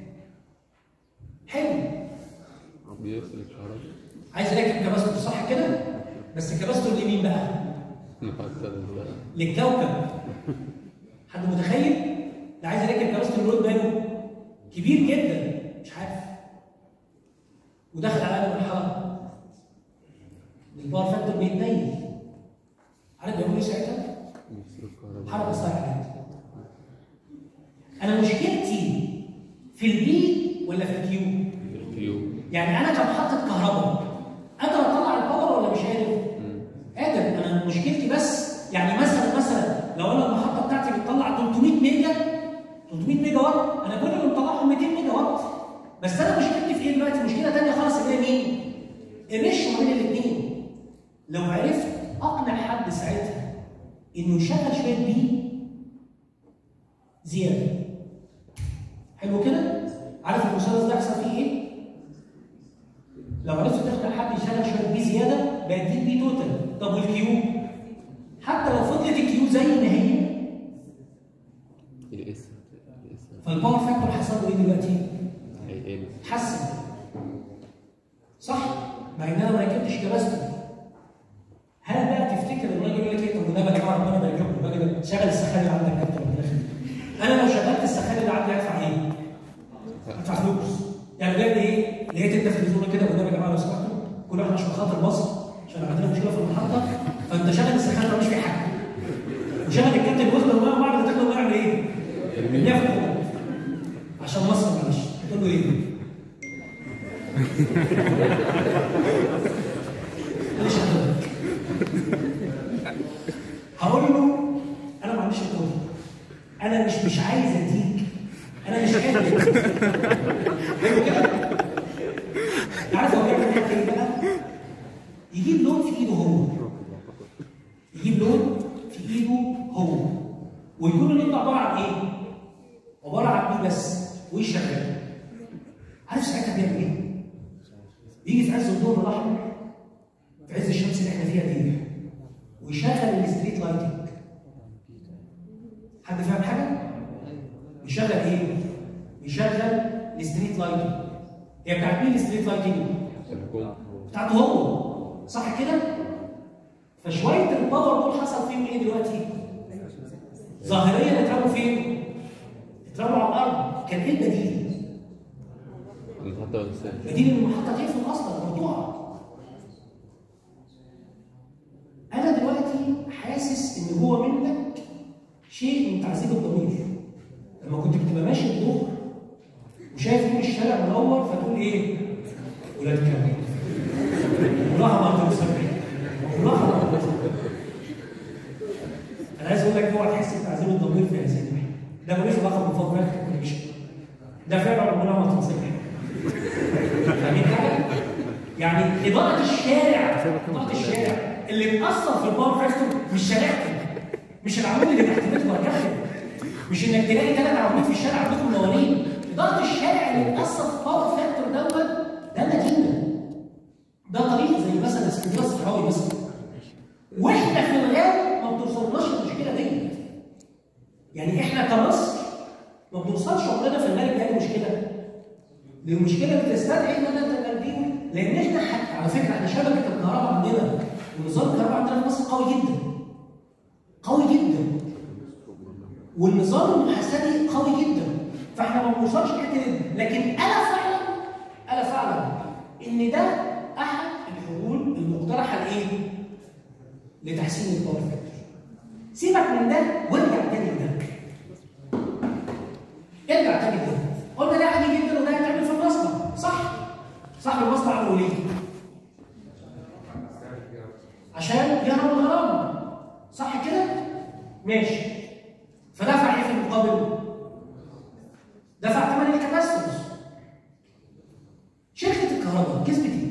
حلو بيفصل الكهرباء عايز اركب كباستور صح كده؟ بس الكباستور لمين بقى؟ محطة ال- للكوكب حد متخيل؟ ده عايز يركب كباستور لود باله كبير جدا مش عارف ودخل على انهي مرحله؟ الباور فاكتور بيتنيل عارف بيعملوا ايه ساعتها؟ بيفصل الكهرباء حركه صحيحه انا مشكلتي في البي ولا في الكيو؟ الكيو يعني انا كمحطه كهرباء قادر اطلع الباور ولا مش قادر؟ قادر انا مشكلتي بس يعني مثلا مثلا لو انا المحطه بتاعتي بتطلع 300 ميجا 300 ميجا وات انا كل اللي مطلعهم 200 ميجا وات بس انا مشكلتي في ايه دلوقتي؟ مشكله ثانيه خالص اللي هي مين؟ الريشيو ما بين الاثنين لو عرفت اقنع حد ساعتها انه يشغل شويه بي زياده حلو كده؟ عارف المثلث ده يحصل فيه ايه؟ لو عرفت تقنع حد يشغل شويه بي زياده بقت دي بي توتال طب والكيو؟ حتى لو فضلت الكيو زي ما هي الاس الاس فالباور فاكتور حصل له ايه دلوقتي؟ هيقل اتحسن صح؟ مع ان انا ما ركبتش كباستور هل بقى تفتكر الراجل يقول لك ايه طب وده بقى يا جماعه ربنا يبارك لكم الراجل شغل السخان اللي عندك انت ربنا يخليك انا لو شغلت السخان اللي عندي هدفع ايه؟ هدفع فلوس يعني بجد ايه؟ لقيت انت في التلفزيون كده والنبي يا جماعه لو سمحتوا كل واحد عشان خاطر مصر عشان عندنا مشكله في المحطه فانت شغل السخان ما مش في حاجه وشغل الكابتن واخد الميه وبعد ما تاخد الميه يعمل ايه؟ ياخد عشان مصر معلش تقول له ايه؟ معلش حضرتك. هقول له انا ما عنديش القدره انا مش مش عايز اديك انا مش قادر حلو كده عارف هو بيعمل حاجه ايه بقى؟ يجيب لون في ايده هو يجيب لون في ايده هو ويكون اللون ده عباره عن ايه؟ عباره عن ايه بس ويشغل عارف ساعتها بيعمل ايه؟ يجي في عز الظهر الاحمر في عز الشمس اللي احنا فيها دي ويشغل الستريت لايتنج حد فاهم حاجه؟ يشغل ايه؟ يشغل الستريت لايتنج هي بتاعت مين الستريت لايتنج؟ الكون بتاعته هو صح كده؟ فشويه الباور دول حصل فيهم ايه دلوقتي؟ ظاهريا اترموا فين؟ اترموا على الارض كان ايه البديل؟ المحطة بس بديل ان المحطه تقفل اصلا مقطوعه انا دلوقتي حاسس ان جوه منك شيء من تعذيب الضمير لما كنت بتبقى ماشي الظهر وشايف نور الشارع منور فتقول ايه؟ ولاد كلب والله ما انت مسامح والله ما انت انا عايز اقول لك اوعى تحس بتعذيب الضمير في هذه الناحيه ده ملوش علاقه بفضل الكونكشن ده فعلا ربنا ما تنصحش فاهمين حاجه؟ يعني يعني اضاءه الشارع اضاءه الشارع اللي بتاثر في الباور فاكتور مش شارعتك مش العمود اللي تحت بيتك وهكذا مش انك تلاقي ثلاث عواميد في الشارع عندكم موالين اضاءه الشارع اللي بتاثر في الباور فاكتور دوت ده مدينه ده طريق زي مثلا اسكندريه الصحراوي مثلا واحنا في الغالب ما بتوصلناش المشكله دي يعني احنا كمصر ما بنوصلش عمرنا في الغالب لاي مشكله المشكله بتستدعي ان انا تبديل لان احنا حتى على فكره احنا شبكه الكهرباء عندنا ونظام الكهرباء عندنا في مصر قوي جدا قوي جدا والنظام المحاسبي قوي جدا فاحنا ما بنوصلش لحته دي لكن انا فعلا انا فعلا ان ده احد الحلول المقترحه لايه؟ لتحسين الباور فاكتور سيبك من ده وارجع تاني لده ارجع تاني لده قلنا ده عادي جدا وده هيتعمل في المصنع صح صاحب المصنع عمله ليه؟ عشان يهرب من الغرامه صح كده؟ ماشي فدفع ايه في المقابل؟ دفع ثمن الكباسترز شركه الكهرباء كسبت ايه؟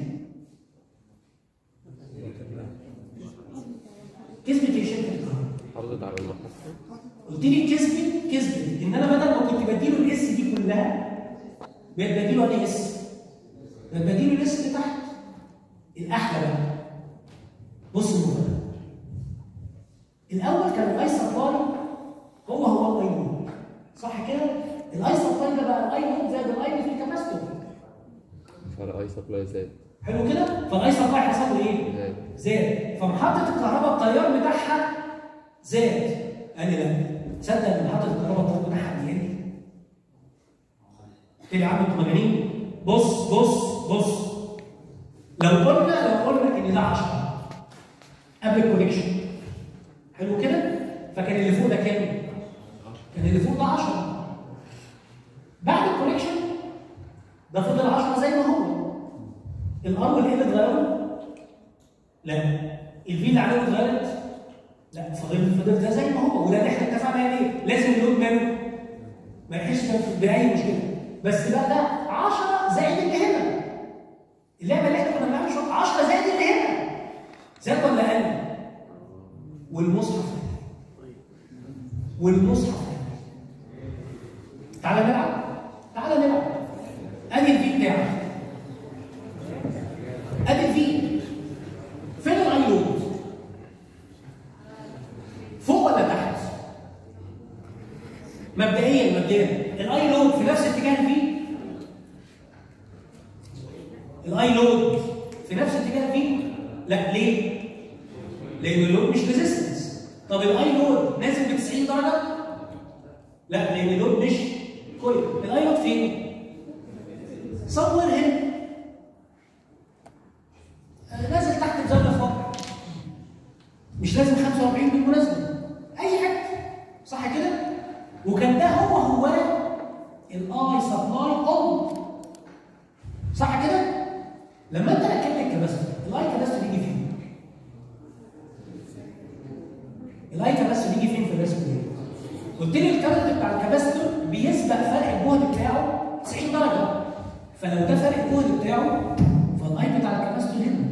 كسبت ايه شركه الكهرباء؟ حافظت على المحطة قلت لي كسبت كسبت ان انا بدل ما كنت بديله الاس دي كلها بقيت بديله انا اس بقيت بديله الاس اللي تحت الاحلى بقى بص المفاجاه الاول كان الاي سبلاي هو هو الاي نود صح كده؟ الاي سبلاي ده بقى الاي نود زائد الاي في الكاباستور فرق اي سبلاي زاد حلو كده؟ فالاي سبلاي حصل له ايه؟ زاد زاد فمحطة الكهرباء التيار بتاعها زاد قال لي لا تصدق ان محطة الكهرباء التيار بتاعها بيقل قلت له يا عم انتوا مجانين بص بص بص لو قلنا لو قلنا ان ده 10 قبل الكونكشن حلو كده فكان اللي فوق ده كام؟ كان اللي فوق ده 10 بعد الكونكشن ده فضل 10 زي ما هو الار والال اتغيروا لا الفي اللي عليه اتغيرت لا فضل فضل ده زي ما هو وده اللي احنا اتفقنا عليه لازم اللود ماله ما يحسش باي مشكله بس بقى ده 10 زائد اللي هنا اللعبه اللي احنا كنا بنعملها شويه 10 زائد اللي هنا زاد ولا قل والمصحف والمصحف تعالى نلعب تعالى نلعب ادي الفي بتاعك ادي الفي فين الاي لود فوق ولا تحت مبدئيا مبدئيا الاي لود في نفس اتجاه الفي الاي لود في نفس اتجاه الفي لا ليه لان اللود مش ريزيستنس طب الاي لود نازل ب 90 درجه لا لان اللود مش كويس الاي لود فين صور هنا نازل تحت بزاويه فوق مش لازم 45 بالمناسبه اي حاجه صح كده وكان ده هو هو الاي سبلاي اون صح كده لما انت ركبت الكباستور الاي كباستور يجي فين الاي كباستور يجي فين في الرسم ده قلت لي الكارت بتاع الكباستور بيسبق فرق الجهد بتاعه 90 درجه فلو ده فرق الجهد بتاعه فالاي بتاع الكباستور هنا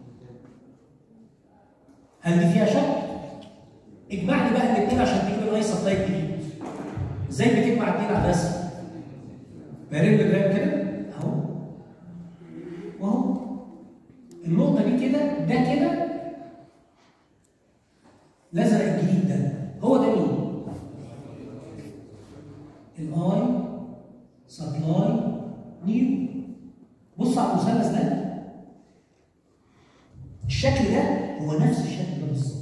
هل دي فيها شك؟ اجمع لي بقى الاثنين عشان تجيب الاي سبلاي الجديد. ازاي بتجمع الاثنين على الرسم؟ بارين بالجرام كده اهو واهو النقطة دي كده ده كده الازرق الجديد ده هو ده مين؟ الاي سبلاي نيو بص على المثلث ده الشكل ده هو نفس الشكل ده بالظبط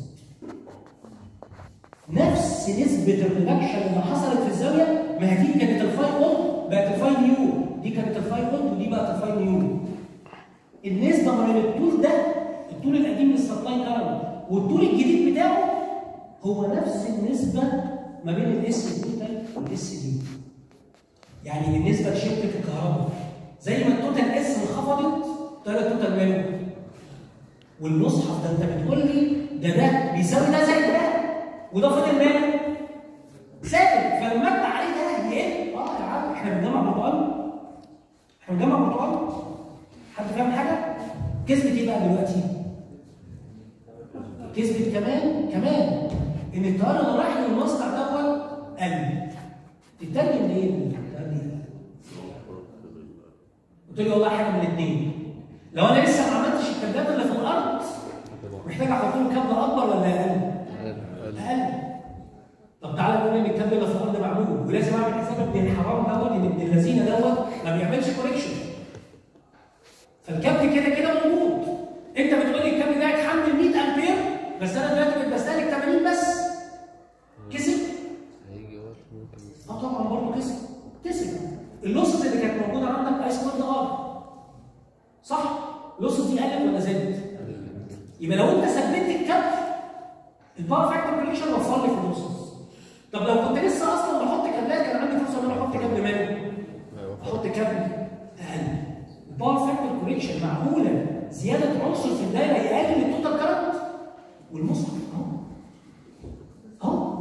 نفس نسبة الريدكشن اللي حصلت في الزاوية ما هي دي كانت الفاي اون بقت الفاي نيو دي كانت الفاي اون ودي بقت الفاي نيو النسبة ما بين الطول ده الطول القديم للسبلاي كارنت والطول الجديد بتاعه هو نفس النسبة ما بين الاس توتال والاس دي يعني بالنسبة لشبكة الكهرباء زي ما التوتال اس انخفضت طلع التوتال ماله والمصحف ده انت بتقول لي ده ده بيساوي ده زي ده وده فاضل ماله ثابت فلما انت عليه ده يقل اه يا عم احنا بنجمع برتقال احنا بنجمع برتقال حد فاهم حاجه كسبت ايه بقى دلوقتي؟ كسبت كمان كمان ان التيار اللي رايح للمصنع دوت قل تترجم لايه التيار دي؟ قلت لي والله حاجه من الاثنين لو انا لسه ما عملتش الكابلات اللي في الارض محتاج احط له كابل اكبر ولا اقل؟ اقل طب تعالى نقول ان الكابل اللي في الارض معمول ولازم اعمل حساب ابن الحرام دوت ان ابن اللذينه دوت ما بيعملش كوريكشن فالكابل كده كده موجود انت بتقول لي الكابل ده يتحمل 100 امبير بس انا دلوقتي بقيت بستهلك 80 بس كسب هيجي وقت ممكن اه طبعا برضه كسب كسب اللوسز اللي كانت موجوده عندك اي سكوير ار صح؟ اللوسز دي قلت ولا زادت؟ يبقى لو انت ثبتت الكابل الباور فاكتور كوليكشن وفر لي في اللوسز طب لو كنت لسه اصلا بحط كابلات كان عندي فرصه ان انا احط كابل مالي احط كابل اقل الباور فاكتور كوليكشن معموله زياده عنصر في الدايره يقلل التوتال كارنت والمصحف اهو اهو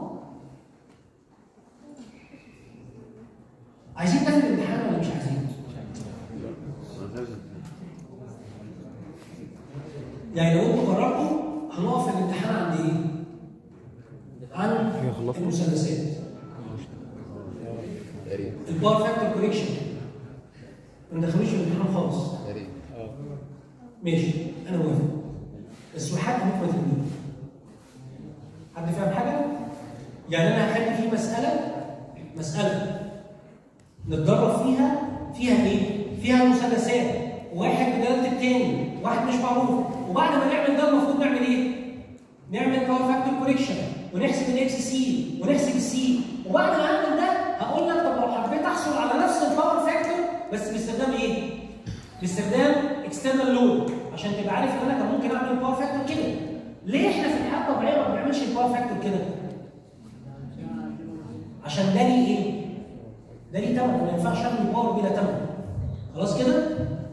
عايزين ده في الامتحان ولا مش عايزين؟ يعني لو انتوا قررتوا هنقف في الامتحان عند ايه؟ عن المثلثات تقريبا البار فاكتور كوريكشن ما ندخلوش في الامتحان خالص تقريبا ماشي انا موافق بس وحد ممكن تلميذ حد فاهم حاجه؟ يعني انا هخلي فيه مساله مساله نتدرب فيها فيها ايه؟ فيها مثلثات واحد بدلاله الثاني واحد مش معروف وبعد ما نعمل ده المفروض نعمل ايه؟ نعمل باور فاكتور كوريكشن ونحسب الاكس سي ونحسب السي وبعد ما اعمل ده هقول لك طب لو حبيت احصل على نفس الباور فاكتور بس باستخدام ايه؟ باستخدام اكسترنال لود عشان تبقى عارف ان انا كان ممكن اعمل الباور فاكتور كده ليه احنا في الحياه الطبيعيه ما بنعملش الباور فاكتور كده؟ عشان ده ليه ايه؟ ده ليه ثمن ما ينفعش اعمل باور بلا ثمن خلاص كده؟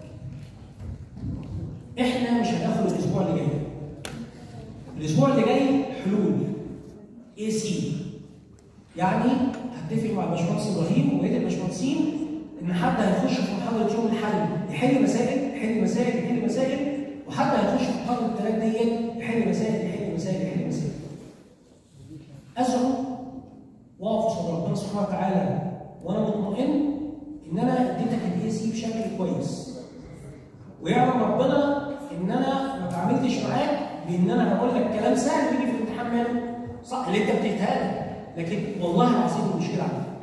احنا مش هناخد الاسبوع اللي جاي الاسبوع اللي جاي حلول اي سي يعني هتفق مع الباشمهندس ابراهيم وبقيه الباشمهندسين ان حد هيخش في محاضره يوم الحل يحل مسائل يحل مسائل يحل مسائل وحد هيخش في محاضره الثلاث ديت يحل مسائل يحل مسائل يحل مسائل ازعم واقف قصاد ربنا سبحانه وتعالى وانا مطمئن ان انا اديتك الاي سي بشكل كويس ويعلم ربنا ان انا ما اتعاملتش معاك بان انا هقول لك كلام سهل بيجي في الامتحان ماله صح اللي انت بتجتهد لكن والله العظيم المشكله عندك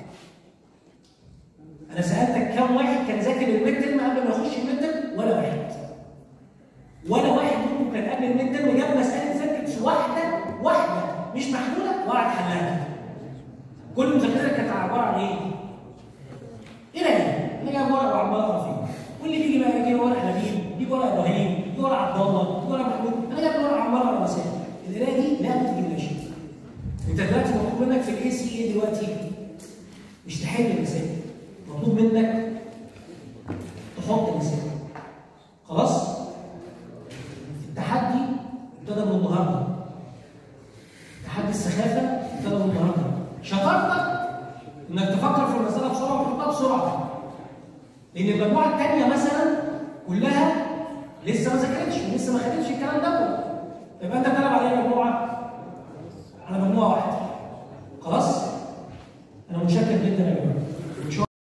انا سالتك كم واحد كان ذاكر الميد ترم قبل ما يخش الميد ترم ولا واحد ولا واحد منكم كان قبل الميد ترم جاب مساله سيركتس واحده واحده مش محلوله وقعد حلها كل مذاكرتك كانت عباره عن ايه؟ ايه ده؟ انا جايب ورقه وعمال اقرا فيه واللي بيجي بقى يجي ورقه نبيل يجي ورقه ابراهيم يجي ورقه عبد الله يجي ورقه محمود انا جايب ورقه عمال اقرا مسائل القرايه دي لا بتجيب لا شيء انت دلوقتي مطلوب منك في الاي سي ايه دلوقتي؟ مش تحل المسائل مطلوب منك تحط المسائل خلاص؟ التحدي ابتدى من النهارده تحدي السخافه ابتدى من النهارده شطارتك انك تفكر في المساله بسرعه وتحطها بسرعه لان المجموعه الثانيه مثلا كلها لسه ما ذاكرتش ولسه ما خدتش الكلام ده يبقى انت بتلعب على ايه مجموعه؟ على مجموعه واحده